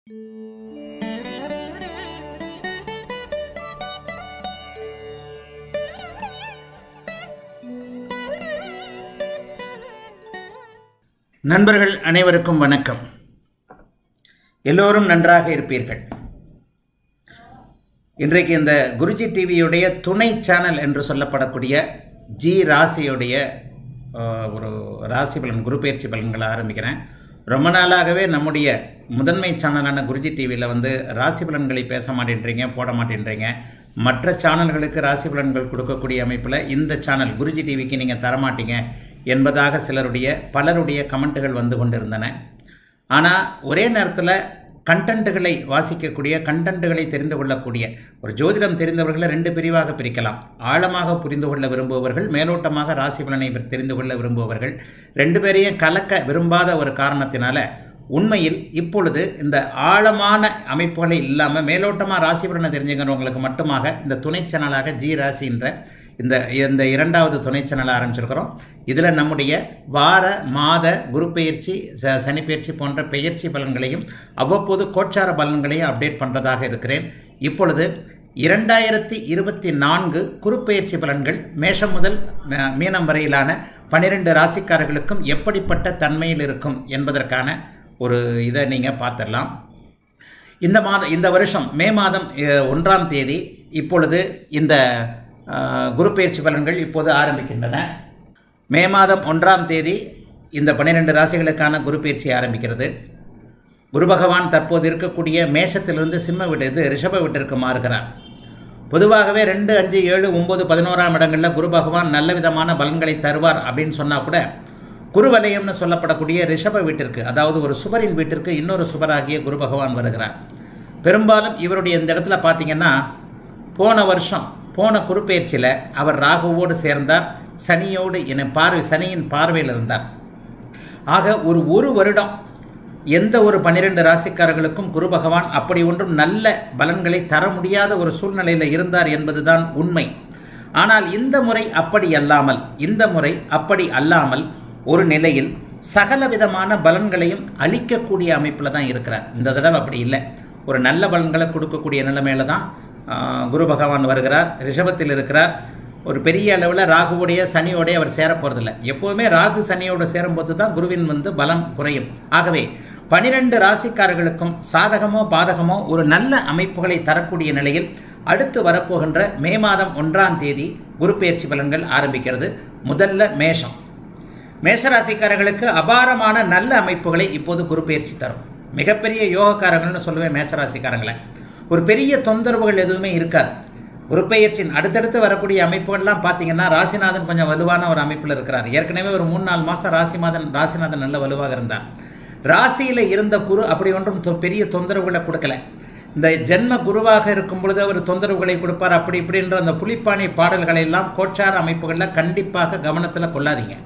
நண்பர்கள் அனைவருக்கும் வணக்கம் எல்லோரும் நன்றாக இருப்பீர்கள் இன்றைக்கு இந்த குருஜி டிவியுடைய துணை சேனல் என்று சொல்லப்படக்கூடிய ஜி ராசியுடைய அஹ், ஒரு ராசி பலன் குரு பயிற்சி பலன்களை ஆரம்பிக்கிறேன் ரொம்ப நாளாகவே நம்முடைய முதன்மை சேனலான குருஜி டிவியில் வந்து ராசி பலன்களை பேச மாட்டேன்றீங்க போட மாட்டேன்றீங்க மற்ற சேனல்களுக்கு ராசி பலன்கள் கொடுக்கக்கூடிய அமைப்பில் இந்த சேனல் குருஜி டிவிக்கு நீங்கள் தரமாட்டீங்க என்பதாக சிலருடைய பலருடைய கமெண்ட்டுகள் வந்து கொண்டிருந்தன ஆனால் ஒரே நேரத்தில் கண்டென்ட்டுகளை வாசிக்கக்கூடிய கண்டென்ட்டுகளை தெரிந்து கொள்ளக்கூடிய ஒரு ஜோதிடம் தெரிந்தவர்களை ரெண்டு பிரிவாக பிரிக்கலாம் ஆழமாக புரிந்து கொள்ள விரும்புபவர்கள் மேலோட்டமாக ராசி பலனை தெரிந்து கொள்ள விரும்புபவர்கள் ரெண்டு பேரையும் கலக்க விரும்பாத ஒரு காரணத்தினால உண்மையில் இப்பொழுது இந்த ஆழமான அமைப்புகளை இல்லாமல் மேலோட்டமாக ராசி பலனை தெரிஞ்சுக்கிறவங்களுக்கு மட்டுமாக இந்த துணை சேனலாக ஜி ராசின்ற இந்த இந்த இரண்டாவது துணை சேனலை ஆரம்பிச்சிருக்கிறோம் இதில் நம்முடைய வார மாத குரு பெயர்ச்சி ச சனி பெயர்ச்சி போன்ற பெயர்ச்சி பலன்களையும் அவ்வப்போது கோச்சார பலன்களையும் அப்டேட் பண்ணுறதாக இருக்கிறேன் இப்பொழுது இரண்டாயிரத்தி இருபத்தி நான்கு குறுப்பெயர்ச்சி பலன்கள் மேஷம் முதல் ம- மீனம் வரையிலான பன்னிரெண்டு ராசிக்காரர்களுக்கும் எப்படிப்பட்ட தன்மையில் இருக்கும் என்பதற்கான ஒரு இதை நீங்கள் பார்த்துடலாம் இந்த மாதம் இந்த வருஷம் மே மாதம் அஹ், ஒன்றாம் தேதி இப்பொழுது இந்த அஹ், குரு பெயர்ச்சி பலன்கள் இப்போது ஆரம்பிக்கின்றன மே மாதம் ஒன்றாம் தேதி இந்த பன்னிரெண்டு ராசிகளுக்கான குரு பெயர்ச்சி ஆரம்பிக்கிறது குரு பகவான் தற்போது இருக்கக்கூடிய மேஷத்திலிருந்து சிம்ம வீடு இது ரிஷப வீட்டிற்கு மாறுகிறார் பொதுவாகவே ரெண்டு அஞ்சு ஏழு ஒம்பது பதினோராம் இடங்களில் குரு பகவான் நல்ல விதமான பலன்களை தருவார் அப்படின்னு சொன்னால் கூட குரு வலயம்னு சொல்லப்படக்கூடிய ரிஷப வீட்டிற்கு அதாவது ஒரு சுபரின் வீட்டிற்கு இன்னொரு சுபராகிய குரு பகவான் வருகிறார் பெரும்பாலும் இவருடைய இந்த இடத்துல பார்த்தீங்கன்னா போன வருஷம் போன குருப்பெயர்ச்சியில் அவர் ராகுவோடு சேர்ந்தார் சனியோடு என பார்வை சனியின் பார்வையில் இருந்தார் ஆக ஒரு ஒரு வருடம் எந்த ஒரு பன்னிரெண்டு ராசிக்காரர்களுக்கும் குரு பகவான் அப்படி ஒன்றும் நல்ல பலன்களை தர முடியாத ஒரு சூழ்நிலையில் இருந்தார் என்பதுதான் உண்மை ஆனால் இந்த முறை அப்படி அல்லாமல் இந்த முறை அப்படி அல்லாமல் ஒரு நிலையில் சகல விதமான பலன்களையும் அளிக்கக்கூடிய அமைப்பில் தான் இருக்கிறார் இந்த தடவை அப்படி இல்லை ஒரு நல்ல பலன்களை கொடுக்கக்கூடிய நிலைமையில தான் ஆ, குரு பகவான் வருகிறார் ரிஷபத்தில் இருக்கிறார் ஒரு பெரிய அளவில் ராகுவுடைய சனியோடைய அவர் சேர போகிறதில்ல எப்போதுமே ராகு சனியோடு சேரும்போது தான் குருவின் வந்து பலம் குறையும் ஆகவே பனிரெண்டு ராசிக்காரர்களுக்கும் சாதகமோ பாதகமோ ஒரு நல்ல அமைப்புகளை தரக்கூடிய நிலையில் அடுத்து வரப்போகின்ற மே மாதம் ஒன்றாம் தேதி குரு பெயர்ச்சி பலன்கள் ஆரம்பிக்கிறது முதல்ல மேஷம் மேஷராசிக்காரர்களுக்கு அபாரமான நல்ல அமைப்புகளை இப்போது குரு பெயர்ச்சி தரும் மிகப்பெரிய யோகக்காரங்கள்னு சொல்லுவேன் மேஷராசிக்காரங்களை ஒரு பெரிய தொந்தரவுகள் எதுவுமே இருக்காது குரு பெயர்ச்சியின் அடுத்தடுத்து வரக்கூடிய அமைப்புகள்லாம் பார்த்தீங்கன்னா ராசிநாதன் கொஞ்சம் வலுவான ஒரு அமைப்பில் இருக்கிறார் ஏற்கனவே ஒரு மூணு நாலு மாதம் ராசிநாதன் ராசிநாதன் நல்ல வலுவாக இருந்தார் ராசியில் இருந்த குரு அப்படி ஒன்றும் தொ- பெரிய தொந்தரவுகளை கொடுக்கல இந்த ஜென்ம குருவாக இருக்கும் பொழுது அவர் தொந்தரவுகளை கொடுப்பார் அப்படி இப்படின்ற அந்த புலிப்பாணி பாடல்களை எல்லாம் கோச்சார அமைப்புகளில் கண்டிப்பாக கவனத்தில் கொள்ளாதீங்க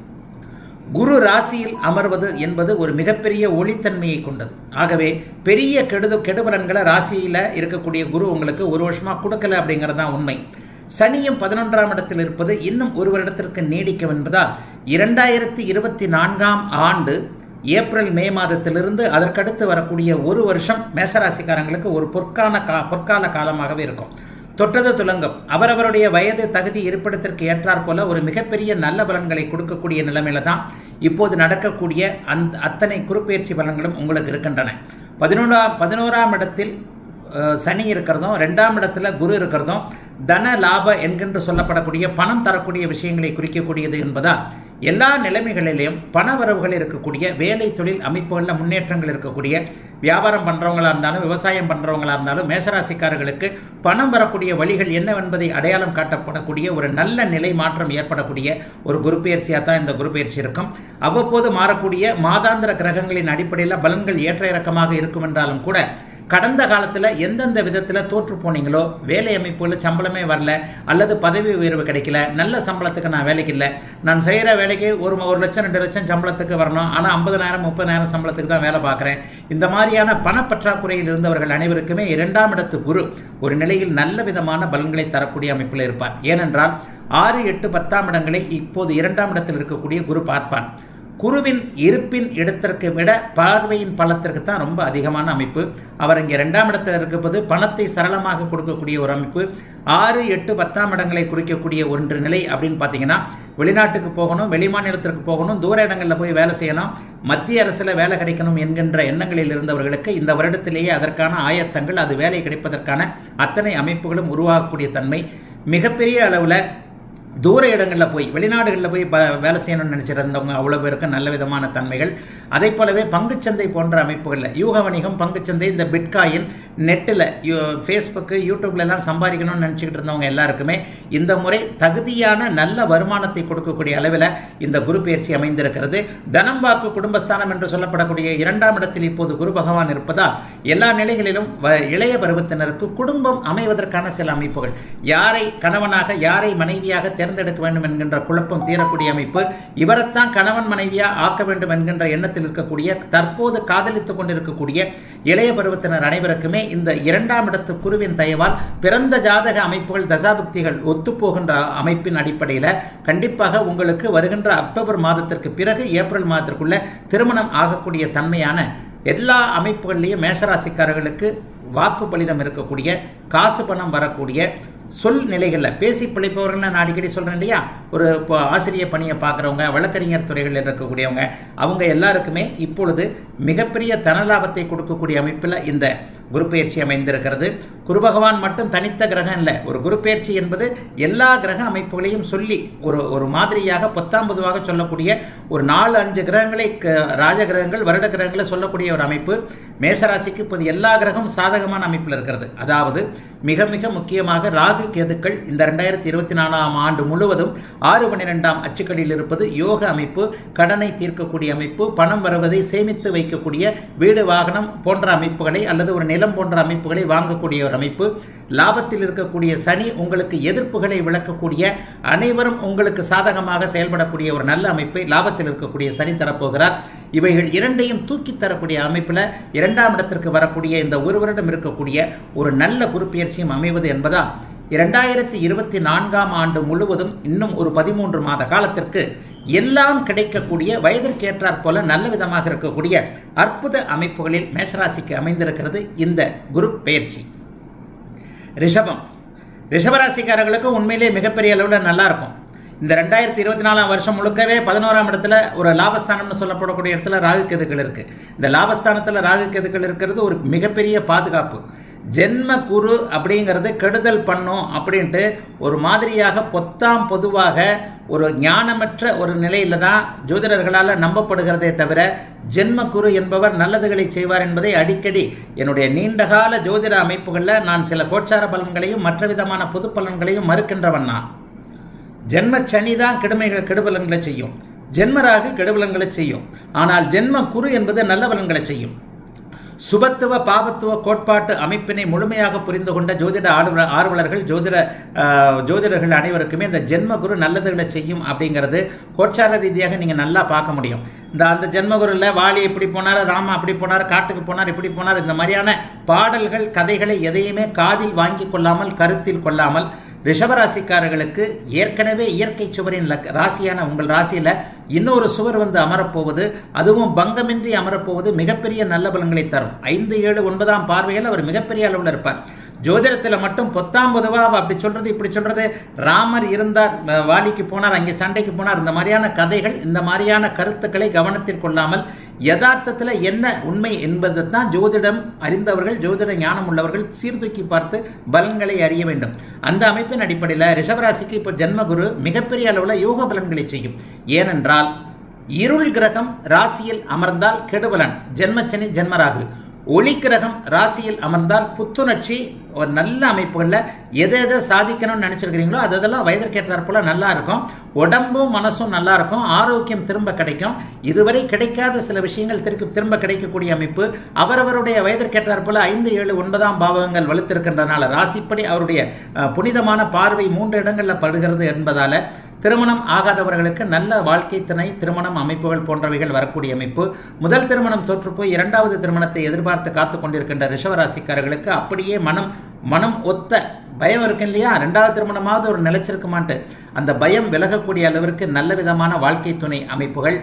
குரு ராசியில் அமர்வது என்பது ஒரு மிகப்பெரிய ஒளித்தன்மையை கொண்டது ஆகவே பெரிய கெடுத கெடுபலன்களை ராசியில் இருக்கக்கூடிய குரு உங்களுக்கு ஒரு வருஷமா கொடுக்கல அப்படிங்கிறது தான் உண்மை சனியும் பதினொன்றாம் இடத்தில் இருப்பது இன்னும் ஒரு வருடத்திற்கு நீடிக்கும் என்பதால் இரண்டாயிரத்தி இருபத்தி நான்காம் ஆண்டு ஏப்ரல் மே மாதத்திலிருந்து அதற்கடுத்து வரக்கூடிய ஒரு வருஷம் மேசராசிக்காரங்களுக்கு ஒரு பொற்கால கா பொற்கால காலமாகவே இருக்கும் தொட்டது துலங்கம் அவரவருடைய வயது தகுதி இருப்பிடத்திற்கு ஏற்றாற் போல ஒரு மிகப்பெரிய நல்ல பலன்களை கொடுக்கக்கூடிய நிலைமையில தான் இப்போது நடக்கக்கூடிய அந்த அத்தனை குறுப்பெயர்ச்சி பலன்களும் உங்களுக்கு இருக்கின்றன பதினொன்றா பதினோராம் இடத்தில் அஹ், சனி இருக்கிறதும் ரெண்டாம் இடத்துல குரு இருக்கிறதும் தன லாப என்கின்ற சொல்லப்படக்கூடிய பணம் தரக்கூடிய விஷயங்களை குறிக்கக்கூடியது என்பதால் எல்லா நிலைமைகளிலையும் பண வரவுகள் இருக்கக்கூடிய வேலை தொழில் அமைப்புகளில் முன்னேற்றங்கள் இருக்கக்கூடிய வியாபாரம் பண்ணுறவங்களா இருந்தாலும் விவசாயம் பண்ணுறவங்களா இருந்தாலும் மேசராசிக்காரர்களுக்கு பணம் வரக்கூடிய வழிகள் என்னவென்பதை அடையாளம் காட்டப்படக்கூடிய ஒரு நல்ல நிலை மாற்றம் ஏற்படக்கூடிய ஒரு குரு பெயர்ச்சியாக தான் இந்த குரு பெயர்ச்சி இருக்கும் அவ்வப்போது மாறக்கூடிய மாதாந்திர கிரகங்களின் அடிப்படையில் பலன்கள் ஏற்ற இறக்கமாக இருக்கும் என்றாலும் கூட கடந்த காலத்தில் எந்தெந்த விதத்தில் தோற்று போனீங்களோ வேலை அமைப்புகளில் சம்பளமே வரல அல்லது பதவி உயர்வு கிடைக்கல நல்ல சம்பளத்துக்கு நான் வேலைக்கு இல்லை நான் செய்கிற வேலைக்கு ஒரு ஒரு லட்சம் ரெண்டு லட்சம் சம்பளத்துக்கு வரணும் ஆனால் ஐம்பதனாயிரம் முப்பதாயிரம் சம்பளத்துக்கு தான் வேலை பார்க்குறேன் இந்த மாதிரியான பணப்பற்றாக்குறையில் இருந்தவர்கள் அனைவருக்குமே இரண்டாம் இடத்து குரு ஒரு நிலையில் நல்ல விதமான பலன்களை தரக்கூடிய அமைப்பில் இருப்பார் ஏனென்றால் ஆறு எட்டு பத்தாம் இடங்களை இப்போது இரண்டாம் இடத்தில் இருக்கக்கூடிய குரு பார்ப்பான் குருவின் இருப்பின் இடத்திற்கு விட பார்வையின் பலத்திற்கு தான் ரொம்ப அதிகமான அமைப்பு அவர் இங்கே ரெண்டாம் இடத்தில் இருப்பது பணத்தை சரளமாக கொடுக்கக்கூடிய ஒரு அமைப்பு ஆறு எட்டு பத்தாம் இடங்களை குறிக்கக்கூடிய ஒன்று நிலை அப்படின்னு பார்த்தீங்கன்னா வெளிநாட்டுக்கு போகணும் வெளிமாநிலத்திற்கு போகணும் தூர இடங்களில் போய் வேலை செய்யணும் மத்திய அரசில் வேலை கிடைக்கணும் என்கின்ற எண்ணங்களில் இருந்தவர்களுக்கு இந்த வருடத்திலேயே அதற்கான ஆயத்தங்கள் அது வேலை கிடைப்பதற்கான அத்தனை அமைப்புகளும் உருவாகக்கூடிய தன்மை மிகப்பெரிய அளவில் தூர இடங்களில் போய் வெளிநாடுகளில் போய் ப வேலை செய்யணும்னு நினச்சிருந்தவங்க அவ்வளோ பேருக்கு நல்ல விதமான தன்மைகள் அதே போலவே பங்குச்சந்தை போன்ற அமைப்புகளில் யூக வணிகம் பங்குச்சந்தை இந்த பிட்காயின் நெட்டில் யூ ஃபேஸ்புக்கு யூடியூப்லலாம் சம்பாதிக்கணும்னு நினச்சிக்கிட்டு இருந்தவங்க எல்லாருக்குமே இந்த முறை தகுதியான நல்ல வருமானத்தை கொடுக்கக்கூடிய அளவில் இந்த குரு பயிற்சி அமைந்திருக்கிறது தனம் வாக்கு குடும்பஸ்தானம் என்று சொல்லப்படக்கூடிய இரண்டாம் இடத்தில் இப்போது குரு பகவான் இருப்பதால் எல்லா நிலைகளிலும் வ- இளைய பருவத்தினருக்கு குடும்பம் அமைவதற்கான சில அமைப்புகள் யாரை கணவனாக யாரை மனைவியாக தேர்ந்தெடுக்க வேண்டும் என்கின்ற குழப்பம் தீரக்கூடிய அமைப்பு இவரைத்தான் கணவன் மனைவியா ஆக்க வேண்டும் என்கின்ற எண்ணத்தில் இருக்கக்கூடிய தற்போது காதலித்துக் கொண்டிருக்கக்கூடிய இளைய பருவத்தினர் அனைவருக்குமே இந்த இரண்டாம் இடத்து குருவின் தயவால் பிறந்த ஜாதக அமைப்புகள் தசாபக்திகள் ஒத்துப்போகின்ற அமைப்பின் அடிப்படையில் கண்டிப்பாக உங்களுக்கு வருகின்ற அக்டோபர் மாதத்திற்கு பிறகு ஏப்ரல் மாதத்திற்குள்ள திருமணம் ஆகக்கூடிய தன்மையான எல்லா அமைப்புகள்லையும் மேஷராசிக்காரர்களுக்கு வாக்கு பலிதம் இருக்கக்கூடிய காசு பணம் வரக்கூடிய சொல் நிலைகளில் பேசி பிழைப்பவர்கள் நான் அடிக்கடி சொல்கிறேன் இல்லையா ஒரு இப்போ ஆசிரியர் பணியை பார்க்குறவங்க வழக்கறிஞர் துறைகளில் இருக்கக்கூடியவங்க அவங்க எல்லாருக்குமே இப்பொழுது மிகப்பெரிய தனலாபத்தை கொடுக்கக்கூடிய அமைப்பில் இந்த குரு பயிற்சி அமைந்திருக்கிறது குரு பகவான் மட்டும் தனித்த கிரகம் இல்லை ஒரு குரு பயிற்சி என்பது எல்லா கிரக அமைப்புகளையும் சொல்லி ஒரு ஒரு மாதிரியாக பத்தாம் பொதுவாக சொல்லக்கூடிய ஒரு நாலு அஞ்சு கிரகங்களை க- ராஜ கிரகங்கள் வருட கிரகங்களை சொல்லக்கூடிய ஒரு அமைப்பு மேசராசிக்கு இப்போது எல்லா கிரகமும் சாதகமான அமைப்பில் இருக்கிறது அதாவது மிக மிக முக்கியமாக ராகு கேதுக்கள் இந்த ரெண்டாயிரத்தி இருபத்தி நாலாம் ஆண்டு முழுவதும் ஆறு பன்னிரெண்டாம் அச்சுக்களில் இருப்பது யோக அமைப்பு கடனை தீர்க்கக்கூடிய அமைப்பு பணம் வருவதை சேமித்து வைக்கக்கூடிய வீடு வாகனம் போன்ற அமைப்புகளை அல்லது ஒரு நிலம் போன்ற அமைப்புகளை வாங்கக்கூடிய ஒரு அமைப்பு லாபத்தில் இருக்கக்கூடிய சனி உங்களுக்கு எதிர்ப்புகளை விளக்கக்கூடிய அனைவரும் உங்களுக்கு சாதகமாக செயல்படக்கூடிய ஒரு நல்ல அமைப்பை லாபத்தில் இருக்கக்கூடிய சனி தரப்போகிறார் இவைகள் இரண்டையும் தூக்கி தரக்கூடிய அமைப்பில் இரண்டாம் இடத்திற்கு வரக்கூடிய இந்த ஒரு வருடம் இருக்கக்கூடிய ஒரு நல்ல குருப்பெயர்ச்சியும் அமைவது என்பதால் இரண்டாயிரத்தி இருபத்தி நான்காம் ஆண்டு முழுவதும் இன்னும் ஒரு பதிமூன்று மாத காலத்திற்கு எல்லாம் கிடைக்கக்கூடிய வயதிற்கேற்றாற் போல நல்ல விதமாக இருக்கக்கூடிய அற்புத அமைப்புகளில் மேஷராசிக்கு அமைந்திருக்கிறது இந்த குரு பெயர்ச்சி ரிஷபம் ரிஷபராசிக்காரர்களுக்கு உண்மையிலேயே மிகப்பெரிய அளவில் நல்லா இருக்கும் இந்த ரெண்டாயிரத்தி இருபத்தி நாலாம் வருஷம் முழுக்கவே பதினோராம் இடத்துல ஒரு லாபஸ்தானம்னு சொல்லப்படக்கூடிய இடத்துல ராகு கேதுக்கள் இருக்கு இந்த லாபஸ்தானத்தில் ராகு கேதுக்கள் இருக்கிறது ஒரு மிகப்பெரிய பாதுகாப்பு ஜென்ம குரு அப்படிங்கிறது கெடுதல் பண்ணும் அப்படின்ட்டு ஒரு மாதிரியாக பொத்தாம் பொதுவாக ஒரு ஞானமற்ற ஒரு நிலையில தான் ஜோதிடர்களால் நம்பப்படுகிறதே தவிர ஜென்ம குரு என்பவர் நல்லதுகளை செய்வார் என்பதை அடிக்கடி என்னுடைய நீண்டகால ஜோதிட அமைப்புகளில் நான் சில கோச்சார பலன்களையும் மற்ற விதமான பொது பலன்களையும் மறுக்கின்றவன் நான் ஜென்ம சனி தான் கெடுமைகள் கெடுபலன்களை செய்யும் ஜென்மராகு கெடுபலன்களை செய்யும் ஆனால் ஜென்ம குரு என்பது நல்ல பலன்களை செய்யும் சுபத்துவ பாபத்துவ கோட்பாட்டு அமைப்பினை முழுமையாக புரிந்து கொண்ட ஜோதிட ஆர்வல- ஆர்வலர்கள் ஜோதிட ஆஹ், ஜோதிடர்கள் அனைவருக்குமே இந்த ஜென்ம குரு நல்லதுகளை செய்யும் அப்படிங்கிறது கோட்சார ரீதியாக நீங்கள் நல்லா பார்க்க முடியும் இந்த அந்த ஜென்மகுருல வாலி இப்படி போனார் ராமா அப்படி போனார் காட்டுக்கு போனார் இப்படி போனார் இந்த மாதிரியான பாடல்கள் கதைகளை எதையுமே காதில் வாங்கி கொள்ளாமல் கருத்தில் கொள்ளாமல் ரிஷபராசிக்காரர்களுக்கு ஏற்கனவே இயற்கை சுவரின் லக்- ராசியான உங்கள் ராசியில இன்னொரு சுவர் வந்து அமரப்போவது அதுவும் பங்கமின்றி அமரப்போவது மிகப்பெரிய நல்ல பலன்களை தரும் ஐந்து ஏழு ஒன்பதாம் பார்வையில் அவர் மிகப்பெரிய அளவில் இருப்பார் ஜோதிடத்தில் மட்டும் பொத்தாம் பொதுவா அப்படி சொல்றது இப்படி சொல்றது ராமர் இருந்தார் அஹ், வாலிக்கு போனார் அங்கே சண்டைக்கு போனார் இந்த மாதிரியான கதைகள் இந்த மாதிரியான கருத்துக்களை கவனத்தில் கொள்ளாமல் யதார்த்தத்தில் என்ன உண்மை என்பதை தான் ஜோதிடம் அறிந்தவர்கள் ஜோதிட ஞானம் உள்ளவர்கள் சீர்தூக்கி பார்த்து பலன்களை அறிய வேண்டும் அந்த அமைப்பின் அடிப்படையில் ரிஷபராசிக்கு இப்போ ஜென்மகுரு மிகப்பெரிய அளவில் யோக பலன்களை செய்யும் ஏனென்றால் இருள் கிரகம் ராசியில் அமர்ந்தால் கெடுபலன் ஜென்மச்சனி ஜென்மராகு ஒளி கிரகம் ராசியில் அமர்ந்தால் புத்துணர்ச்சி ஒரு நல்ல அமைப்புகளில் எதை எதை சாதிக்கணும்னு நினைச்சிருக்கிறீங்களோ அது அதெல்லாம் வயதிற்கேற்றாற் போல நல்லா இருக்கும் உடம்பும் மனசும் நல்லா இருக்கும் ஆரோக்கியம் திரும்ப கிடைக்கும் இதுவரை கிடைக்காத சில விஷயங்கள் திரும்ப திரும்ப கிடைக்கக்கூடிய அமைப்பு அவரவருடைய வயதிற்கேற்றாற் போல ஐந்து ஏழு ஒன்பதாம் பாவகங்கள் வலுத்திருக்கின்றனால ராசிப்படி அவருடைய அஹ், புனிதமான பார்வை மூன்று இடங்களில் படுகிறது என்பதால திருமணம் ஆகாதவர்களுக்கு நல்ல வாழ்க்கை துணை திருமணம் அமைப்புகள் போன்றவைகள் வரக்கூடிய அமைப்பு முதல் திருமணம் தோற்றுப்போய் இரண்டாவது திருமணத்தை எதிர்பார்த்து காத்து கொண்டிருக்கின்ற ரிஷவராசிக்காரர்களுக்கு அப்படியே மனம் மனம் ஒத்த பயம் இருக்கு இல்லையா ரெண்டாவது திருமணமாவது ஒரு நிலைச்சிருக்குமான்ட்டு அந்த பயம் விலகக்கூடிய அளவிற்கு நல்ல விதமான வாழ்க்கை துணை அமைப்புகள்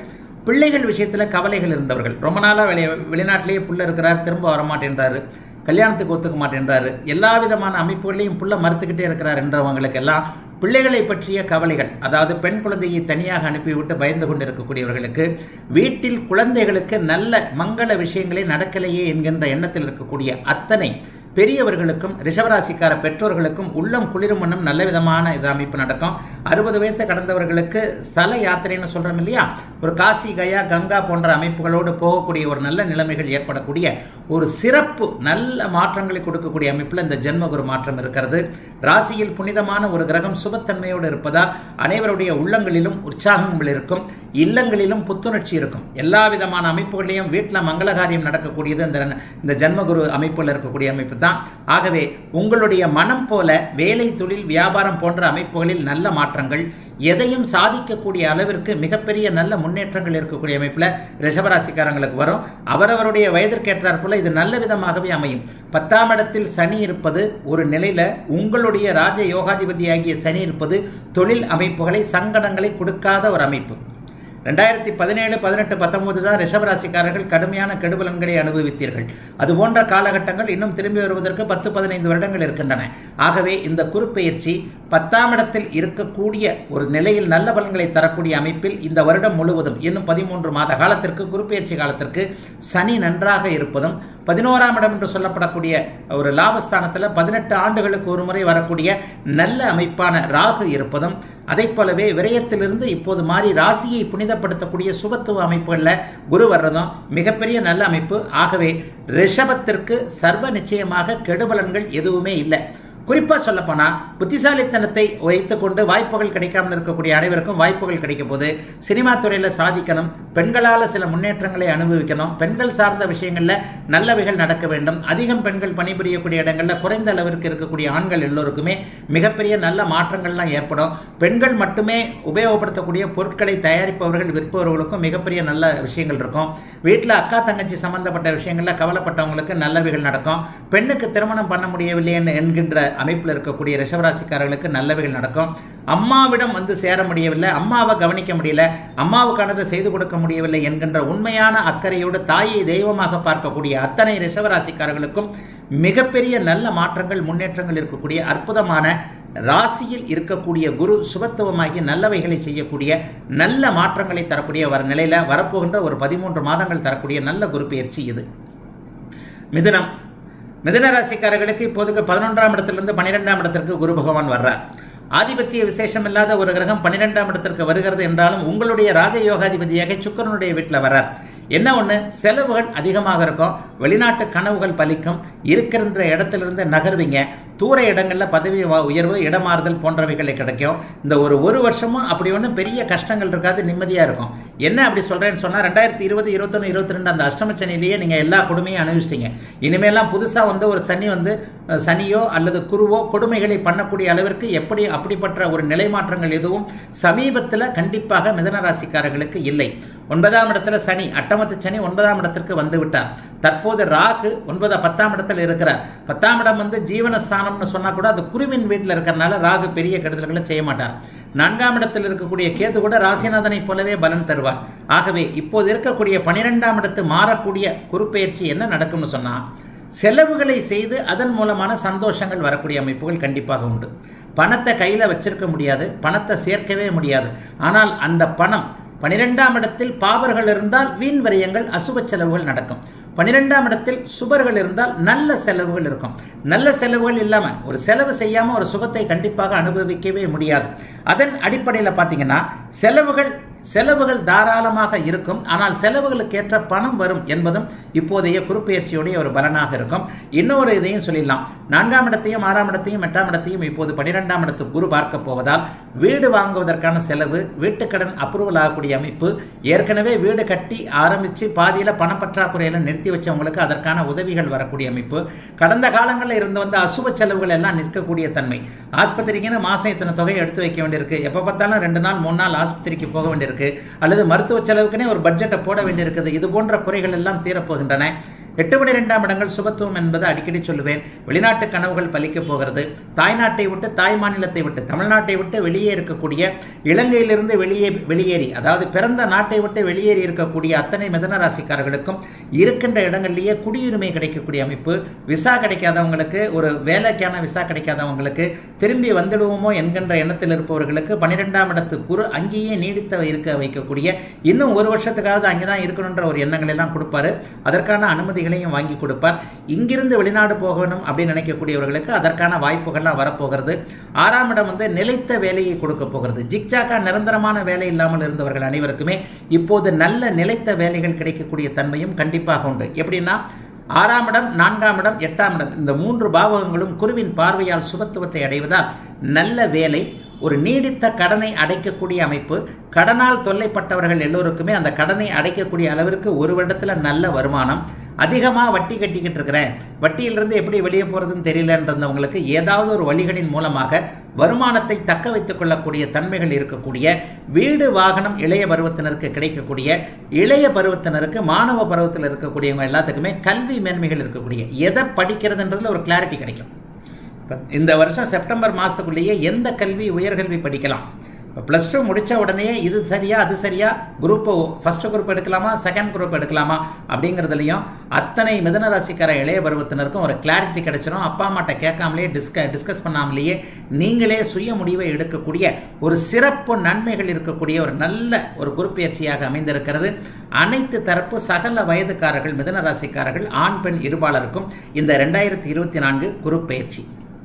பிள்ளைகள் விஷயத்தில் கவலைகள் இருந்தவர்கள் ரொம்ப நாளாக வெளி வெளிநாட்டிலேயே புள்ள இருக்கிறார் திரும்ப வரமாட்டேன்றாரு கல்யாணத்துக்கு ஒத்துக்க மாட்டேன்றாரு எல்லா விதமான அமைப்புகளையும் புள்ள மறுத்துக்கிட்டே இருக்கிறார் என்றவங்களுக்கு எல்லாம் பிள்ளைகளை பற்றிய கவலைகள் அதாவது பெண் குழந்தையை தனியாக அனுப்பிவிட்டு பயந்து கொண்டு இருக்கக்கூடியவர்களுக்கு வீட்டில் குழந்தைகளுக்கு நல்ல மங்கள விஷயங்களே நடக்கலையே என்கின்ற எண்ணத்தில் இருக்கக்கூடிய அத்தனை பெரியவர்களுக்கும் ரிஷவராசிக்கார பெற்றோர்களுக்கும் உள்ளம் குளிரும் வண்ணம் நல்ல விதமான இது அமைப்பு நடக்கும் அறுபது வயசு கடந்தவர்களுக்கு ஸ்தல யாத்திரைன்னு சொல்றோம் இல்லையா ஒரு காசி கயா கங்கா போன்ற அமைப்புகளோடு போகக்கூடிய ஒரு நல்ல நிலைமைகள் ஏற்படக்கூடிய ஒரு சிறப்பு நல்ல மாற்றங்களை கொடுக்கக்கூடிய அமைப்பில் இந்த ஜென்மகுரு மாற்றம் இருக்கிறது ராசியில் புனிதமான ஒரு கிரகம் சுபத்தன்மையோடு இருப்பதால் அனைவருடைய உள்ளங்களிலும் உற்சாகங்கள் இருக்கும் இல்லங்களிலும் புத்துணர்ச்சி இருக்கும் எல்லா விதமான அமைப்புகளையும் வீட்டில் மங்களகாரியம் நடக்கக்கூடியது இந்த இந்த ஜென்மகுரு அமைப்பில் இருக்கக்கூடிய அமைப்பு தான் ஆகவே உங்களுடைய மனம் போல வேலை தொழில் வியாபாரம் போன்ற அமைப்புகளில் நல்ல மாற்றங்கள் எதையும் சாதிக்கக்கூடிய அளவிற்கு மிகப்பெரிய நல்ல முன்னேற்றங்கள் இருக்கக்கூடிய அமைப்பில் ரிஷபராசிக்காரங்களுக்கு வரும் அவரவருடைய வயதிற்கேற்றாற் போல இது நல்ல விதமாகவே அமையும் பத்தாம் இடத்தில் சனி இருப்பது ஒரு நிலையில உங்களுடைய ராஜ யோகாதிபதியாகிய சனி இருப்பது தொழில் அமைப்புகளை சங்கடங்களை கொடுக்காத ஒரு அமைப்பு ரெண்டாயிரத்தி பதினேழு பதினெட்டு பத்தொன்பது தான் ரிஷபராசிக்காரர்கள் கடுமையான கெடுபலன்களை அனுபவித்தீர்கள் அது போன்ற காலகட்டங்கள் இன்னும் திரும்பி வருவதற்கு பத்து பதினைந்து வருடங்கள் இருக்கின்றன ஆகவே இந்த குறுப்பெயர்ச்சி பத்தாம் இடத்தில் இருக்கக்கூடிய ஒரு நிலையில் நல்ல பலன்களை தரக்கூடிய அமைப்பில் இந்த வருடம் முழுவதும் இன்னும் பதிமூன்று மாத காலத்திற்கு குறுப்பெயர்ச்சி காலத்திற்கு சனி நன்றாக இருப்பதும் பதினோராம் இடம் என்று சொல்லப்படக்கூடிய ஒரு லாபஸ்தானத்தில் பதினெட்டு ஆண்டுகளுக்கு ஒரு முறை வரக்கூடிய நல்ல அமைப்பான ராகு இருப்பதும் அதை போலவே விரயத்திலிருந்து இப்போது மாறி ராசியை புனிதப்படுத்தக்கூடிய சுபத்துவ அமைப்புகளில் குரு வர்றதும் மிகப்பெரிய நல்ல அமைப்பு ஆகவே ரிஷபத்திற்கு சர்வ நிச்சயமாக கெடுபலன்கள் எதுவுமே இல்லை குறிப்பாக சொல்லப்போனால் புத்திசாலித்தனத்தை வைத்துக்கொண்டு வாய்ப்புகள் கிடைக்காமல் இருக்கக்கூடிய அனைவருக்கும் வாய்ப்புகள் கிடைக்கும் போது சினிமா துறையில் சாதிக்கணும் பெண்களால் சில முன்னேற்றங்களை அனுபவிக்கணும் பெண்கள் சார்ந்த விஷயங்களில் நல்லவைகள் நடக்க வேண்டும் அதிகம் பெண்கள் பணிபுரியக்கூடிய இடங்களில் குறைந்த அளவிற்கு இருக்கக்கூடிய ஆண்கள் எல்லோருக்குமே மிகப்பெரிய நல்ல மாற்றங்கள்லாம் ஏற்படும் பெண்கள் மட்டுமே உபயோகப்படுத்தக்கூடிய பொருட்களை தயாரிப்பவர்கள் விற்பவர்களுக்கும் மிகப்பெரிய நல்ல விஷயங்கள் இருக்கும் வீட்டில் அக்கா தங்கச்சி சம்பந்தப்பட்ட விஷயங்களில் கவலைப்பட்டவங்களுக்கு நல்லவைகள் நடக்கும் பெண்ணுக்கு திருமணம் பண்ண முடியவில்லை என்கின்ற அமைப்பில் இருக்கக்கூடிய ரிஷவராசிக்காரர்களுக்கு நல்லவைகள் நடக்கும் அம்மாவிடம் வந்து சேர முடியவில்லை அம்மாவை கவனிக்க முடியல அம்மாவுக்கானதை செய்து கொடுக்க முடியவில்லை என்கின்ற உண்மையான அக்கறையோடு தாயை தெய்வமாக பார்க்கக்கூடிய அத்தனை ரிஷவராசிக்காரர்களுக்கும் மிகப்பெரிய நல்ல மாற்றங்கள் முன்னேற்றங்கள் இருக்கக்கூடிய அற்புதமான ராசியில் இருக்கக்கூடிய குரு சுபத்துவமாகி நல்லவைகளை செய்யக்கூடிய நல்ல மாற்றங்களை தரக்கூடிய வர நிலையில வரப்போகின்ற ஒரு பதிமூன்று மாதங்கள் தரக்கூடிய நல்ல குரு பயிற்சி இது மிதுனம் மிதுன ராசிக்காரர்களுக்கு இப்போதுக்கு பதினொன்றாம் இடத்திலிருந்து பன்னிரெண்டாம் இடத்திற்கு குரு பகவான் வர்றார் ஆதிபத்திய விசேஷம் இல்லாத ஒரு கிரகம் பன்னிரெண்டாம் இடத்திற்கு வருகிறது என்றாலும் உங்களுடைய ராஜ யோகாதிபதியாக சுக்கரனுடைய வீட்டில் வர்றார் என்ன ஒன்று செலவுகள் அதிகமாக இருக்கும் வெளிநாட்டு கனவுகள் பலிக்கும் இருக்கின்ற இடத்திலிருந்து நகர்வீங்க தூர இடங்களில் பதவி உயர்வு இடமாறுதல் போன்றவைகளை கிடைக்கும் இந்த ஒரு ஒரு வருஷமும் அப்படி ஒன்றும் பெரிய கஷ்டங்கள் இருக்காது நிம்மதியாக இருக்கும் என்ன அப்படி சொல்கிறேன்னு சொன்னால் ரெண்டாயிரத்தி இருபது இருபத்தொன்று இருபத்தி ரெண்டு அந்த அஷ்டம சனிலேயே நீங்கள் எல்லா கொடுமையும் அனுபவிச்சிட்டீங்க இனிமேலாம் புதுசாக வந்து ஒரு சனி வந்து சனியோ அல்லது குருவோ கொடுமைகளை பண்ணக்கூடிய அளவிற்கு எப்படி அப்படிப்பட்ட ஒரு நிலை மாற்றங்கள் எதுவும் சமீபத்தில் கண்டிப்பாக மிதனராசிக்காரர்களுக்கு இல்லை ஒன்பதாம் இடத்துல சனி அட்டமத்து சனி ஒன்பதாம் இடத்திற்கு வந்து விட்டார் தற்போது ராகு ஒன்பதாம் பத்தாம் இடத்துல இருக்கிறார் பத்தாம் இடம் வந்து ஜீவனஸ்தானம்னு சொன்னா கூட அது குருவின் வீட்டில் இருக்கிறனால ராகு பெரிய கெடுதல்களை செய்ய மாட்டார் நான்காம் இடத்தில் இருக்கக்கூடிய கேது கூட ராசிநாதனை போலவே பலன் தருவார் ஆகவே இப்போது இருக்கக்கூடிய பனிரெண்டாம் இடத்து மாறக்கூடிய குறுப்பெயர்ச்சி என்ன நடக்கும்னு சொன்னா செலவுகளை செய்து அதன் மூலமான சந்தோஷங்கள் வரக்கூடிய அமைப்புகள் கண்டிப்பாக உண்டு பணத்தை கையில் வச்சிருக்க முடியாது பணத்தை சேர்க்கவே முடியாது ஆனால் அந்த பணம் பனிரெண்டாம் இடத்தில் பாவர்கள் இருந்தால் வீண் வரியங்கள் அசுப செலவுகள் நடக்கும் பனிரெண்டாம் இடத்தில் சுபர்கள் இருந்தால் நல்ல செலவுகள் இருக்கும் நல்ல செலவுகள் இல்லாம ஒரு செலவு செய்யாம ஒரு சுகத்தை கண்டிப்பாக அனுபவிக்கவே முடியாது அதன் அடிப்படையில் பார்த்தீங்கன்னா செலவுகள் செலவுகள் தாராளமாக இருக்கும் ஆனால் செலவுகளுக்கு ஏற்ற பணம் வரும் என்பதும் இப்போதைய குறுப்பெயர்ச்சியுடைய ஒரு பலனாக இருக்கும் இன்னொரு இதையும் சொல்லிடலாம் நான்காம் இடத்தையும் ஆறாம் இடத்தையும் எட்டாம் இடத்தையும் இப்போது பனிரெண்டாம் இடத்து குரு பார்க்க போவதால் வீடு வாங்குவதற்கான செலவு வீட்டுக்கடன் அப்ரூவல் ஆகக்கூடிய அமைப்பு ஏற்கனவே வீடு கட்டி ஆரம்பித்து பாதியில் பணப்பற்றாக்குறையில நிறுத்தி வச்சவங்களுக்கு அதற்கான உதவிகள் வரக்கூடிய அமைப்பு கடந்த காலங்களில் இருந்து வந்த அசுப செலவுகள் எல்லாம் நிற்கக்கூடிய தன்மை ஆஸ்பத்திரிக்குன்னு மாசம் இத்தனை தொகையை எடுத்து வைக்க வேண்டியிருக்கு எப்போ பார்த்தாலும் ரெண்டு நாள் மூணு நாள் ஆஸ்பத்திரிக்கு போக வேண்டியிருக்கு அல்லது மருத்துவ செலவுக்குனே ஒரு பட்ஜெட்டை போட வேண்டியிருக்குது இது போன்ற குறைகள் எல்லாம் தீரப்போகின்றன எட்டு மணி ரெண்டாம் இடங்கள் சுபத்துவம் என்பது அடிக்கடி சொல்லுவேன் வெளிநாட்டு கனவுகள் பலிக்கப் போகிறது தாய்நாட்டை விட்டு தாய் மாநிலத்தை விட்டு தமிழ்நாட்டை விட்டு வெளியே இருக்கக்கூடிய இலங்கையிலிருந்து வெளியே வெளியேறி அதாவது பிறந்த நாட்டை விட்டு வெளியேறி இருக்கக்கூடிய அத்தனை மிதன ராசிக்காரர்களுக்கும் இருக்கின்ற இடங்கள்லேயே குடியுரிமை கிடைக்கக்கூடிய அமைப்பு விசா கிடைக்காதவங்களுக்கு ஒரு வேலைக்கான விசா கிடைக்காதவங்களுக்கு திரும்பி வந்துடுவோமோ என்கின்ற எண்ணத்தில் இருப்பவர்களுக்கு பன்னிரெண்டாம் இடத்து குரு அங்கேயே நீடித்த இருக்க வைக்கக்கூடிய இன்னும் ஒரு வருஷத்துக்காவது அங்கே தான் இருக்கணுன்ற ஒரு எண்ணங்கள் எல்லாம் கொடுப்பாரு அதற்கான அனுமதிகளையும் வாங்கி கொடுப்பார் இங்கிருந்து வெளிநாடு போகணும் அப்படின்னு நினைக்கக்கூடியவர்களுக்கு அதற்கான வாய்ப்புகள்லாம் வரப்போகிறது ஆறாம் இடம் வந்து நிலைத்த வேலையை கொடுக்க போகிறது ஜிக்ஜாக்கா நிரந்தரமான வேலை இல்லாமல் இருந்தவர்கள் அனைவருக்குமே இப்போது நல்ல நிலைத்த வேலைகள் கிடைக்கக்கூடிய தன்மையும் கண்டிப்பாக உண்டு எப்படின்னா ஆறாம் இடம் நான்காம் இடம் எட்டாம் இடம் இந்த மூன்று பாவகங்களும் குருவின் பார்வையால் சுபத்துவத்தை அடைவதால் நல்ல வேலை ஒரு நீடித்த கடனை அடைக்கக்கூடிய அமைப்பு கடனால் தொல்லைப்பட்டவர்கள் எல்லோருக்குமே அந்த கடனை அடைக்கக்கூடிய அளவிற்கு ஒரு வருடத்தில் நல்ல வருமானம் அதிகமாக வட்டி கட்டிக்கிட்டு இருக்கிறேன் வட்டியிலிருந்து எப்படி வெளியே போகிறதுன்னு தெரியலன்றவங்களுக்கு ஏதாவது ஒரு வழிகளின் மூலமாக வருமானத்தை தக்க வைத்துக் கொள்ளக்கூடிய தன்மைகள் இருக்கக்கூடிய வீடு வாகனம் இளைய பருவத்தினருக்கு கிடைக்கக்கூடிய இளைய பருவத்தினருக்கு மாணவ பருவத்தில் இருக்கக்கூடியவங்க எல்லாத்துக்குமே கல்வி மேன்மைகள் இருக்கக்கூடிய எதை படிக்கிறதுன்றதுல ஒரு கிளாரிட்டி கிடைக்கும் இந்த வருஷம் செப்டம்பர் மாதத்துக்குள்ளேயே எந்த கல்வி உயர்கல்வி படிக்கலாம் ப்ளஸ் டூ முடித்த உடனே இது சரியா அது சரியா குரூப் ஃபர்ஸ்ட் குரூப் எடுக்கலாமா செகண்ட் குரூப் எடுக்கலாமா அப்படிங்கிறதுலையும் அத்தனை மிதன ராசிக்கார இளைய பருவத்தினருக்கும் ஒரு கிளாரிட்டி கிடைச்சிடும் அப்பா அம்மாட்ட கேட்காமலே டிஸ்க டிஸ்கஸ் பண்ணாமலேயே நீங்களே சுய முடிவை எடுக்கக்கூடிய ஒரு சிறப்பு நன்மைகள் இருக்கக்கூடிய ஒரு நல்ல ஒரு குரு பயிற்சியாக அமைந்திருக்கிறது அனைத்து தரப்பு சகல வயதுக்காரர்கள் மிதன ராசிக்காரர்கள் ஆண் பெண் இருபாலருக்கும் இந்த ரெண்டாயிரத்தி இருபத்தி நான்கு குரு பயிற்சி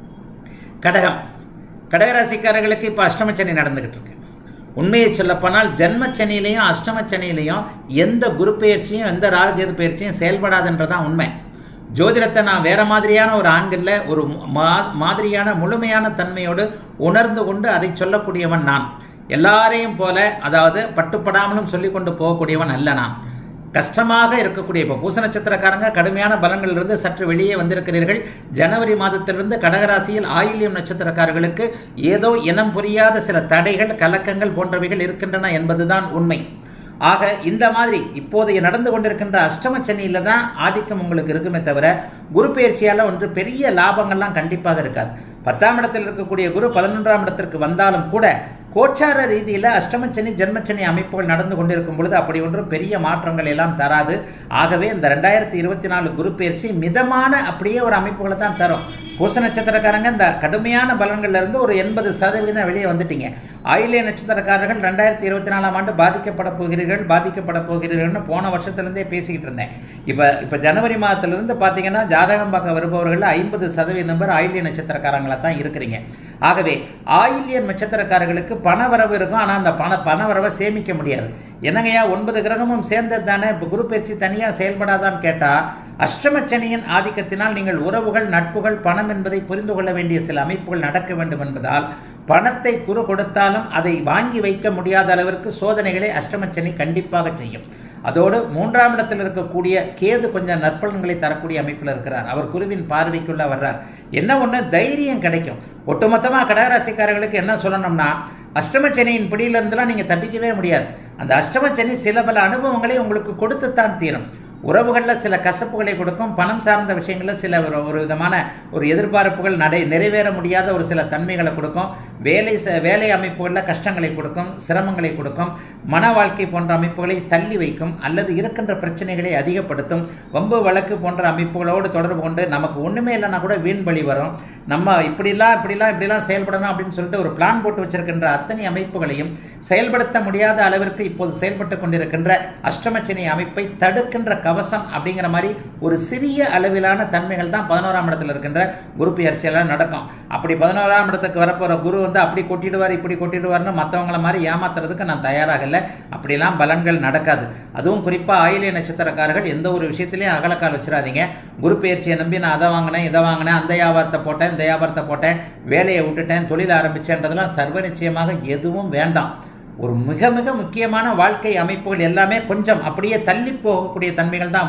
கடகம் கடகராசிக்காரர்களுக்கு இப்போ அஷ்டமச்சனி நடந்துகிட்டு இருக்கு உண்மையை சொல்லப்போனால் ஜென்மச்சனியிலையும் அஷ்டமச்சனியிலையும் எந்த குரு பயிற்சியும் எந்த ராகுகேது பயிற்சியும் செயல்படாதுன்றதான் உண்மை ஜோதிடத்தை நான் வேற மாதிரியான ஒரு ஆங்கிளில் ஒரு மாதிரியான முழுமையான தன்மையோடு உணர்ந்து கொண்டு அதை சொல்லக்கூடியவன் நான் எல்லாரையும் போல அதாவது பட்டுப்படாமலும் சொல்லி கொண்டு போகக்கூடியவன் அல்ல நான் கஷ்டமாக இருக்கக்கூடிய இப்போ பூச நட்சத்திரக்காரங்க கடுமையான பலங்களிலிருந்து சற்று வெளியே வந்திருக்கிறீர்கள் ஜனவரி மாதத்திலிருந்து கடகராசியில் ஆயில்யம் நட்சத்திரக்காரர்களுக்கு ஏதோ இனம் புரியாத சில தடைகள் கலக்கங்கள் போன்றவைகள் இருக்கின்றன என்பதுதான் உண்மை ஆக இந்த மாதிரி இப்போதைய நடந்து கொண்டிருக்கின்ற அஷ்டம சனியில தான் ஆதிக்கம் உங்களுக்கு இருக்குமே தவிர குரு பயிற்சியால் ஒன்று பெரிய லாபங்கள்லாம் கண்டிப்பாக இருக்காது பத்தாம் இடத்தில் இருக்கக்கூடிய குரு பதினொன்றாம் இடத்திற்கு வந்தாலும் கூட கோச்சார ரீதியில் அஷ்டமச்சனி ஜென்மச்சனி அமைப்புகள் நடந்து கொண்டிருக்கும் பொழுது அப்படி ஒன்றும் பெரிய மாற்றங்கள் எல்லாம் தராது ஆகவே இந்த ரெண்டாயிரத்தி இருபத்தி நாலு குரு பயிற்சி மிதமான அப்படியே ஒரு அமைப்புகளை தான் தரும் பூச நட்சத்திரக்காரங்க இந்த கடுமையான பலன்கள்ல இருந்து ஒரு எண்பது சதவீதம் வெளியே வந்துட்டீங்க ஆயிலிய நட்சத்திரக்காரர்கள் ரெண்டாயிரத்தி இருபத்தி நாலாம் ஆண்டு பாதிக்கப்பட போகிறீர்கள் பாதிக்கப்பட போகிறீர்கள்னு போன வருஷத்துலேருந்தே பேசிக்கிட்டு இருந்தேன் இப்போ இப்போ ஜனவரி மாதத்திலிருந்து பார்த்தீங்கன்னா ஜாதகம் பார்க்க வருபவர்கள் ஐம்பது சதவீதம் பேர் ஆயிலிய நட்சத்திரக்காரங்களாக தான் இருக்கிறீங்க ஆகவே ஆயில்யன் நட்சத்திரக்காரர்களுக்கு பணவரவு இருக்கும் ஆனால் அந்த பண பணவரவை சேமிக்க முடியாது என்னங்கய்யா ஒன்பது கிரகமும் சேர்ந்தது தானே இப்போ குரு பயிற்சி தனியாக செயல்படாதான்னு கேட்டால் அஷ்டமச்சனியின் ஆதிக்கத்தினால் நீங்கள் உறவுகள் நட்புகள் பணம் என்பதை புரிந்து கொள்ள வேண்டிய சில அமைப்புகள் நடக்க வேண்டும் என்பதால் பணத்தை குறு கொடுத்தாலும் அதை வாங்கி வைக்க முடியாத அளவிற்கு சோதனைகளை அஷ்டமச்சனி கண்டிப்பாக செய்யும் அதோடு மூன்றாம் இடத்தில் இருக்கக்கூடிய கேது கொஞ்சம் நற்பலன்களை தரக்கூடிய அமைப்பில் இருக்கிறார் அவர் குருவின் பார்வைக்குள்ள வர்றார் என்ன ஒன்று தைரியம் கிடைக்கும் ஒட்டுமொத்தமாக கடகராசிக்காரர்களுக்கு என்ன சொல்லணும்னா அஷ்டமச்சனியின் பிடியிலிருந்துலாம் நீங்கள் தப்பிக்கவே முடியாது அந்த அஷ்டமச்சனி சில பல அனுபவங்களை உங்களுக்கு கொடுத்துத்தான் தீரும் உறவுகளில் சில கசப்புகளை கொடுக்கும் பணம் சார்ந்த விஷயங்களில் சில ஒரு ஒரு விதமான ஒரு எதிர்பார்ப்புகள் நடை நிறைவேற முடியாத ஒரு சில தன்மைகளை கொடுக்கும் வேலை வேலை அமைப்புகளில் கஷ்டங்களை கொடுக்கும் சிரமங்களை கொடுக்கும் மன வாழ்க்கை போன்ற அமைப்புகளை தள்ளி வைக்கும் அல்லது இருக்கின்ற பிரச்சனைகளை அதிகப்படுத்தும் வம்பு வழக்கு போன்ற அமைப்புகளோடு தொடர்பு கொண்டு நமக்கு ஒன்றுமே இல்லைன்னா கூட வீண் பலி வரும் நம்ம இப்படிலாம் இப்படிலாம் இப்படிலாம் செயல்படணும் அப்படின்னு சொல்லிட்டு ஒரு பிளான் போட்டு வச்சிருக்கின்ற அத்தனை அமைப்புகளையும் செயல்படுத்த முடியாத அளவிற்கு இப்போது செயல்பட்டு கொண்டிருக்கின்ற அஷ்டமச்சனி அமைப்பை தடுக்கின்ற கவசம் அப்படிங்கிற மாதிரி ஒரு சிறிய அளவிலான தன்மைகள் தான் பதினோராம் இடத்துல இருக்கின்ற குரு பயிற்சியெல்லாம் நடக்கும் அப்படி பதினோராம் இடத்துக்கு வரப்போகிற குரு வந்து அப்படி கொட்டிடுவார் இப்படி கொட்டிடுவார்னு மற்றவங்கள மாதிரி ஏமாத்துறதுக்கு நான் தயாராக இல்லை அப்படிலாம் பலன்கள் நடக்காது அதுவும் குறிப்பாக ஆயிலிய நட்சத்திரக்காரர்கள் எந்த ஒரு விஷயத்திலையும் அகலக்கால் வச்சிடாதீங்க குரு பயிற்சியை நம்பி நான் அதை வாங்கினேன் இதை வாங்கினேன் அந்த வியாபாரத்தை போட்டேன் இந்த வியாபாரத்தை போட்டேன் வேலையை விட்டுட்டேன் தொழில் ஆரம்பிச்சேன்றதெல்லாம் சர்வ நிச்சயமாக எதுவும் வேண்டாம் ஒரு மிக மிக முக்கியமான வாழ்க்கை அமைப்புகள் எல்லாமே கொஞ்சம் அப்படியே தள்ளி போகக்கூடிய தன்மைகள் தான் வரும்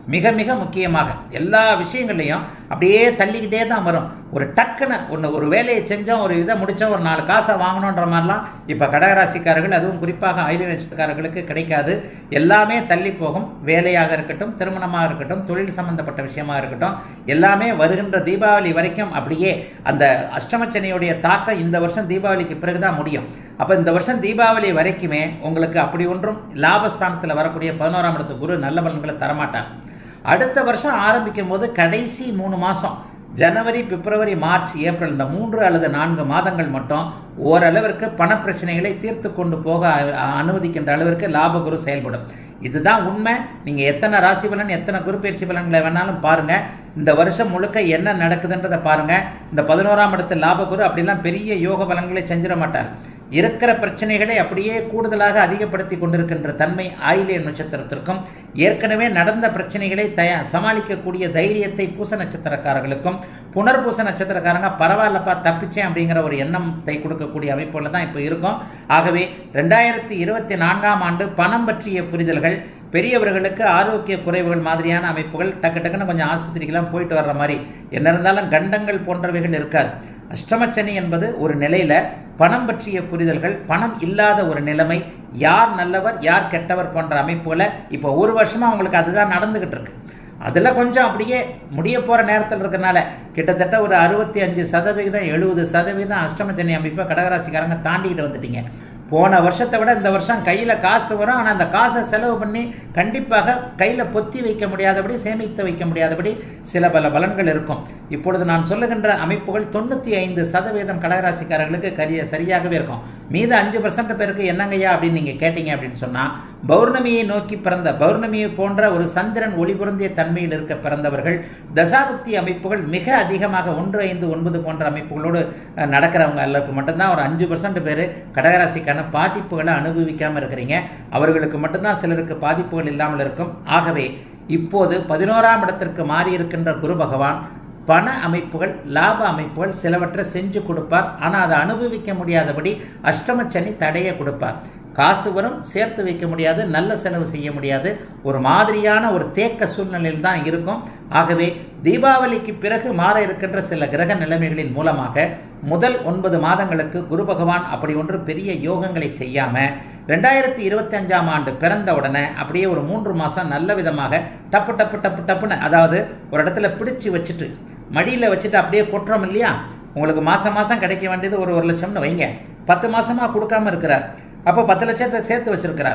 மிக மிக முக்கியமாக எல்லா விஷயங்கள்லையும் அப்படியே தள்ளிக்கிட்டே தான் வரும் ஒரு டக்குன்னு ஒன்று ஒரு வேலையை செஞ்சோம் ஒரு இதை முடித்தோம் ஒரு நாலு காசை வாங்கணுன்ற மாதிரிலாம் இப்போ கடகராசிக்காரர்கள் அதுவும் குறிப்பாக ஆயுத நட்சத்திரக்காரர்களுக்கு கிடைக்காது எல்லாமே தள்ளி போகும் வேலையாக இருக்கட்டும் திருமணமாக இருக்கட்டும் தொழில் சம்பந்தப்பட்ட விஷயமா இருக்கட்டும் எல்லாமே வருகின்ற தீபாவளி வரைக்கும் அப்படியே அந்த அஷ்டமச்சனையுடைய தாக்கம் இந்த வருஷம் தீபாவளிக்கு பிறகுதான் முடியும் அப்போ இந்த வருஷம் தீபாவளி வரைக்குமே உங்களுக்கு அப்படி ஒன்றும் லாபஸ்தானத்தில் வரக்கூடிய பதினோராம் இடத்து குரு நல்ல பலன்களை தரமாட்டார் அடுத்த வருஷம் ஆரம்பிக்கும் போது கடைசி மூணு மாதம் ஜனவரி பிப்ரவரி மார்ச் ஏப்ரல் இந்த மூன்று அல்லது நான்கு மாதங்கள் மட்டும் ஓரளவிற்கு பணப்பிரச்சனைகளை தீர்த்து கொண்டு போக அனுமதிக்கின்ற அளவிற்கு லாபகுரு செயல்படும் இதுதான் உண்மை நீங்கள் எத்தனை ராசி பலன் எத்தனை குரு பயிற்சி பலன்களை வேணாலும் பாருங்க இந்த வருஷம் முழுக்க என்ன நடக்குதுன்றதை பாருங்க இந்த பதினோராம் இடத்து லாபகுரு அப்படிலாம் பெரிய யோக பலன்களை செஞ்சிட மாட்டார் இருக்கிற பிரச்சனைகளை அப்படியே கூடுதலாக அதிகப்படுத்தி கொண்டிருக்கின்ற தன்மை ஆயிலிய நட்சத்திரத்திற்கும் ஏற்கனவே நடந்த பிரச்சனைகளை தய சமாளிக்கக்கூடிய தைரியத்தை பூச நட்சத்திரக்காரர்களுக்கும் புனர்பூச நட்சத்திரக்காரங்க பரவாயில்லப்பா தப்பிச்சேன் அப்படிங்கிற ஒரு எண்ணத்தை கொடுக்கக்கூடிய அமைப்புல தான் இப்போ இருக்கும் ஆகவே ரெண்டாயிரத்தி இருபத்தி நான்காம் ஆண்டு பணம் பற்றிய புரிதல்கள் பெரியவர்களுக்கு ஆரோக்கிய குறைவுகள் மாதிரியான அமைப்புகள் டக்கு டக்குன்னு கொஞ்சம் ஆஸ்பத்திரிக்கெல்லாம் போயிட்டு வர்ற மாதிரி என்ன இருந்தாலும் கண்டங்கள் போன்றவைகள் இருக்காது அஷ்டமச்சனி என்பது ஒரு நிலையில பணம் பற்றிய புரிதல்கள் பணம் இல்லாத ஒரு நிலைமை யார் நல்லவர் யார் கெட்டவர் போன்ற அமைப்புல இப்போ ஒரு வருஷமா உங்களுக்கு அதுதான் நடந்துகிட்டு இருக்கு அதில் கொஞ்சம் அப்படியே முடிய போகிற நேரத்தில் இருக்கனால கிட்டத்தட்ட ஒரு அறுபத்தி அஞ்சு சதவிகிதம் எழுபது சதவீதம் அஷ்டமச்சனி அமைப்பை கடகராசிக்காரங்க தாண்டிக்கிட்டு வந்துட்டீங்க போன வருஷத்தை விட இந்த வருஷம் கையில் காசு வரும் ஆனால் அந்த காசை செலவு பண்ணி கண்டிப்பாக கையில் பொத்தி வைக்க முடியாதபடி சேமித்து வைக்க முடியாதபடி சில பல பலன்கள் இருக்கும் இப்பொழுது நான் சொல்லுகின்ற அமைப்புகள் தொண்ணூற்றி ஐந்து சதவீதம் கடகராசிக்காரர்களுக்கு கரிய சரியாகவே இருக்கும் மீது அஞ்சு பர்சன்ட் பேருக்கு என்னங்கய்யா அப்படின்னு நீங்கள் கேட்டீங்க அப்படின்னு சொன்னால் பௌர்ணமியை நோக்கி பிறந்த பௌர்ணமியை போன்ற ஒரு சந்திரன் ஒளிபுறந்திய தன்மையில் இருக்க பிறந்தவர்கள் தசாபுக்தி அமைப்புகள் மிக அதிகமாக ஒன்று ஐந்து ஒன்பது போன்ற அமைப்புகளோடு நடக்கிறவங்க எல்லாருக்கும் மட்டும்தான் ஒரு அஞ்சு பர்சன்ட் பேர் கடகராசிக்கான பாதிப்புகளை அனுபவிக்காமல் இருக்கிறீங்க அவர்களுக்கு மட்டும்தான் சிலருக்கு பாதிப்புகள் இல்லாமல் இருக்கும் ஆகவே இப்போது பதினோராம் இடத்திற்கு மாறி இருக்கின்ற குரு பகவான் பண அமைப்புகள் லாப அமைப்புகள் சிலவற்றை செஞ்சு கொடுப்பார் ஆனால் அதை அனுபவிக்க முடியாதபடி அஷ்டமச்சனி தடையை கொடுப்பார் காசு வரும் சேர்த்து வைக்க முடியாது நல்ல செலவு செய்ய முடியாது ஒரு மாதிரியான ஒரு தேக்க சூழ்நிலையில் தான் இருக்கும் ஆகவே தீபாவளிக்கு பிறகு மாற இருக்கின்ற சில கிரக நிலைமைகளின் மூலமாக முதல் ஒன்பது மாதங்களுக்கு குரு பகவான் அப்படி ஒன்று பெரிய யோகங்களை செய்யாம ரெண்டாயிரத்தி இருபத்தி அஞ்சாம் ஆண்டு பிறந்த உடனே அப்படியே ஒரு மூன்று மாசம் நல்ல விதமாக டப்பு டப்பு டப்பு டப்புன்னு அதாவது ஒரு இடத்துல பிடிச்சு வச்சுட்டு மடியில் வச்சுட்டு அப்படியே கொட்டுறோம் இல்லையா உங்களுக்கு மாசம் மாசம் கிடைக்க வேண்டியது ஒரு ஒரு லட்சம்னு வைங்க பத்து மாசமா கொடுக்காம இருக்கிறார் அப்போ பத்து லட்சத்தை சேர்த்து வச்சிருக்கிறார்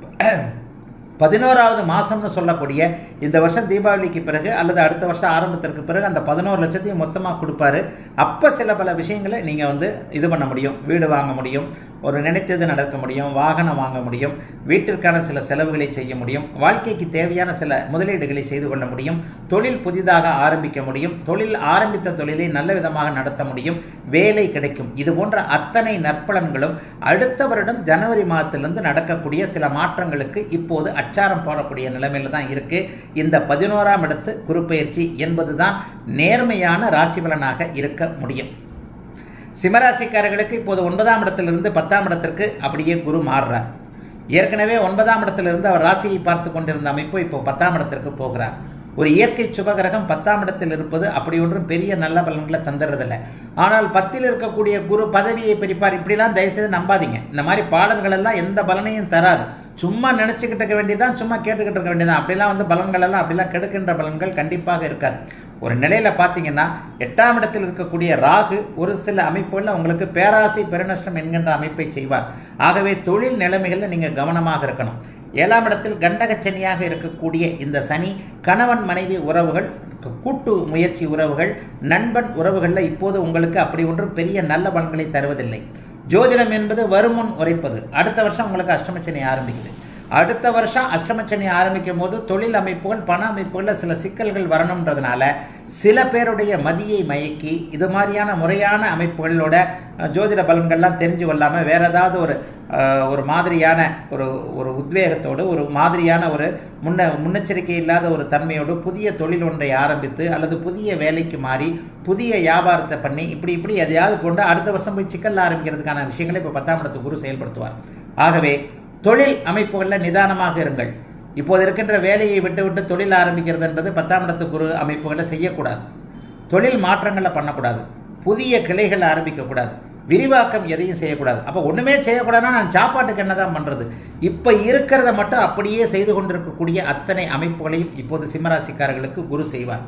பதினோராவது மாசம்னு சொல்லக்கூடிய இந்த வருஷம் தீபாவளிக்கு பிறகு அல்லது அடுத்த வருஷம் ஆரம்பத்திற்கு பிறகு அந்த பதினோரு லட்சத்தையும் மொத்தமாக கொடுப்பாரு அப்போ சில பல விஷயங்களை நீங்கள் வந்து இது பண்ண முடியும் வீடு வாங்க முடியும் ஒரு நினைத்தது நடக்க முடியும் வாகனம் வாங்க முடியும் வீட்டிற்கான சில செலவுகளை செய்ய முடியும் வாழ்க்கைக்கு தேவையான சில முதலீடுகளை செய்து கொள்ள முடியும் தொழில் புதிதாக ஆரம்பிக்க முடியும் தொழில் ஆரம்பித்த தொழிலை நல்ல விதமாக நடத்த முடியும் வேலை கிடைக்கும் இது போன்ற அத்தனை நற்பலன்களும் அடுத்த வருடம் ஜனவரி மாதத்திலிருந்து நடக்கக்கூடிய சில மாற்றங்களுக்கு இப்போது அச்சாரம் போடக்கூடிய நிலைமையில தான் இருக்கு இந்த பதினோராம் இடத்து குருப்பெயர்ச்சி என்பதுதான் நேர்மையான ராசி பலனாக இருக்க முடியும் சிம்மராசிக்காரர்களுக்கு இப்போது ஒன்பதாம் இடத்திலிருந்து பத்தாம் இடத்திற்கு அப்படியே குரு மாறுறார் ஏற்கனவே ஒன்பதாம் இடத்திலிருந்து அவர் ராசியை பார்த்து கொண்டிருந்த அமைப்பு இப்போ பத்தாம் இடத்திற்கு போகிறார் ஒரு இயற்கை சுபகிரகம் பத்தாம் இடத்தில் இருப்பது அப்படி ஒன்றும் பெரிய நல்ல பலன்களை தந்துடுறதில்ல ஆனால் பத்தில் இருக்கக்கூடிய குரு பதவியை பிரிப்பார் இப்படிலாம் தயவுசெய்து நம்பாதீங்க இந்த மாதிரி பாடல்கள் எல்லாம் எந்த பலனையும் தராது சும்மா நினைச்சுக்கிட்டு இருக்க வேண்டியதான் சும்மா கேட்டுக்கிட்டு இருக்க வேண்டியதான் அப்படிலாம் வந்து பலன்கள் எல்லாம் அப்படிலாம் கெடுக்கின்ற பலன்கள் கண்டிப்பாக இருக்காது ஒரு நிலையில பார்த்தீங்கன்னா எட்டாம் இடத்தில் இருக்கக்கூடிய ராகு ஒரு சில அமைப்புகளில் உங்களுக்கு பேராசை பெருநஷ்டம் என்கின்ற அமைப்பை செய்வார் ஆகவே தொழில் நிலைமைகளில் நீங்க கவனமாக இருக்கணும் ஏழாம் இடத்தில் கண்டகச்சனியாக இருக்கக்கூடிய இந்த சனி கணவன் மனைவி உறவுகள் கூட்டு முயற்சி உறவுகள் நண்பன் உறவுகளில் இப்போது உங்களுக்கு அப்படி ஒன்றும் பெரிய நல்ல பலன்களை தருவதில்லை ஜோதிடம் என்பது வருமுன் உரைப்பது அடுத்த வருஷம் உங்களுக்கு அஷ்டமச்சனி ஆரம்பிக்குது அடுத்த வருஷம் அஷ்டமச்சனி ஆரம்பிக்கும் போது தொழில் அமைப்புகள் பண அமைப்புகளில் சில சிக்கல்கள் வரணுன்றதுனால சில பேருடைய மதியை மயக்கி இது மாதிரியான முறையான அமைப்புகளோட ஜோதிட பலன்கள்லாம் தெரிஞ்சு கொள்ளாமல் வேற ஏதாவது ஒரு ஒரு மாதிரியான ஒரு ஒரு உத்வேகத்தோடு ஒரு மாதிரியான ஒரு முன்ன முன்னெச்சரிக்கை இல்லாத ஒரு தன்மையோடு புதிய தொழில் ஒன்றை ஆரம்பித்து அல்லது புதிய வேலைக்கு மாறி புதிய வியாபாரத்தை பண்ணி இப்படி இப்படி எதையாவது கொண்டு அடுத்த வருஷம் போய் சிக்கல் ஆரம்பிக்கிறதுக்கான விஷயங்களை இப்போ பத்தாம் இடத்து குரு செயல்படுத்துவார் ஆகவே தொழில் அமைப்புகளில் நிதானமாக இருங்கள் இப்போது இருக்கின்ற வேலையை விட்டு விட்டு தொழில் ஆரம்பிக்கிறது என்பது பத்தாம் இடத்து குரு அமைப்புகளை செய்யக்கூடாது தொழில் மாற்றங்களை பண்ணக்கூடாது புதிய கிளைகள் ஆரம்பிக்கக்கூடாது விரிவாக்கம் எதையும் செய்யக்கூடாது அப்போ ஒன்றுமே செய்யக்கூடாதுன்னா நான் சாப்பாட்டுக்கு என்ன தான் பண்ணுறது இப்போ இருக்கிறத மட்டும் அப்படியே செய்து கொண்டிருக்கக்கூடிய அத்தனை அமைப்புகளையும் இப்போது சிம்மராசிக்காரர்களுக்கு குரு செய்வார்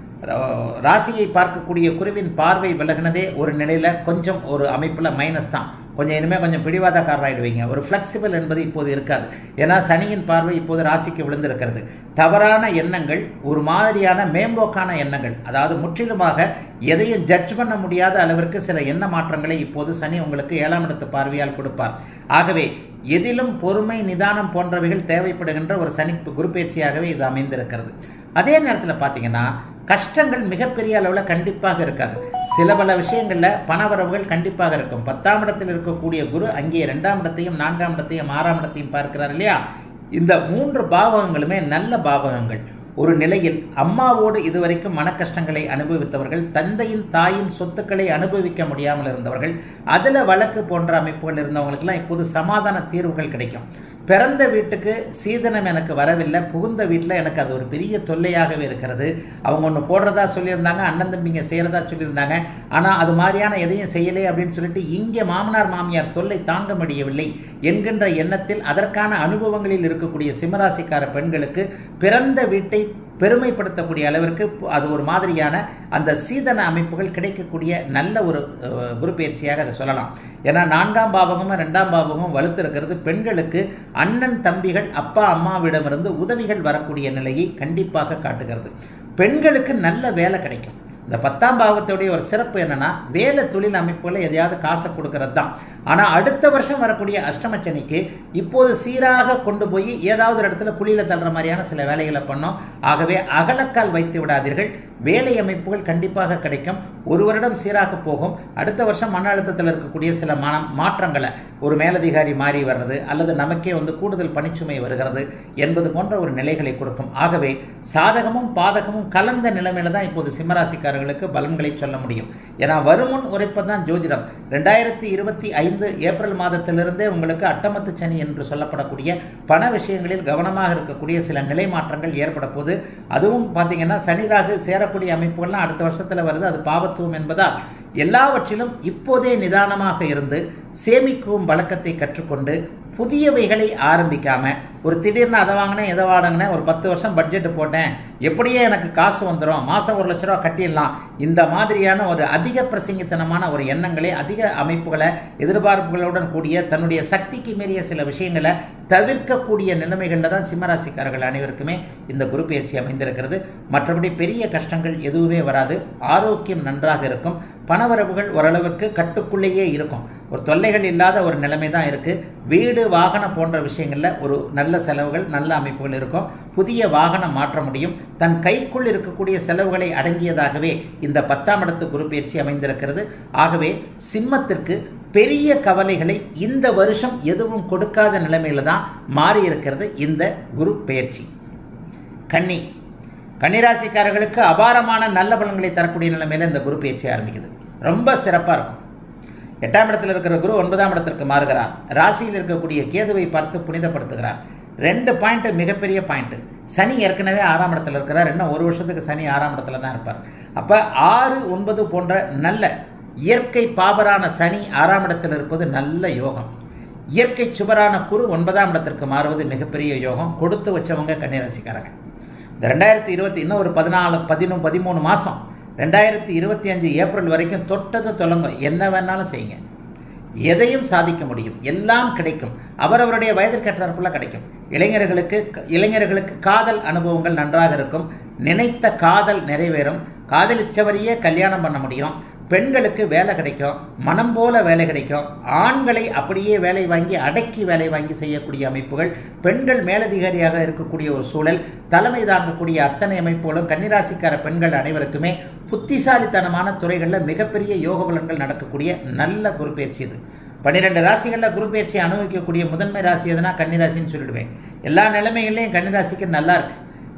ராசியை பார்க்கக்கூடிய குருவின் பார்வை விலகினதே ஒரு நிலையில் கொஞ்சம் ஒரு அமைப்பில் மைனஸ் தான் கொஞ்சம் இனிமேல் கொஞ்சம் பிடிவாதக்காரராயிடுவீங்க ஒரு ஃப்ளெக்சிபிள் என்பது இப்போது இருக்காது ஏன்னா சனியின் பார்வை இப்போது ராசிக்கு விழுந்திருக்கிறது தவறான எண்ணங்கள் ஒரு மாதிரியான மேம்போக்கான எண்ணங்கள் அதாவது முற்றிலுமாக எதையும் ஜட்ஜ் பண்ண முடியாத அளவிற்கு சில எண்ண மாற்றங்களை இப்போது சனி உங்களுக்கு ஏழாம் இடத்து பார்வையால் கொடுப்பார் ஆகவே எதிலும் பொறுமை நிதானம் போன்றவைகள் தேவைப்படுகின்ற ஒரு சனி குரு பயிற்சியாகவே இது அமைந்திருக்கிறது அதே நேரத்தில் பார்த்தீங்கன்னா கஷ்டங்கள் மிகப்பெரிய அளவில் கண்டிப்பாக இருக்காது சில பல விஷயங்களில் பணவரவுகள் கண்டிப்பாக இருக்கும் பத்தாம் இடத்தில் இருக்கக்கூடிய குரு அங்கே ரெண்டாம் இடத்தையும் நான்காம் இடத்தையும் ஆறாம் இடத்தையும் பார்க்கிறார் இல்லையா இந்த மூன்று பாவகங்களுமே நல்ல பாவகங்கள் ஒரு நிலையில் அம்மாவோடு இதுவரைக்கும் மன கஷ்டங்களை அனுபவித்தவர்கள் தந்தையின் தாயின் சொத்துக்களை அனுபவிக்க முடியாமல் இருந்தவர்கள் அதில் வழக்கு போன்ற அமைப்புகள் இருந்தவங்களுக்கெல்லாம் இப்போது சமாதான தீர்வுகள் கிடைக்கும் பிறந்த வீட்டுக்கு சீதனம் எனக்கு வரவில்லை புகுந்த வீட்டில் எனக்கு அது ஒரு பெரிய தொல்லையாகவே இருக்கிறது அவங்க ஒன்று போடுறதா சொல்லியிருந்தாங்க அண்ணன் தம்பிங்க செய்கிறதா சொல்லியிருந்தாங்க ஆனால் அது மாதிரியான எதையும் செய்யலை அப்படின்னு சொல்லிட்டு இங்கே மாமனார் மாமியார் தொல்லை தாங்க முடியவில்லை என்கின்ற எண்ணத்தில் அதற்கான அனுபவங்களில் இருக்கக்கூடிய சிம்மராசிக்கார பெண்களுக்கு பிறந்த வீட்டை பெருமைப்படுத்தக்கூடிய அளவிற்கு அது ஒரு மாதிரியான அந்த சீதன அமைப்புகள் கிடைக்கக்கூடிய நல்ல ஒரு குரு பயிற்சியாக அதை சொல்லலாம் ஏன்னா நான்காம் பாவகமும் ரெண்டாம் பாவகமும் வலுத்து இருக்கிறது பெண்களுக்கு அண்ணன் தம்பிகள் அப்பா அம்மாவிடமிருந்து உதவிகள் வரக்கூடிய நிலையை கண்டிப்பாக காட்டுகிறது பெண்களுக்கு நல்ல வேலை கிடைக்கும் இந்த பத்தாம் பாவத்துடைய ஒரு சிறப்பு என்னன்னா வேலை தொழில் அமைப்புகளை எதையாவது காசை கொடுக்கறது தான் ஆனால் அடுத்த வருஷம் வரக்கூடிய அஷ்டமச்சனிக்கு இப்போது சீராக கொண்டு போய் ஏதாவது ஒரு இடத்துல குழியில் தள்ளுற மாதிரியான சில வேலைகளை பண்ணோம் ஆகவே அகலக்கால் வைத்து விடாதீர்கள் வேலை அமைப்புகள் கண்டிப்பாக கிடைக்கும் ஒரு வருடம் சீராக போகும் அடுத்த வருஷம் மன அழுத்தத்தில் இருக்கக்கூடிய சில மன மாற்றங்களை ஒரு மேலதிகாரி மாறி வர்றது அல்லது நமக்கே வந்து கூடுதல் பணிச்சுமை வருகிறது என்பது போன்ற ஒரு நிலைகளை கொடுக்கும் ஆகவே சாதகமும் பாதகமும் கலந்த நிலைமையில தான் இப்போது சிம்மராசிக்காரர்களுக்கு பலன்களை சொல்ல முடியும் ஏன்னா வருமுன் உரைப்பதான் ஜோதிடம் ரெண்டாயிரத்தி இருபத்தி ஐந்து ஏப்ரல் மாதத்திலிருந்தே உங்களுக்கு அட்டமத்து சனி என்று சொல்லப்படக்கூடிய பண விஷயங்களில் கவனமாக இருக்கக்கூடிய சில நிலை மாற்றங்கள் ஏற்பட போது அதுவும் பார்த்தீங்கன்னா சனி ராகு சேரக்கூடிய அமைப்புகள்லாம் அடுத்த வருஷத்தில் வருது அது பாவத்துவம் என்பதால் எல்லாவற்றிலும் இப்போதே நிதானமாக இருந்து சேமிக்கும் வழக்கத்தை கற்றுக்கொண்டு புதியவைகளை ஆரம்பிக்காம ஒரு திடீர்னு அதை வாங்கினேன் எதை வாங்கினேன் ஒரு பத்து வருஷம் பட்ஜெட் போட்டேன் எப்படியே எனக்கு காசு வந்துடும் மாதம் ஒரு லட்ச ரூபா கட்டிடலாம் இந்த மாதிரியான ஒரு அதிக பிரசங்கித்தனமான ஒரு எண்ணங்களை அதிக அமைப்புகளை எதிர்பார்ப்புகளுடன் கூடிய தன்னுடைய சக்திக்கு மீறிய சில விஷயங்களை தவிர்க்கக்கூடிய நிலைமைகளில் தான் சிம்மராசிக்காரர்கள் அனைவருக்குமே இந்த குரு பயிற்சி அமைந்திருக்கிறது மற்றபடி பெரிய கஷ்டங்கள் எதுவுமே வராது ஆரோக்கியம் நன்றாக இருக்கும் பணவரவுகள் ஓரளவிற்கு கட்டுக்குள்ளேயே இருக்கும் ஒரு தொல்லைகள் இல்லாத ஒரு நிலைமை தான் இருக்கு வீடு வாகனம் போன்ற விஷயங்களில் ஒரு நல்ல செலவுகள் நல்ல அமைப்புகள் இருக்கும் புதிய வாகனம் மாற்ற முடியும் தன் கைக்குள் இருக்கக்கூடிய செலவுகளை அடங்கியதாகவே இந்த பத்தாம் இடத்து குரு பயிற்சி அமைந்திருக்கிறது ஆகவே சிம்மத்திற்கு பெரிய கவலைகளை இந்த வருஷம் எதுவும் கொடுக்காத நிலைமையில தான் மாறி இருக்கிறது இந்த குரு பயிற்சி கன்னி கன்னிராசிக்காரர்களுக்கு அபாரமான நல்ல பலன்களை தரக்கூடிய நிலைமையில இந்த குரு பயிற்சி ஆரம்பிக்குது ரொம்ப சிறப்பாக இருக்கும் எட்டாம் இடத்தில் இருக்கிற குரு ஒன்பதாம் இடத்திற்கு மாறுகிறார் ராசியில் இருக்கக்கூடிய கேதுவை பார்த்து புனிதப்படுத்துகிறார் ரெண்டு பாயிண்ட் மிகப்பெரிய பாயிண்ட் சனி ஏற்கனவே ஆறாம் இடத்துல இருக்கிறார் இன்னும் ஒரு வருஷத்துக்கு சனி ஆறாம் இடத்துல தான் இருப்பார் அப்ப ஆறு ஒன்பது போன்ற நல்ல இயற்கை பாபரான சனி ஆறாம் இடத்தில் இருப்பது நல்ல யோகம் இயற்கை சுபரான குரு ஒன்பதாம் இடத்திற்கு மாறுவது மிகப்பெரிய யோகம் கொடுத்து வச்சவங்க கன்னிராசிக்காரங்க இந்த ரெண்டாயிரத்தி இருபத்தி இன்னும் ஒரு பதினாலு பதினொன்று பதிமூணு மாதம் ரெண்டாயிரத்தி இருபத்தி அஞ்சு ஏப்ரல் வரைக்கும் தொட்டது தொடங்க என்ன வேணாலும் செய்யுங்க எதையும் சாதிக்க முடியும் எல்லாம் கிடைக்கும் அவரவருடைய வயதிற்கேற்றாற்போல கிடைக்கும் இளைஞர்களுக்கு இளைஞர்களுக்கு காதல் அனுபவங்கள் நன்றாக இருக்கும் நினைத்த காதல் நிறைவேறும் காதலிச்சவரையே கல்யாணம் பண்ண முடியும் பெண்களுக்கு வேலை கிடைக்கும் மனம் போல வேலை கிடைக்கும் ஆண்களை அப்படியே வேலை வாங்கி அடக்கி வேலை வாங்கி செய்யக்கூடிய அமைப்புகள் பெண்கள் மேலதிகாரியாக இருக்கக்கூடிய ஒரு சூழல் தலைமை தாங்கக்கூடிய அத்தனை அமைப்புகளும் கன்னிராசிக்கார பெண்கள் அனைவருக்குமே புத்திசாலித்தனமான துறைகளில் மிகப்பெரிய யோக பலன்கள் நடக்கக்கூடிய நல்ல குரு பயிற்சி இது பன்னிரெண்டு ராசிகளில் குரு பயிற்சி அனுபவிக்கக்கூடிய முதன்மை ராசி எதுனா கன்னிராசின்னு சொல்லிடுவேன் எல்லா நிலைமைகள்லையும் கன்னிராசிக்கு நல்லா இருக்கு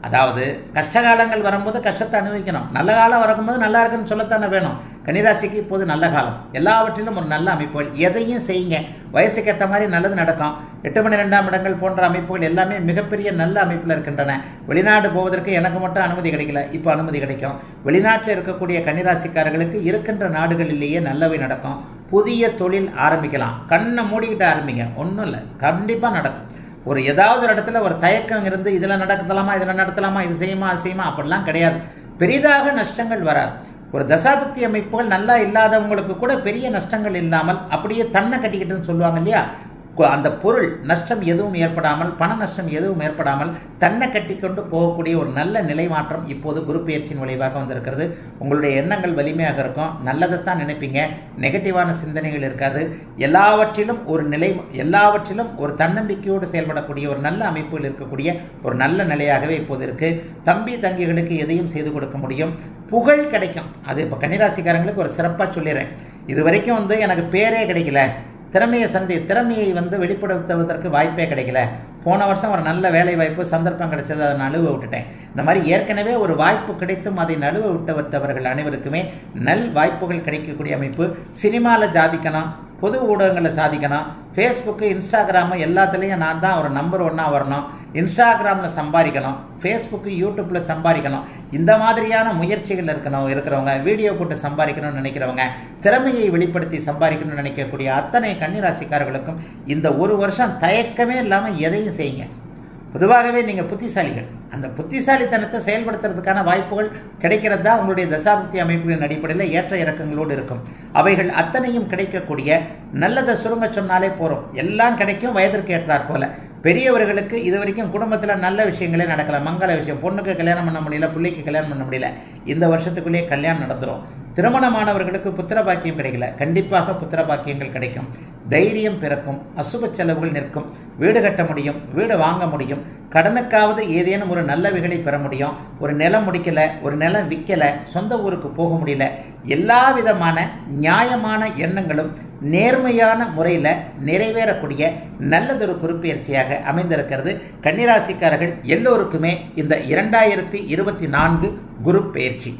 அதாவது கஷ்டகாலங்கள் வரும்போது கஷ்டத்தை அனுபவிக்கணும் நல்ல காலம் வரும்போது நல்லா இருக்குன்னு சொல்லத்தானே வேணும் கன்னிராசிக்கு இப்போது நல்ல காலம் எல்லாவற்றிலும் ஒரு நல்ல அமைப்புகள் எதையும் செய்யுங்க வயசுக்கு ஏற்ற மாதிரி நல்லது நடக்கும் எட்டு மணி ரெண்டாம் இடங்கள் போன்ற அமைப்புகள் எல்லாமே மிகப்பெரிய நல்ல அமைப்பில் இருக்கின்றன வெளிநாடு போவதற்கு எனக்கு மட்டும் அனுமதி கிடைக்கல இப்போ அனுமதி கிடைக்கும் வெளிநாட்டில் இருக்கக்கூடிய கன்னிராசிக்காரர்களுக்கு இருக்கின்ற நாடுகளிலேயே நல்லவை நடக்கும் புதிய தொழில் ஆரம்பிக்கலாம் கண்ணை மூடிக்கிட்டு ஆரம்பிங்க ஒன்றும் இல்லை கண்டிப்பாக நடக்கும் ஒரு ஏதாவது ஒரு இடத்துல ஒரு தயக்கம் இருந்து இதில் நடத்தலாமா இதில் நடத்தலாமா இது செய்யுமா அது செய்யுமா அப்படிலாம் கிடையாது பெரிதாக நஷ்டங்கள் வராது ஒரு தசாபக்தி அமைப்புகள் நல்லா இல்லாதவங்களுக்கு கூட பெரிய நஷ்டங்கள் இல்லாமல் அப்படியே தன்னை கட்டிக்கிட்டுன்னு சொல்லுவாங்க இல்லையா கொ- அந்த பொருள் நஷ்டம் எதுவும் ஏற்படாமல் பண நஷ்டம் எதுவும் ஏற்படாமல் தன்னை கட்டிக்கொண்டு போகக்கூடிய ஒரு நல்ல நிலை மாற்றம் இப்போது குரு பெயர்ச்சியின் விளைவாக வந்திருக்கிறது உங்களுடைய எண்ணங்கள் வலிமையாக இருக்கும் நல்லதைத்தான் நினைப்பீங்க நெகட்டிவான சிந்தனைகள் இருக்காது எல்லாவற்றிலும் ஒரு நிலை எல்லாவற்றிலும் ஒரு தன்னம்பிக்கையோடு செயல்படக்கூடிய ஒரு நல்ல அமைப்புகள் இருக்கக்கூடிய ஒரு நல்ல நிலையாகவே இப்போது இருக்கு தம்பி தங்கிகளுக்கு எதையும் செய்து கொடுக்க முடியும் புகழ் கிடைக்கும் அது இப்போ கன்னிராசிக்காரங்களுக்கு ஒரு சிறப்பாக சொல்லிடுறேன் இது வரைக்கும் வந்து எனக்கு பேரே கிடைக்கல திறமையை சந்தி திறமையை வந்து வெளிப்படுத்துவதற்கு வாய்ப்பே கிடைக்கல போன வருஷம் ஒரு நல்ல வேலை வாய்ப்பு சந்தர்ப்பம் கிடைச்சது அதை நழுவ விட்டுட்டேன் இந்த மாதிரி ஏற்கனவே ஒரு வாய்ப்பு கிடைத்தும் அதை நழுவ விட்டவற்றவர்கள் அனைவருக்குமே நல் வாய்ப்புகள் கிடைக்கக்கூடிய அமைப்பு சினிமாவில் ஜாதிக்கணும் பொது ஊடகங்களில் சாதிக்கணும் ஃபேஸ்புக்கு இன்ஸ்டாகிராமு எல்லாத்துலேயும் நான் தான் ஒரு நம்பர் ஒன்னாக வரணும் இன்ஸ்டாகிராமில் சம்பாதிக்கணும் ஃபேஸ்புக்கு யூடியூப்பில் சம்பாதிக்கணும் இந்த மாதிரியான முயற்சிகள் இருக்கணும் இருக்கிறவங்க வீடியோ போட்டு சம்பாதிக்கணும்னு நினைக்கிறவங்க திறமையை வெளிப்படுத்தி சம்பாதிக்கணும்னு நினைக்கக்கூடிய அத்தனை கன்னிராசிக்காரர்களுக்கும் இந்த ஒரு வருஷம் தயக்கமே இல்லாமல் எதையும் செய்யுங்க பொதுவாகவே நீங்கள் புத்திசாலிகள் அந்த புத்திசாலித்தனத்தை செயல்படுத்துறதுக்கான வாய்ப்புகள் கிடைக்கிறது தான் உங்களுடைய தசாபக்தி அமைப்புகளின் அடிப்படையில் ஏற்ற இறக்கங்களோடு இருக்கும் அவைகள் அத்தனையும் கிடைக்கக்கூடிய நல்லதை சுருங்க சொன்னாலே போகிறோம் எல்லாம் கிடைக்கும் வயதிற்கு ஏற்றாற் போல பெரியவர்களுக்கு இது வரைக்கும் குடும்பத்தில் நல்ல விஷயங்களே நடக்கல மங்கள விஷயம் பொண்ணுக்கு கல்யாணம் பண்ண முடியல பிள்ளைக்கு கல்யாணம் பண்ண முடியல இந்த வருஷத்துக்குள்ளேயே கல்யாணம் நடந்துரும் திருமணமானவர்களுக்கு புத்திர பாக்கியம் கிடைக்கல கண்டிப்பாக புத்திர பாக்கியங்கள் கிடைக்கும் தைரியம் பிறக்கும் அசுப செலவுகள் நிற்கும் வீடு கட்ட முடியும் வீடு வாங்க முடியும் கடனுக்காவது ஏதேனும் ஒரு நல்லவைகளை பெற முடியும் ஒரு நிலம் முடிக்கல ஒரு நிலம் விற்கல சொந்த ஊருக்கு போக முடியல எல்லா விதமான நியாயமான எண்ணங்களும் நேர்மையான முறையில் நிறைவேறக்கூடிய நல்லதொரு குறிப்பெயர்ச்சியாக அமைந்திருக்கிறது கன்னிராசிக்காரர்கள் எல்லோருக்குமே இந்த இரண்டாயிரத்தி இருபத்தி நான்கு குரு பெயர்ச்சி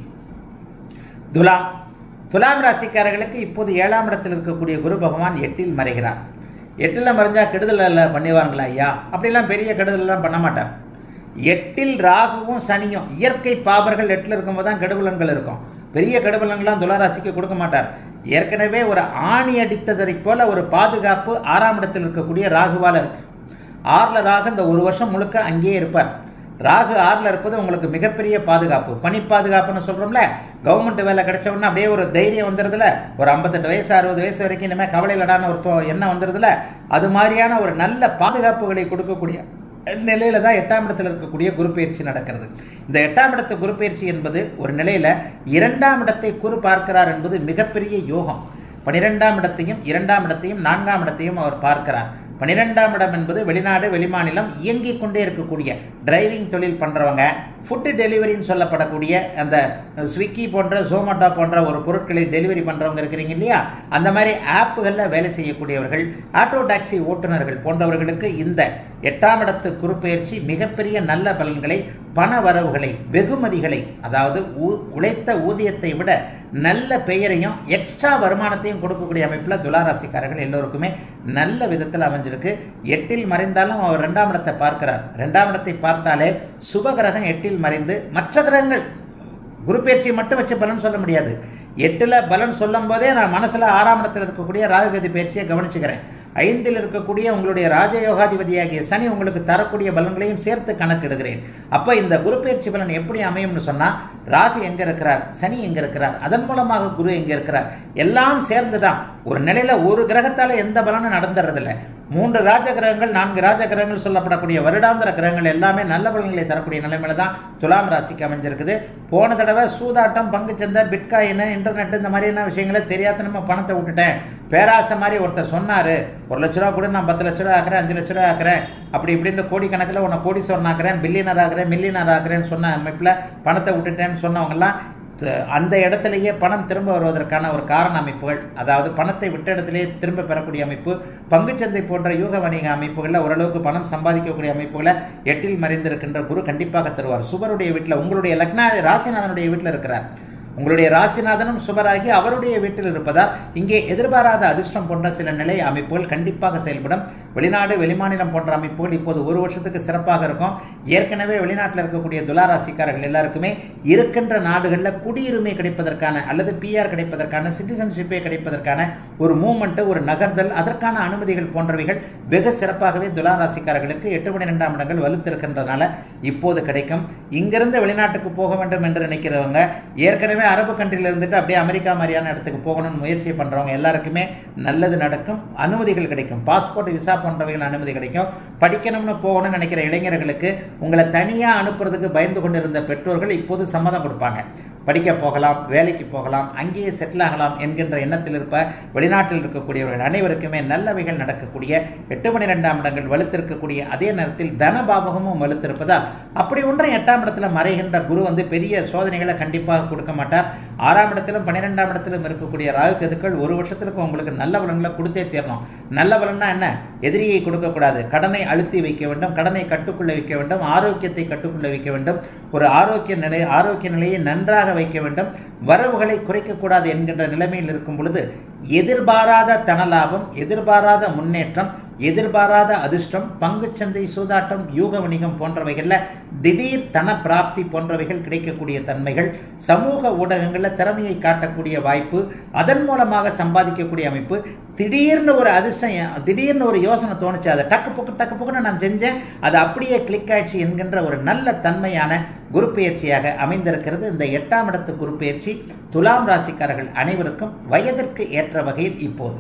துலாம் துலாம் ராசிக்காரர்களுக்கு இப்போது ஏழாம் இடத்தில் இருக்கக்கூடிய குரு பகவான் எட்டில் மறைகிறார் எட்டில் மறைஞ்சா கெடுதல் எல்லாம் பண்ணிவாங்களா ஐயா அப்படிலாம் பெரிய கெடுதல் எல்லாம் பண்ண மாட்டார் எட்டில் ராகுவும் சனியும் இயற்கை பாபர்கள் எட்டில் இருக்கும்போது தான் கெடுபலன்கள் இருக்கும் பெரிய கெடுபலன்கள்லாம் துளாராசிக்கு கொடுக்க மாட்டார் ஏற்கனவே ஒரு ஆணி அடித்ததை போல ஒரு பாதுகாப்பு ஆறாம் இடத்தில் இருக்கக்கூடிய ராகுவால இருக்கு ஆறுல ராகு இந்த ஒரு வருஷம் முழுக்க அங்கேயே இருப்பார் ராகு ஆறுல இருப்பது உங்களுக்கு மிகப்பெரிய பாதுகாப்பு பணி பாதுகாப்புன்னு சொல்றோம்ல கவர்மெண்ட் வேலை கிடைச்ச உடனே அப்படியே ஒரு தைரியம் வந்துடுதுல ஒரு ஐம்பத்தெட்டு வயசு அறுபது வயசு வரைக்கும் இனிமேல் கவலையிலடான ஒரு தோ- எண்ணம் வந்துடுதுல அது மாதிரியான ஒரு நல்ல பாதுகாப்புகளை கொடுக்கக்கூடிய நிலையில தான் எட்டாம் இடத்துல இருக்கக்கூடிய குரு பயிற்சி நடக்கிறது இந்த எட்டாம் இடத்து குரு பயிற்சி என்பது ஒரு நிலையில இரண்டாம் இடத்தை குரு பார்க்கிறார் என்பது மிகப்பெரிய யோகம் பனிரெண்டாம் இடத்தையும் இரண்டாம் இடத்தையும் நான்காம் இடத்தையும் அவர் பார்க்கிறார் பனிரெண்டாம் இடம் என்பது வெளிநாடு வெளிமாநிலம் இயங்கிக் கொண்டே இருக்கக்கூடிய டிரைவிங் தொழில் பண்றவங்க ஃபுட்டு டெலிவரின்னு சொல்லப்படக்கூடிய அந்த ஸ்விக்கி போன்ற ஜோமேட்டோ போன்ற ஒரு பொருட்களை டெலிவரி பண்றவங்க இருக்கிறீங்க இல்லையா அந்த மாதிரி ஆப்புகளில் வேலை செய்யக்கூடியவர்கள் ஆட்டோ டாக்ஸி ஓட்டுநர்கள் போன்றவர்களுக்கு இந்த எட்டாம் இடத்து குறுப்பெயர்ச்சி மிகப்பெரிய நல்ல பலன்களை பண வரவுகளை வெகுமதிகளை அதாவது ஊ- உழைத்த ஊதியத்தை விட நல்ல பெயரையும் எக்ஸ்ட்ரா வருமானத்தையும் கொடுக்கக்கூடிய அமைப்பில் துளாராசிக்காரர்கள் எல்லோருக்குமே நல்ல விதத்தில் அமைஞ்சிருக்கு எட்டில் மறைந்தாலும் அவர் ரெண்டாம் இடத்தை பார்க்கிறார் ரெண்டாம் இடத்தை பார்த்தாலே சுபகிரகம் எட்டில் மறைந்து மற்ற கிரகங்கள் குரு பயிற்சியை மட்டும் வச்சு பலன் சொல்ல முடியாது எட்டுல பலன் சொல்லும் போதே நான் மனசுல ஆறாம் இடத்துல இருக்கக்கூடிய ராகுகதி பயிற்சியை கவனிச்சுக்கிறேன் ஐந்தில் இருக்கக்கூடிய உங்களுடைய ராஜயோகாதிபதியாகிய சனி உங்களுக்கு தரக்கூடிய பலன்களையும் சேர்த்து கணக்கிடுகிறேன் அப்ப இந்த குரு பயிற்சி பலன் எப்படி அமையும்னு சொன்னா ராகு எங்க இருக்கிறார் சனி எங்க இருக்கிறார் அதன் மூலமாக குரு எங்க இருக்கிறார் எல்லாம் சேர்ந்துதான் ஒரு நிலையில ஒரு கிரகத்தால எந்த பலனும் நடந்துறதில்ல மூன்று ராஜ கிரகங்கள் நான்கு ராஜ கிரகங்கள் சொல்லப்படக்கூடிய வருடாந்திர கிரகங்கள் எல்லாமே நல்ல பலன்களை தரக்கூடிய நிலைமையில தான் துலாம் ராசிக்கு அமைஞ்சிருக்குது போன தடவை சூதாட்டம் பங்குச்சந்தை பிட்காயின் இன்டர்நெட் இந்த மாதிரியான விஷயங்களை தெரியாத நம்ம பணத்தை விட்டுட்டேன் பேராசை மாதிரி ஒருத்தர் சொன்னாரு ஒரு லட்ச ரூபா கூட நான் பத்து லட்ச ரூபா ஆக்குறேன் அஞ்சு லட்ச ரூபா ஆக்குறேன் அப்படி இப்படின்னு கோடிக்கணக்கில் உன்னை கோடீஸ்வரன் ஆக்குறேன் பில்லியனர் ஆக்குறேன் மில்லியனர் ஆக்குறேன்னு சொன்ன அமைப்பில் பணத்தை விட்டுட்டேன்னு சொன்னவங்கலாம் த- அந்த இடத்திலேயே பணம் திரும்ப வருவதற்கான ஒரு காரண அமைப்புகள் அதாவது பணத்தை விட்ட இடத்திலேயே திரும்ப பெறக்கூடிய அமைப்பு பங்குச்சந்தை போன்ற யூக வணிக அமைப்புகளில் ஓரளவுக்கு பணம் சம்பாதிக்கக்கூடிய அமைப்புகளை எட்டில் மறைந்திருக்கின்ற குரு கண்டிப்பாக தருவார் சுபருடைய வீட்டில் உங்களுடைய லக்னா ராசிநாதனுடைய வீட்டில் இருக்கிறார் உங்களுடைய ராசிநாதனும் சுபராகி அவருடைய வீட்டில் இருப்பதால் இங்கே எதிர்பாராத அதிர்ஷ்டம் போன்ற சில நிலை அமைப்புகள் கண்டிப்பாக செயல்படும் வெளிநாடு வெளிமாநிலம் போன்ற அமைப்புகள் இப்போது ஒரு வருஷத்துக்கு சிறப்பாக இருக்கும் ஏற்கனவே வெளிநாட்டில் இருக்கக்கூடிய துலா ராசிக்காரர்கள் எல்லாருக்குமே இருக்கின்ற நாடுகளில் குடியுரிமை கிடைப்பதற்கான அல்லது பிஆர் கிடைப்பதற்கான சிட்டிசன்ஷிப்பே கிடைப்பதற்கான ஒரு மூமெண்ட் ஒரு நகர்தல் அதற்கான அனுமதிகள் போன்றவைகள் வெகு சிறப்பாகவே துலா ராசிக்காரர்களுக்கு எட்டு மணி ரெண்டாம் இடங்கள் வலுத்திருக்கின்றனால இப்போது கிடைக்கும் இங்கிருந்து வெளிநாட்டுக்கு போக வேண்டும் என்று நினைக்கிறவங்க ஏற்கனவே அரபு கண்ட்ரில இருந்துட்டு அப்படியே அமெரிக்கா மாதிரியான இடத்துக்கு போகணும்னு முயற்சி பண்றவங்க எல்லாருக்குமே நல்லது நடக்கும் அனுமதிகள் கிடைக்கும் பாஸ்போர்ட் விசா போன்றவைகள் அனுமதி கிடைக்கும் படிக்கணும்னு போகணும்னு நினைக்கிற இளைஞர்களுக்கு உங்களை தனியா அனுப்புறதுக்கு பயந்து கொண்டிருந்த பெற்றோர்கள் இப்போது சம்மதம் கொடுப்பாங்க படிக்க போகலாம் வேலைக்கு போகலாம் அங்கேயே செட்டில் ஆகலாம் என்கின்ற எண்ணத்தில் இருப்ப வெளிநாட்டில் இருக்கக்கூடியவர்கள் அனைவருக்குமே நல்லவைகள் நடக்கக்கூடிய எட்டு மணி ரெண்டாம் இடங்கள் வலுத்திருக்கக்கூடிய அதே நேரத்தில் தனபாவகமும் வலுத்திருப்பதால் அப்படி ஒன்றும் எட்டாம் இடத்துல மறைகின்ற குரு வந்து பெரிய சோதனைகளை கண்டிப்பாக கொடுக்க மாட்டார் ஆறாம் இடத்திலும் பன்னிரெண்டாம் இடத்திலும் இருக்கக்கூடிய ராகு கெதுக்கள் ஒரு வருஷத்திற்கு உங்களுக்கு நல்ல பலன்களை கொடுத்தே தீரணும் நல்ல பலன்னா என்ன எதிரியை கொடுக்கக்கூடாது கடனை அழுத்தி வைக்க வேண்டும் கடனை கட்டுக்குள்ள வைக்க வேண்டும் ஆரோக்கியத்தை கட்டுக்குள்ள வைக்க வேண்டும் ஒரு ஆரோக்கிய நிலை ஆரோக்கிய நிலையை நன்றாக வைக்க வேண்டும் வரவுகளை குறைக்கக்கூடாது என்கின்ற நிலைமையில் இருக்கும் பொழுது எதிர்பாராத தனலாபம் எதிர்பாராத முன்னேற்றம் எதிர்பாராத அதிர்ஷ்டம் பங்குச்சந்தை சூதாட்டம் யூக வணிகம் போன்றவைகள்ல திடீர் தன பிராப்தி போன்றவைகள் கிடைக்கக்கூடிய தன்மைகள் சமூக ஊடகங்களில் திறமையை காட்டக்கூடிய வாய்ப்பு அதன் மூலமாக சம்பாதிக்கக்கூடிய அமைப்பு திடீர்னு ஒரு அதிர்ஷ்டம் எ- திடீர்னு ஒரு யோசனை தோணுச்சு அதை டக்கு புக்கு டக்கு புக்குன்னு நான் செஞ்சேன் அது அப்படியே கிளிக் ஆயிடுச்சு என்கின்ற ஒரு நல்ல தன்மையான குரு பெயர்ச்சியாக அமைந்திருக்கிறது இந்த எட்டாம் இடத்து குரு பெயர்ச்சி துலாம் ராசிக்காரர்கள் அனைவருக்கும் வயதிற்கு ஏற்ற வகையில் இப்போது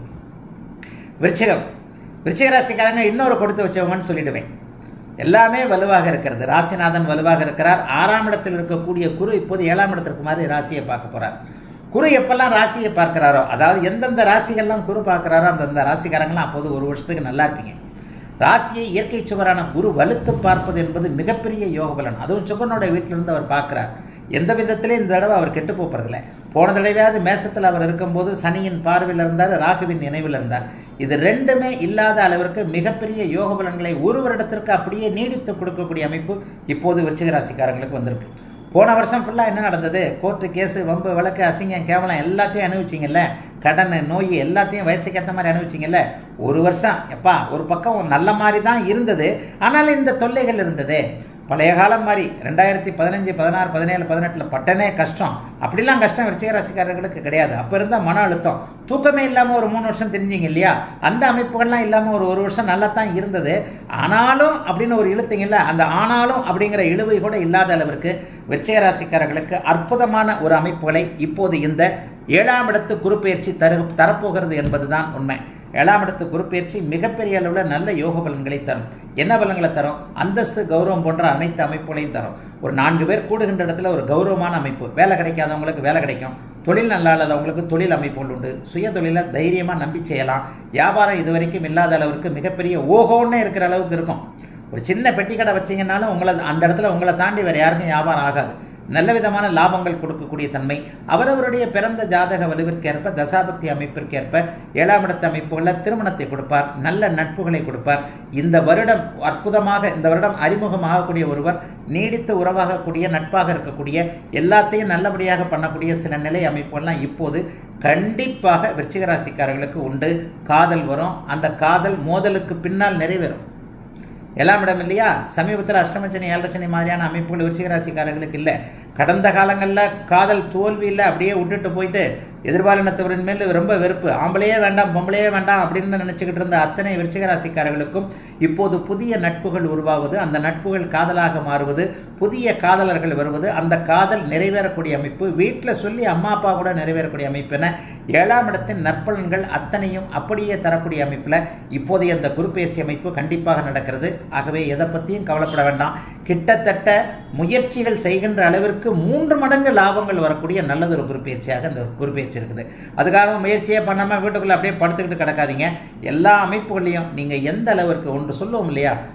விருச்சிகம் விருச்சிக ராசிக்காரங்க இன்னொரு கொடுத்து வச்சவங்கன்னு சொல்லிடுவேன் எல்லாமே வலுவாக இருக்கிறது ராசிநாதன் வலுவாக இருக்கிறார் ஆறாம் இடத்தில் இருக்கக்கூடிய குரு இப்போது ஏழாம் இடத்திற்கு மாதிரி ராசியை பார்க்க போறார் குரு எப்பெல்லாம் ராசியை பார்க்கிறாரோ அதாவது எந்தெந்த ராசிகள்லாம் குரு பார்க்கிறாரோ அந்தந்த ராசிக்காரங்களாம் அப்போது ஒரு வருஷத்துக்கு நல்லா இருப்பீங்க ராசியை இயற்கை சுவரான குரு வலுத்து பார்ப்பது என்பது மிகப்பெரிய யோக பலன் அதுவும் சுகனோட வீட்டிலிருந்து அவர் பார்க்கிறார் எந்த விதத்திலே இந்த தடவை அவர் கெட்டு போறதில்ல போன தடவையாவது மேசத்தில் அவர் இருக்கும்போது சனியின் பார்வையில் இருந்தார் ராகுவின் நினைவில் இருந்தார் இது ரெண்டுமே இல்லாத அளவிற்கு மிகப்பெரிய யோக பலன்களை ஒரு வருடத்திற்கு அப்படியே நீடித்து கொடுக்கக்கூடிய அமைப்பு இப்போது விருச்சிக ராசிக்காரங்களுக்கு வந்திருக்கு போன வருஷம் ஃபுல்லாக என்ன நடந்தது கோர்ட்டு கேஸு வம்பு வழக்கு அசிங்கம் கேவலம் எல்லாத்தையும் அனுபவிச்சிங்கல்ல கடன் நோய் எல்லாத்தையும் வயசுக்கு ஏற்ற மாதிரி அனுபவிச்சிங்கல்ல ஒரு வருஷம் எப்பா ஒரு பக்கம் நல்ல மாதிரி தான் இருந்தது ஆனாலும் இந்த தொல்லைகள் இருந்தது பழைய காலம் மாதிரி ரெண்டாயிரத்தி பதினஞ்சு பதினாறு பதினேழு பதினெட்டில் பட்டனே கஷ்டம் அப்படிலாம் கஷ்டம் விருச்சிக ராசிக்காரர்களுக்கு கிடையாது அப்போ இருந்தால் மன அழுத்தம் தூக்கமே இல்லாமல் ஒரு மூணு வருஷம் தெரிஞ்சிங்க இல்லையா அந்த அமைப்புகள்லாம் இல்லாமல் ஒரு ஒரு வருஷம் நல்லா தான் இருந்தது ஆனாலும் அப்படின்னு ஒரு இழுத்தீங்கல்ல அந்த ஆனாலும் அப்படிங்கிற இழுவை கூட இல்லாத அளவிற்கு விருச்சிக ராசிக்காரர்களுக்கு அற்புதமான ஒரு அமைப்புகளை இப்போது இந்த ஏழாம் இடத்து குருப்பெயர்ச்சி தரு தரப்போகிறது என்பதுதான் உண்மை ஏழாம் இடத்து குருப்பெயர்ச்சி மிகப்பெரிய அளவில் நல்ல யோக பலன்களை தரும் என்ன பலன்களை தரும் அந்தஸ்து கௌரவம் போன்ற அனைத்து அமைப்புகளையும் தரும் ஒரு நான்கு பேர் கூடுகின்ற இடத்துல ஒரு கௌரவமான அமைப்பு வேலை கிடைக்காதவங்களுக்கு வேலை கிடைக்கும் தொழில் நல்லா இல்லாதவங்களுக்கு தொழில் அமைப்புகள் உண்டு சுய தொழிலை தைரியமாக நம்பி செய்யலாம் வியாபாரம் இதுவரைக்கும் இல்லாத அளவிற்கு மிகப்பெரிய ஓஹோன்னு இருக்கிற அளவுக்கு இருக்கும் ஒரு சின்ன பெட்டி கடை வச்சீங்கன்னாலும் உங்களை அந்த இடத்துல உங்களை தாண்டி வேற யாருக்கும் வியாபாரம் ஆகாது நல்ல விதமான லாபங்கள் கொடுக்கக்கூடிய தன்மை அவரவருடைய பிறந்த ஜாதக வலுவிற்கேற்ப தசாபக்தி அமைப்பிற்கேற்ப ஏழாம் இடத்து அமைப்புகளில் திருமணத்தை கொடுப்பார் நல்ல நட்புகளை கொடுப்பார் இந்த வருடம் அற்புதமாக இந்த வருடம் அறிமுகமாகக்கூடிய ஒருவர் நீடித்து உறவாகக்கூடிய நட்பாக இருக்கக்கூடிய எல்லாத்தையும் நல்லபடியாக பண்ணக்கூடிய சில நிலை அமைப்புகள்லாம் இப்போது கண்டிப்பாக விருச்சிக ராசிக்காரர்களுக்கு உண்டு காதல் வரும் அந்த காதல் மோதலுக்கு பின்னால் நிறைவேறும் எல்லாம் இடம் இல்லையா சமீபத்தில் அஷ்டமச்சனி ஏழரச்சனி மாதிரியான அமைப்புகள் விருச்சிக ராசிக்காரர்களுக்கு இல்லை கடந்த காலங்களில் காதல் தோல்வியில் அப்படியே விட்டுட்டு போயிட்டு எதிர்பாலினத்தவரின் மேல் ரொம்ப வெறுப்பு ஆம்பளையே வேண்டாம் பொம்பளையே வேண்டாம் அப்படின்னு நினச்சிக்கிட்டு இருந்த அத்தனை விருச்சிக ராசிக்காரர்களுக்கும் இப்போது புதிய நட்புகள் உருவாவது அந்த நட்புகள் காதலாக மாறுவது புதிய காதலர்கள் வருவது அந்த காதல் நிறைவேறக்கூடிய அமைப்பு வீட்டில் சொல்லி அம்மா அப்பா கூட நிறைவேறக்கூடிய அமைப்பு என ஏழாம் இடத்தின் நற்பலன்கள் அத்தனையும் அப்படியே தரக்கூடிய அமைப்பில் இப்போதைய அந்த குருப்பெயர்ச்சி அமைப்பு கண்டிப்பாக நடக்கிறது ஆகவே எதை பற்றியும் கவலைப்பட வேண்டாம் கிட்டத்தட்ட முயற்சிகள் செய்கின்ற அளவிற்கு மூன்று மடங்கு லாபங்கள் வரக்கூடிய நல்லதொரு குருப்பெயர்ச்சியாக அந்த குருப்பெயர்ச்சி இருக்குது அதுக்காக முயற்சியே பண்ணாமல் வீட்டுக்குள்ளே அப்படியே படுத்துக்கிட்டு கிடக்காதீங்க எல்லா அமைப்புகளையும் நீங்கள் எந்த அளவிற்கு ஒன்று சொல்லுவோம் இல்லையா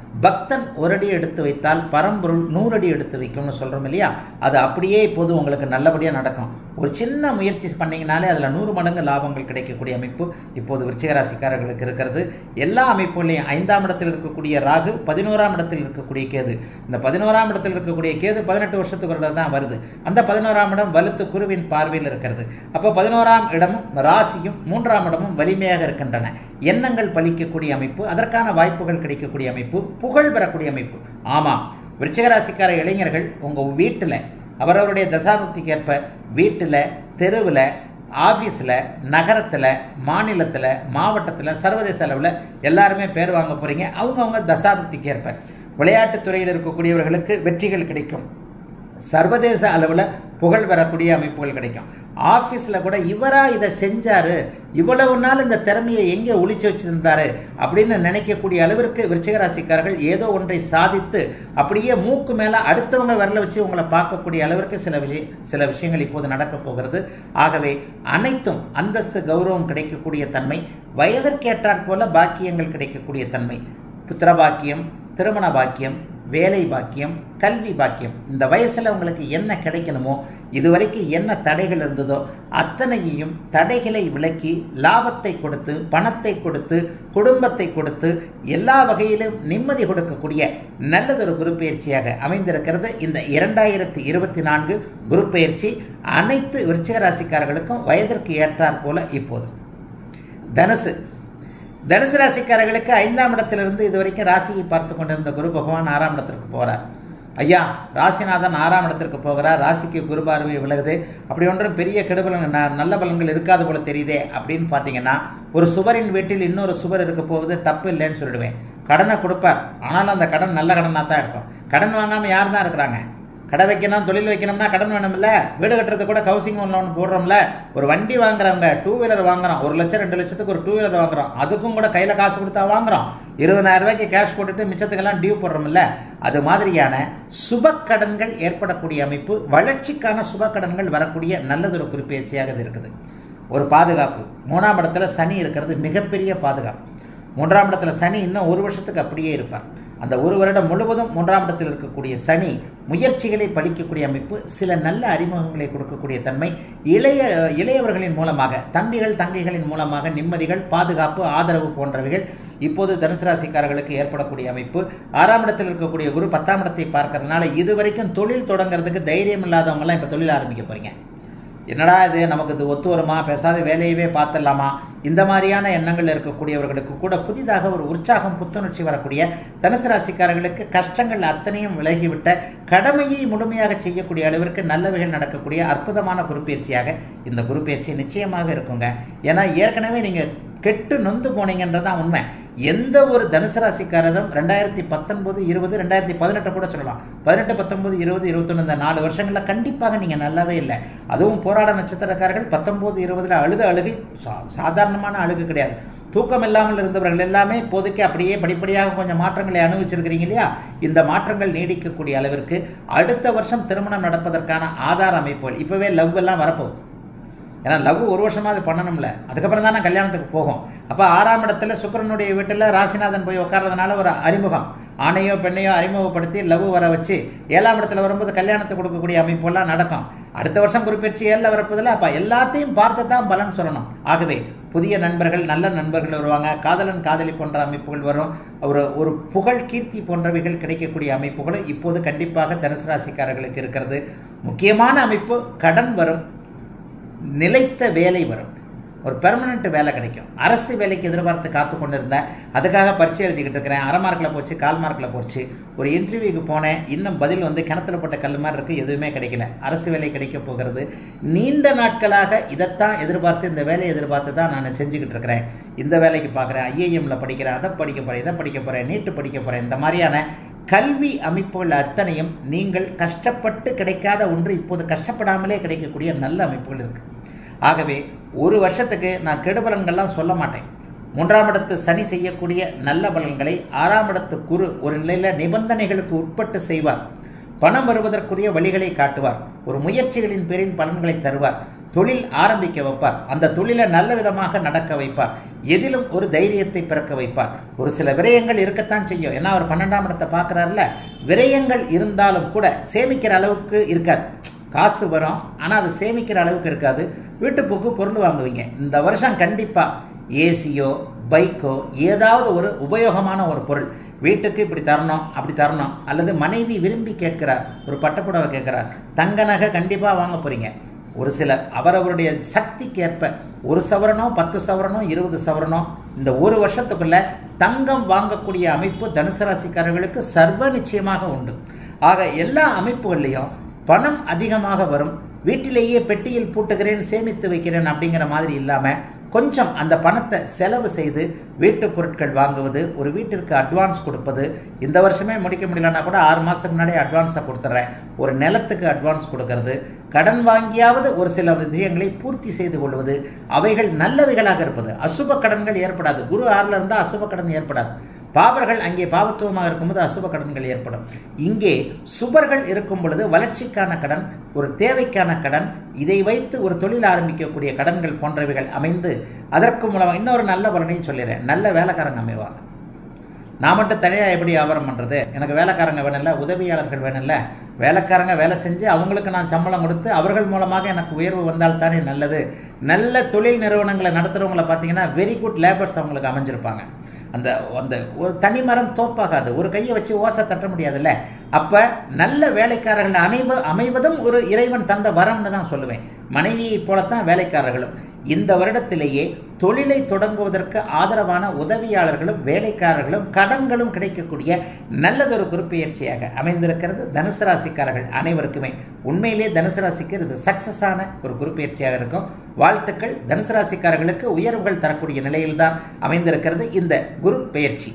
பக்தன் ஒரு அடி எடுத்து வைத்தால் பரம்பொருள் நூறு அடி எடுத்து வைக்கும்னு சொல்கிறோம் இல்லையா அது அப்படியே இப்போது உங்களுக்கு நல்லபடியாக நடக்கும் ஒரு சின்ன முயற்சி பண்ணீங்கனாலே அதில் நூறு மடங்கு லாபங்கள் கிடைக்கக்கூடிய அமைப்பு இப்போது விருச்சிக ராசிக்காரர்களுக்கு இருக்கிறது எல்லா அமைப்புகளையும் ஐந்தாம் இடத்தில் இருக்கக்கூடிய ராகு பதினோராம் இடத்தில் இருக்கக்கூடிய கேது இந்த பதினோராம் இடத்தில் இருக்கக்கூடிய கேது பதினெட்டு வருஷத்துக்கு ஒரு தான் வருது அந்த பதினோராம் இடம் வலுத்து குருவின் பார்வையில் இருக்கிறது அப்போ பதினோராம் இடமும் ராசியும் மூன்றாம் இடமும் வலிமையாக இருக்கின்றன எண்ணங்கள் பலிக்கக்கூடிய அமைப்பு அதற்கான வாய்ப்புகள் கிடைக்கக்கூடிய அமைப்பு புகழ் பெறக்கூடிய அமைப்பு ஆமாம் விருச்சிகராசிக்கார இளைஞர்கள் உங்கள் வீட்டில் அவரவருடைய தசாபக்திக்கு ஏற்ப வீட்டில் தெருவில் ஆஃபீஸில் நகரத்தில் மாநிலத்தில் மாவட்டத்தில் சர்வதேச அளவில் எல்லாருமே பேர் வாங்க போகிறீங்க அவங்கவுங்க தசாபக்திக்கு ஏற்ப விளையாட்டுத் துறையில் இருக்கக்கூடியவர்களுக்கு வெற்றிகள் கிடைக்கும் சர்வதேச அளவில் புகழ் பெறக்கூடிய அமைப்புகள் கிடைக்கும் ஆஃபீஸில் கூட இவரா இதை செஞ்சாரு இவ்வளவு நாள் இந்த திறமையை எங்கே ஒளிச்சு வச்சிருந்தாரு அப்படின்னு நினைக்கக்கூடிய அளவிற்கு விருச்சிகராசிக்காரர்கள் ஏதோ ஒன்றை சாதித்து அப்படியே மூக்கு மேலே அடுத்தவங்க விரல வச்சு உங்களை பார்க்கக்கூடிய அளவிற்கு சில விஷய சில விஷயங்கள் இப்போது நடக்கப் போகிறது ஆகவே அனைத்தும் அந்தஸ்து கௌரவம் கிடைக்கக்கூடிய தன்மை வயதிற்கேற்றாற் போல பாக்கியங்கள் கிடைக்கக்கூடிய தன்மை புத்திர பாக்கியம் திருமண பாக்கியம் வேலை பாக்கியம் கல்வி பாக்கியம் இந்த வயசில் உங்களுக்கு என்ன கிடைக்கணுமோ இதுவரைக்கும் என்ன தடைகள் இருந்ததோ அத்தனையையும் தடைகளை விலக்கி லாபத்தை கொடுத்து பணத்தை கொடுத்து குடும்பத்தை கொடுத்து எல்லா வகையிலும் நிம்மதி கொடுக்கக்கூடிய நல்லதொரு குரு பயிற்சியாக அமைந்திருக்கிறது இந்த இரண்டாயிரத்தி இருபத்தி நான்கு குரு பயிற்சி அனைத்து விருச்சிக ராசிக்காரர்களுக்கும் வயதிற்கு ஏற்றாற் போல இப்போது தனுசு தனுசு ராசிக்காரர்களுக்கு ஐந்தாம் இடத்திலிருந்து இதுவரைக்கும் ராசியை பார்த்து கொண்டிருந்த குரு பகவான் ஆறாம் இடத்திற்கு போறார் ஐயா ராசிநாதன் ஆறாம் இடத்திற்கு போகிறார் ராசிக்கு குரு பார்வை விலகுது அப்படி ஒன்றும் பெரிய கெடுபலன் ந- நல்ல பலன்கள் இருக்காது போல தெரியுதே அப்படின்னு பார்த்தீங்கன்னா ஒரு சுவரின் வீட்டில் இன்னொரு சுவர் இருக்க போகுது தப்பு இல்லைன்னு சொல்லிடுவேன் கடனை கொடுப்பார் ஆனாலும் அந்த கடன் நல்ல கடனாக தான் இருக்கும் கடன் வாங்காமல் யார் தான் இருக்கிறாங்க கடை வைக்கணும் தொழில் வைக்கணும்னா கடன் வேணும்ல வீடு கட்டுறது கூட ஹவுசிங் லோன் போடுறோம்ல ஒரு வண்டி வாங்குறவங்க டூ வீலர் வாங்குறோம் ஒரு லட்சம் ரெண்டு லட்சத்துக்கு ஒரு டூ வீலர் வாங்குறோம் அதுக்கும் கூட கையில் காசு கொடுத்தா வாங்குறோம் இருபதாயிரம் ரூபாய்க்கு கேஷ் போட்டுட்டு மிச்சத்துக்கெல்லாம் டியூ போடுறோம்ல அது மாதிரியான சுப கடன்கள் ஏற்படக்கூடிய அமைப்பு வளர்ச்சிக்கான சுப கடன்கள் வரக்கூடிய நல்லதொரு குறிப்பேச்சியாக இது இருக்குது ஒரு பாதுகாப்பு மூணாம் இடத்துல சனி இருக்கிறது மிகப்பெரிய பாதுகாப்பு மூன்றாம் இடத்துல சனி இன்னும் ஒரு வருஷத்துக்கு அப்படியே இருப்பார் அந்த ஒரு வருடம் முழுவதும் மூன்றாம் இடத்தில் இருக்கக்கூடிய சனி முயற்சிகளை பலிக்கக்கூடிய அமைப்பு சில நல்ல அறிமுகங்களை கொடுக்கக்கூடிய தன்மை இளைய இளையவர்களின் மூலமாக தம்பிகள் தங்கைகளின் மூலமாக நிம்மதிகள் பாதுகாப்பு ஆதரவு போன்றவைகள் இப்போது தனுசு ராசிக்காரர்களுக்கு ஏற்படக்கூடிய அமைப்பு ஆறாம் இடத்தில் இருக்கக்கூடிய குரு பத்தாம் இடத்தை பார்க்கறதுனால இதுவரைக்கும் தொழில் தொடங்குறதுக்கு தைரியம் இல்லாதவங்கலாம் இப்போ தொழில் ஆரம்பிக்க போறீங்க என்னடா இது நமக்கு இது ஒத்து வருமா பேசாத வேலையவே பார்த்துடலாமா இந்த மாதிரியான எண்ணங்கள் இருக்கக்கூடியவர்களுக்கு கூட புதிதாக ஒரு உற்சாகம் புத்துணர்ச்சி வரக்கூடிய தனுசு ராசிக்காரர்களுக்கு கஷ்டங்கள் அத்தனையும் விலகிவிட்ட கடமையை முழுமையாக செய்யக்கூடிய அளவிற்கு நல்லவைகள் நடக்கக்கூடிய அற்புதமான குருப்பெயர்ச்சியாக இந்த குருப்பெயர்ச்சி நிச்சயமாக இருக்குங்க ஏன்னா ஏற்கனவே நீங்கள் கெட்டு நொந்து போனீங்கன்றதான் உண்மை எந்த ஒரு தனுசு ராசிக்காரரும் ரெண்டாயிரத்தி பத்தொன்பது இருபது ரெண்டாயிரத்தி பதினெட்டு கூட சொல்லலாம் பதினெட்டு பத்தொன்பது இருபது இருபத்தொன்று இந்த நாலு வருஷங்களில் கண்டிப்பாக நீங்கள் நல்லாவே இல்லை அதுவும் போராட நட்சத்திரக்காரர்கள் பத்தொன்பது இருபதுல அழுத அழுகை சா- சாதாரணமான அழுகு கிடையாது தூக்கம் இல்லாமல் இருந்தவர்கள் எல்லாமே இப்போதைக்கு அப்படியே படிப்படியாக கொஞ்சம் மாற்றங்களை அனுபவிச்சிருக்கிறீங்க இல்லையா இந்த மாற்றங்கள் நீடிக்கக்கூடிய அளவிற்கு அடுத்த வருஷம் திருமணம் நடப்பதற்கான ஆதார அமைப்புகள் இப்போவே லவ் எல்லாம் வரப்போகுது ஏன்னா லவ் ஒரு வருஷமா அது பண்ணணும்ல அதுக்கப்புறம் தானே கல்யாணத்துக்கு போகும் அப்போ ஆறாம் இடத்துல சுக்கிரனுடைய வீட்டில் ராசிநாதன் போய் உட்கார்றதுனால ஒரு அறிமுகம் ஆணையோ பெண்ணையோ அறிமுகப்படுத்தி லவ் வர வச்சு ஏழாம் இடத்துல வரும்போது கல்யாணத்தை கொடுக்கக்கூடிய அமைப்பெல்லாம் நடக்கும் அடுத்த வருஷம் குறிப்பிச்சு ஏழில் வரப்போதில் அப்போ எல்லாத்தையும் பார்த்து தான் பலன் சொல்லணும் ஆகவே புதிய நண்பர்கள் நல்ல நண்பர்கள் வருவாங்க காதலன் காதலி போன்ற அமைப்புகள் வரும் ஒரு ஒரு புகழ் கீர்த்தி போன்றவைகள் கிடைக்கக்கூடிய அமைப்புகளும் இப்போது கண்டிப்பாக தனுசு ராசிக்காரர்களுக்கு இருக்கிறது முக்கியமான அமைப்பு கடன் வரும் நிலைத்த வேலை வரும் ஒரு பெர்மனெண்ட் வேலை கிடைக்கும் அரசு வேலைக்கு எதிர்பார்த்து காத்து கொண்டு இருந்தேன் அதுக்காக பரீட்சை எழுதிக்கிட்டு இருக்கிறேன் அரை மார்க்கில் போச்சு கால் மார்க்கில் போச்சு ஒரு இன்டர்வியூக்கு போனேன் இன்னும் பதில் வந்து கிணத்துல போட்ட கல் மாதிரி இருக்குது எதுவுமே கிடைக்கல அரசு வேலை கிடைக்க போகிறது நீண்ட நாட்களாக இதைத்தான் எதிர்பார்த்து இந்த வேலையை எதிர்பார்த்து தான் நான் செஞ்சுக்கிட்டு இருக்கிறேன் இந்த வேலைக்கு பார்க்குறேன் ஐஏஎம்ல படிக்கிறேன் அதை படிக்க போகிறேன் இதை படிக்க போகிறேன் நீட்டு படிக்க போகிறேன் இந்த மாதிரியான கல்வி அமைப்புகள் அத்தனையும் நீங்கள் கஷ்டப்பட்டு கிடைக்காத ஒன்று இப்போது கஷ்டப்படாமலே கிடைக்கக்கூடிய நல்ல அமைப்புகள் இருக்கு ஆகவே ஒரு வருஷத்துக்கு நான் கெடுபலன்கள்லாம் சொல்ல மாட்டேன் மூன்றாம் இடத்து சனி செய்யக்கூடிய நல்ல பலன்களை ஆறாம் இடத்து குரு ஒரு நிலையில் நிபந்தனைகளுக்கு உட்பட்டு செய்வார் பணம் வருவதற்குரிய வழிகளை காட்டுவார் ஒரு முயற்சிகளின் பேரில் பலன்களை தருவார் தொழில் ஆரம்பிக்க வைப்பார் அந்த தொழிலை நல்ல விதமாக நடக்க வைப்பார் எதிலும் ஒரு தைரியத்தை பிறக்க வைப்பார் ஒரு சில விரயங்கள் இருக்கத்தான் செய்யும் ஏன்னா அவர் பன்னெண்டாம் இடத்தை பார்க்குறாருல விரயங்கள் இருந்தாலும் கூட சேமிக்கிற அளவுக்கு இருக்காது காசு வரும் ஆனால் அது சேமிக்கிற அளவுக்கு இருக்காது வீட்டுப்போக்கு பொருள் வாங்குவீங்க இந்த வருஷம் கண்டிப்பாக ஏசியோ பைக்கோ ஏதாவது ஒரு உபயோகமான ஒரு பொருள் வீட்டுக்கு இப்படி தரணும் அப்படி தரணும் அல்லது மனைவி விரும்பி கேட்கிறார் ஒரு பட்டப்புடவை கேட்கிறார் தங்க நகை கண்டிப்பாக வாங்க போறீங்க ஒரு சில அவரவருடைய சக்திக்கு ஏற்ப ஒரு சவரனோ பத்து சவரனோ இருபது சவரனோ இந்த ஒரு வருஷத்துக்குள்ள தங்கம் வாங்கக்கூடிய அமைப்பு தனுசு ராசிக்காரர்களுக்கு சர்வ நிச்சயமாக உண்டு ஆக எல்லா அமைப்புகள்லையும் பணம் அதிகமாக வரும் வீட்டிலேயே பெட்டியில் பூட்டுகிறேன் சேமித்து வைக்கிறேன் அப்படிங்கிற மாதிரி இல்லாமல் கொஞ்சம் அந்த பணத்தை செலவு செய்து வீட்டு பொருட்கள் வாங்குவது ஒரு வீட்டிற்கு அட்வான்ஸ் கொடுப்பது இந்த வருஷமே முடிக்க முடியலன்னா கூட ஆறு மாதத்துக்கு முன்னாடியே அட்வான்ஸை கொடுத்துட்றேன் ஒரு நிலத்துக்கு அட்வான்ஸ் கொடுக்கறது கடன் வாங்கியாவது ஒரு சில விஷயங்களை பூர்த்தி செய்து கொள்வது அவைகள் நல்லவைகளாக இருப்பது அசுப கடன்கள் ஏற்படாது குரு ஆறில் இருந்தால் அசுப கடன் ஏற்படாது பாவர்கள் அங்கே பாவத்துவமாக இருக்கும்போது அசுப கடன்கள் ஏற்படும் இங்கே சுபர்கள் இருக்கும் பொழுது வளர்ச்சிக்கான கடன் ஒரு தேவைக்கான கடன் இதை வைத்து ஒரு தொழில் ஆரம்பிக்கக்கூடிய கடன்கள் போன்றவைகள் அமைந்து அதற்கு மூலமாக இன்னொரு நல்ல பலனையும் சொல்லிடுறேன் நல்ல வேலைக்காரங்க அமைவாங்க நான் மட்டும் தனியாக எப்படி வியாபாரம் பண்ணுறது எனக்கு வேலைக்காரங்க வேணும்ல உதவியாளர்கள் வேணும்ல வேலைக்காரங்க வேலை செஞ்சு அவங்களுக்கு நான் சம்பளம் கொடுத்து அவர்கள் மூலமாக எனக்கு உயர்வு வந்தால் தானே நல்லது நல்ல தொழில் நிறுவனங்களை நடத்துகிறவங்கள பார்த்தீங்கன்னா வெரி குட் லேபர்ஸ் அவங்களுக்கு அமைஞ்சிருப்பாங்க அந்த அந்த ஒரு தனி மரம் தோப்பாகாது ஒரு கையை வச்சு ஓசை தட்ட முடியாதுல்ல அப்ப நல்ல வேலைக்காரர்கள் அமைவ அமைவதும் ஒரு இறைவன் தந்த வரம்னு தான் சொல்லுவேன் மனைவியை போலத்தான் வேலைக்காரர்களும் இந்த வருடத்திலேயே தொழிலை தொடங்குவதற்கு ஆதரவான உதவியாளர்களும் வேலைக்காரர்களும் கடன்களும் கிடைக்கக்கூடிய நல்லதொரு குருப்பெயர்ச்சியாக அமைந்திருக்கிறது தனுசு ராசிக்காரர்கள் அனைவருக்குமே உண்மையிலே தனுசு ராசிக்கு இது சக்சஸான ஒரு குருப்பெயர்ச்சியாக இருக்கும் வாழ்த்துக்கள் தனுசு ராசிக்காரர்களுக்கு உயர்வுகள் தரக்கூடிய நிலையில்தான் அமைந்திருக்கிறது இந்த குரு பெயர்ச்சி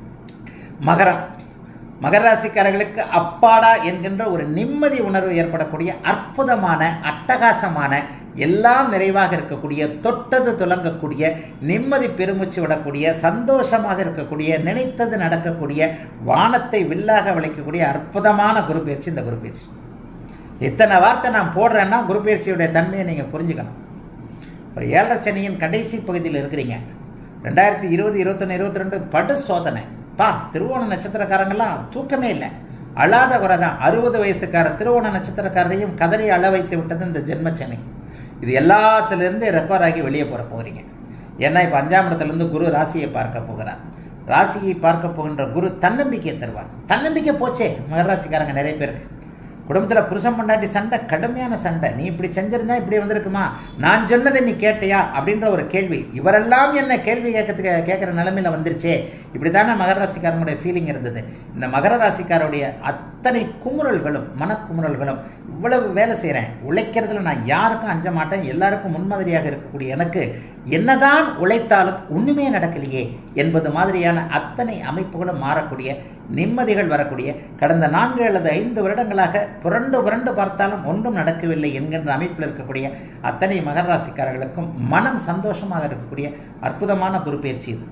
மகரம் மகர ராசிக்காரர்களுக்கு அப்பாடா என்கின்ற ஒரு நிம்மதி உணர்வு ஏற்படக்கூடிய அற்புதமான அட்டகாசமான எல்லாம் நிறைவாக இருக்கக்கூடிய தொட்டது துலங்கக்கூடிய நிம்மதி பெருமூச்சு விடக்கூடிய சந்தோஷமாக இருக்கக்கூடிய நினைத்தது நடக்கக்கூடிய வானத்தை வில்லாக விளைக்கக்கூடிய அற்புதமான குரு பயிற்சி இந்த குரு பயிற்சி இத்தனை வார்த்தை நான் போடுறேன்னா குரு பயிற்சியுடைய தன்மையை நீங்கள் புரிஞ்சுக்கணும் ஒரு ஏழரை சனியின் கடைசி பகுதியில் இருக்கிறீங்க ரெண்டாயிரத்தி இருபது இருபத்தொன்று இருபத்தி ரெண்டு படு சோதனை பா திருவோண நட்சத்திரக்காரங்கெல்லாம் தூக்கமே இல்லை அழாத குறை தான் அறுபது வயசுக்கார திருவோண நட்சத்திரக்காரரையும் கதறி அழ வைத்து விட்டது இந்த ஜென்மச்சனி இது எல்லாத்துலேருந்து ரெக்கவர் ஆகி வெளியே போகிற போகிறீங்க ஏன்னா இப்போ அஞ்சாம் இடத்துலேருந்து குரு ராசியை பார்க்க போகிறார் ராசியை பார்க்க போகின்ற குரு தன்னம்பிக்கையை தருவார் தன்னம்பிக்கை போச்சே மகராசிக்காரங்க நிறைய பேருக்கு குடும்பத்தில் புருஷன் பொண்டாட்டி சண்டை கடுமையான சண்டை நீ இப்படி செஞ்சிருந்தா இப்படி வந்திருக்குமா நான் சொன்னதை நீ கேட்டியா அப்படின்ற ஒரு கேள்வி இவரெல்லாம் என்ன கேள்வி கேட்கறதுக்கு கேட்குற நிலைமையில வந்துருச்சே இப்படி தானே மகர ராசிக்காரனுடைய ஃபீலிங் இருந்தது இந்த மகர ராசிக்காரருடைய அத்தனை குமுறல்களும் மனக்குமுறல்களும் இவ்வளவு வேலை செய்கிறேன் உழைக்கிறதுல நான் யாருக்கும் அஞ்ச மாட்டேன் எல்லாருக்கும் முன்மாதிரியாக இருக்கக்கூடிய எனக்கு என்னதான் உழைத்தாலும் ஒன்றுமே நடக்கலையே என்பது மாதிரியான அத்தனை அமைப்புகளும் மாறக்கூடிய நிம்மதிகள் வரக்கூடிய கடந்த நான்கு அல்லது ஐந்து வருடங்களாக புரண்டு புரண்டு பார்த்தாலும் ஒன்றும் நடக்கவில்லை என்கின்ற அமைப்பில் இருக்கக்கூடிய அத்தனை மகர ராசிக்காரர்களுக்கும் மனம் சந்தோஷமாக இருக்கக்கூடிய அற்புதமான குருப்பெயர்ச்சி இது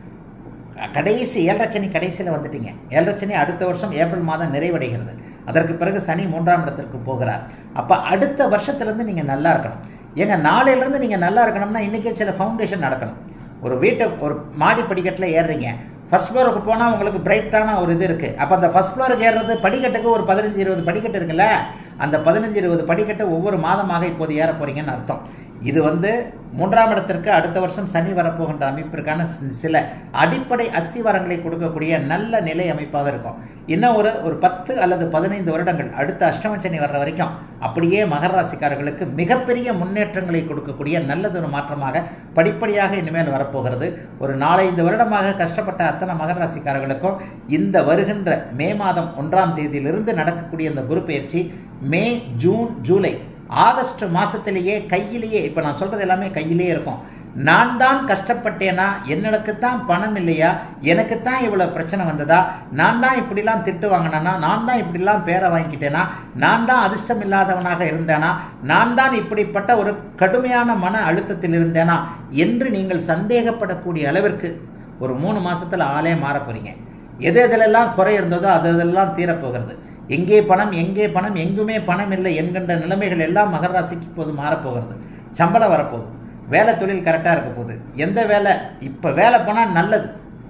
கடைசி ஏழரை சனி கடைசியில் வந்துட்டீங்க ஏழரை சனி அடுத்த வருஷம் ஏப்ரல் மாதம் நிறைவடைகிறது அதற்கு பிறகு சனி மூன்றாம் இடத்திற்கு போகிறார் அப்போ அடுத்த வருஷத்துலேருந்து நீங்கள் நல்லா இருக்கணும் ஏங்க நாளையிலேருந்து நீங்கள் நல்லா இருக்கணும்னா இன்றைக்கே சில ஃபவுண்டேஷன் நடக்கணும் ஒரு வீட்டை ஒரு மாடி படிக்கட்டில் ஏறுறீங்க ஃபஸ்ட் ஃப்ளோருக்கு போனால் உங்களுக்கு பிரைட்டான ஒரு இது இருக்குது அப்போ அந்த ஃபஸ்ட் ஃப்ளோருக்கு ஏறுறது படிக்கட்டுக்கு ஒரு பதினஞ்சு இருபது படிக்கட்டு இருக்குல்ல அந்த பதினஞ்சு இருபது படிக்கட்டு ஒவ்வொரு மாதமாக இப்போது ஏற போகிறீங்கன்னு அர்த்தம் இது வந்து மூன்றாம் இடத்திற்கு அடுத்த வருஷம் சனி வரப்போகின்ற அமைப்பிற்கான சில அடிப்படை அஸ்திவாரங்களை கொடுக்கக்கூடிய நல்ல நிலை அமைப்பாக இருக்கும் இன்னும் ஒரு ஒரு பத்து அல்லது பதினைந்து வருடங்கள் அடுத்த அஷ்டம சனி வர்ற வரைக்கும் அப்படியே மகர ராசிக்காரர்களுக்கு மிகப்பெரிய முன்னேற்றங்களை கொடுக்கக்கூடிய நல்லதொரு மாற்றமாக படிப்படியாக இனிமேல் வரப்போகிறது ஒரு நாலஞ்சு வருடமாக கஷ்டப்பட்ட அத்தனை மகர ராசிக்காரர்களுக்கும் இந்த வருகின்ற மே மாதம் ஒன்றாம் தேதியிலிருந்து நடக்கக்கூடிய இந்த குரு பயிற்சி மே ஜூன் ஜூலை ஆகஸ்ட் மாதத்திலேயே கையிலேயே இப்போ நான் சொல்கிறது எல்லாமே கையிலேயே இருக்கும் நான் தான் கஷ்டப்பட்டேனா என்னளுக்கு தான் பணம் இல்லையா எனக்கு தான் இவ்வளோ பிரச்சனை வந்ததா நான் தான் இப்படிலாம் திட்டு வாங்கினேனா நான் தான் இப்படிலாம் பேரை வாங்கிக்கிட்டேனா நான் தான் அதிர்ஷ்டம் இல்லாதவனாக இருந்தேனா நான் தான் இப்படிப்பட்ட ஒரு கடுமையான மன அழுத்தத்தில் இருந்தேனா என்று நீங்கள் சந்தேகப்படக்கூடிய அளவிற்கு ஒரு மூணு மாசத்துல ஆளே மாற போறீங்க எது எதிலெல்லாம் குறை இருந்ததோ அது இதெல்லாம் தீரப்போகிறது எங்கே பணம் எங்கே பணம் எங்குமே பணம் இல்லை என்கின்ற நிலைமைகள் எல்லாம் மகர ராசிக்கு இப்போது மாறப்போகிறது சம்பளம் வரப்போகுது வேலை தொழில் கரெக்டாக இருக்க போகுது எந்த வேலை இப்போ வேலை போனால் நல்லது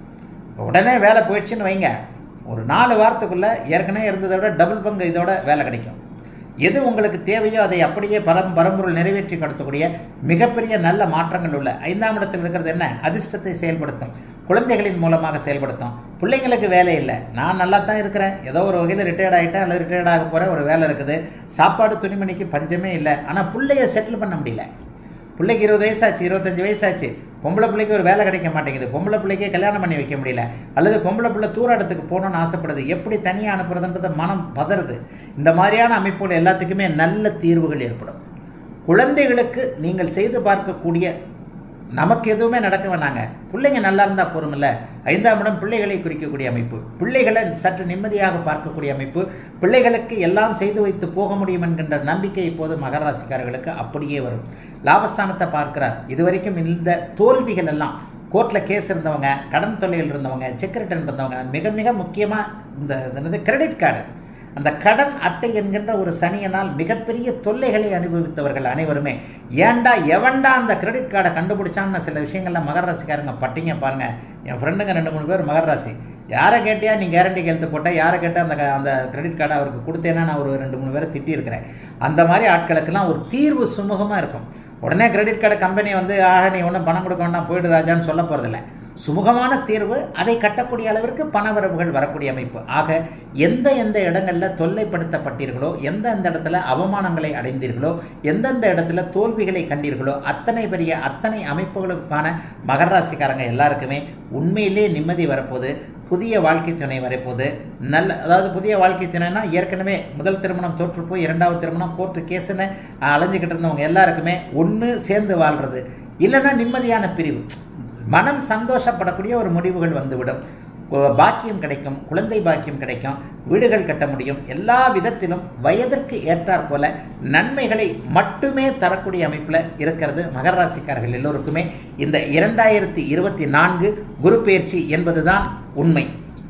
உடனே வேலை போயிடுச்சுன்னு வைங்க ஒரு நாலு வாரத்துக்குள்ளே ஏற்கனவே இருந்ததை விட டபுள் பங்கு இதோட வேலை கிடைக்கும் எது உங்களுக்கு தேவையோ அதை அப்படியே பரம் பரம்பொருள் நிறைவேற்றி கொடுத்தக்கூடிய மிகப்பெரிய நல்ல மாற்றங்கள் உள்ள ஐந்தாம் இடத்தில் இருக்கிறது என்ன அதிர்ஷ்டத்தை செயல்படுத்தும் குழந்தைகளின் மூலமாக செயல்படுத்தும் பிள்ளைங்களுக்கு வேலை இல்லை நான் நல்லா தான் இருக்கிறேன் ஏதோ ஒரு வகையில் ரிட்டையர்ட் ஆகிட்டேன் அல்லது ரிட்டையர்ட் ஆக போகிற ஒரு வேலை இருக்குது சாப்பாடு துணிமணிக்கு பஞ்சமே இல்லை ஆனால் பிள்ளைய செட்டில் பண்ண முடியல பிள்ளைக்கு இருபது வயசாச்சு இருபத்தஞ்சு வயசாச்சு பொம்பளை பிள்ளைக்கு ஒரு வேலை கிடைக்க மாட்டேங்குது பொம்பளை பிள்ளைக்கே கல்யாணம் பண்ணி வைக்க முடியல அல்லது பொம்பளை பிள்ளை தூர இடத்துக்கு போகணும்னு ஆசைப்படுது எப்படி தனியாக அனுப்புறதுன்றது மனம் பதறுது இந்த மாதிரியான அமைப்புகள் எல்லாத்துக்குமே நல்ல தீர்வுகள் ஏற்படும் குழந்தைகளுக்கு நீங்கள் செய்து பார்க்கக்கூடிய நமக்கு எதுவுமே நடக்க வேணாங்க பிள்ளைங்க நல்லா இருந்தால் போருமில்ல ஐந்தாம் இடம் பிள்ளைகளை குறிக்கக்கூடிய அமைப்பு பிள்ளைகளை சற்று நிம்மதியாக பார்க்கக்கூடிய அமைப்பு பிள்ளைகளுக்கு எல்லாம் செய்து வைத்து போக முடியும் என்கின்ற நம்பிக்கை இப்போது மகர ராசிக்காரர்களுக்கு அப்படியே வரும் லாபஸ்தானத்தை பார்க்கிறார் இதுவரைக்கும் இந்த தோல்விகள் எல்லாம் கோர்ட்டில் கேஸ் இருந்தவங்க கடன் தொல்லையில் இருந்தவங்க செக் ரிட்டர்ன் இருந்தவங்க மிக மிக முக்கியமாக இந்த என்னது கிரெடிட் கார்டு அந்த கடன் அட்டை என்கின்ற ஒரு சனியனால் மிகப்பெரிய தொல்லைகளை அனுபவித்தவர்கள் அனைவருமே ஏன்டா எவன்டா அந்த கிரெடிட் கார்டை கண்டுபிடிச்சான்னு சில விஷயங்கள்ல மகர ராசிக்காரங்க பட்டிங்க பாருங்க என் ஃப்ரெண்டுங்க ரெண்டு மூணு பேர் மகர ராசி யாரை கேட்டியா நீ கேரண்டி எழுத்து போட்ட யாரை கேட்டால் அந்த க- அந்த கிரெடிட் கார்டை அவருக்கு கொடுத்தேன்னா நான் ஒரு ரெண்டு மூணு பேரை திட்டியிருக்கிறேன் அந்த மாதிரி ஆட்களுக்கெல்லாம் ஒரு தீர்வு சுமூகமாக இருக்கும் உடனே கிரெடிட் கார்டு கம்பெனி வந்து ஆக நீ ஒன்றும் பணம் கொடுக்க வேண்டாம் போயிடு ராஜான்னு சொல்ல போகிறதில்ல சுமூகமான தீர்வு அதை கட்டக்கூடிய அளவிற்கு பணவரவுகள் வரக்கூடிய அமைப்பு ஆக எந்த எந்த இடங்களில் தொல்லைப்படுத்தப்பட்டீர்களோ எந்த எந்த இடத்துல அவமானங்களை அடைந்தீர்களோ எந்தெந்த இடத்துல தோல்விகளை கண்டீர்களோ அத்தனை பெரிய அத்தனை அமைப்புகளுக்கான மகர ராசிக்காரங்க எல்லாருக்குமே உண்மையிலே நிம்மதி வரப்போகுது புதிய வாழ்க்கை துணை வரப்போகுது நல்ல அதாவது புதிய வாழ்க்கை துணைனா ஏற்கனவே முதல் திருமணம் தோற்று போய் இரண்டாவது திருமணம் கோர்ட்டு கேஸுன்னு அலைஞ்சிக்கிட்டு இருந்தவங்க எல்லாருக்குமே ஒன்று சேர்ந்து வாழ்றது இல்லைன்னா நிம்மதியான பிரிவு மனம் சந்தோஷப்படக்கூடிய ஒரு முடிவுகள் வந்துவிடும் ஒ- பாக்கியம் கிடைக்கும் குழந்தை பாக்கியம் கிடைக்கும் வீடுகள் கட்ட முடியும் எல்லா விதத்திலும் வயதிற்கு ஏற்றாற் போல நன்மைகளை மட்டுமே தரக்கூடிய அமைப்பில் இருக்கிறது மகர ராசிக்காரர்கள் எல்லோருக்குமே இந்த இரண்டாயிரத்தி இருபத்தி நான்கு குரு பெயர்ச்சி என்பதுதான் உண்மை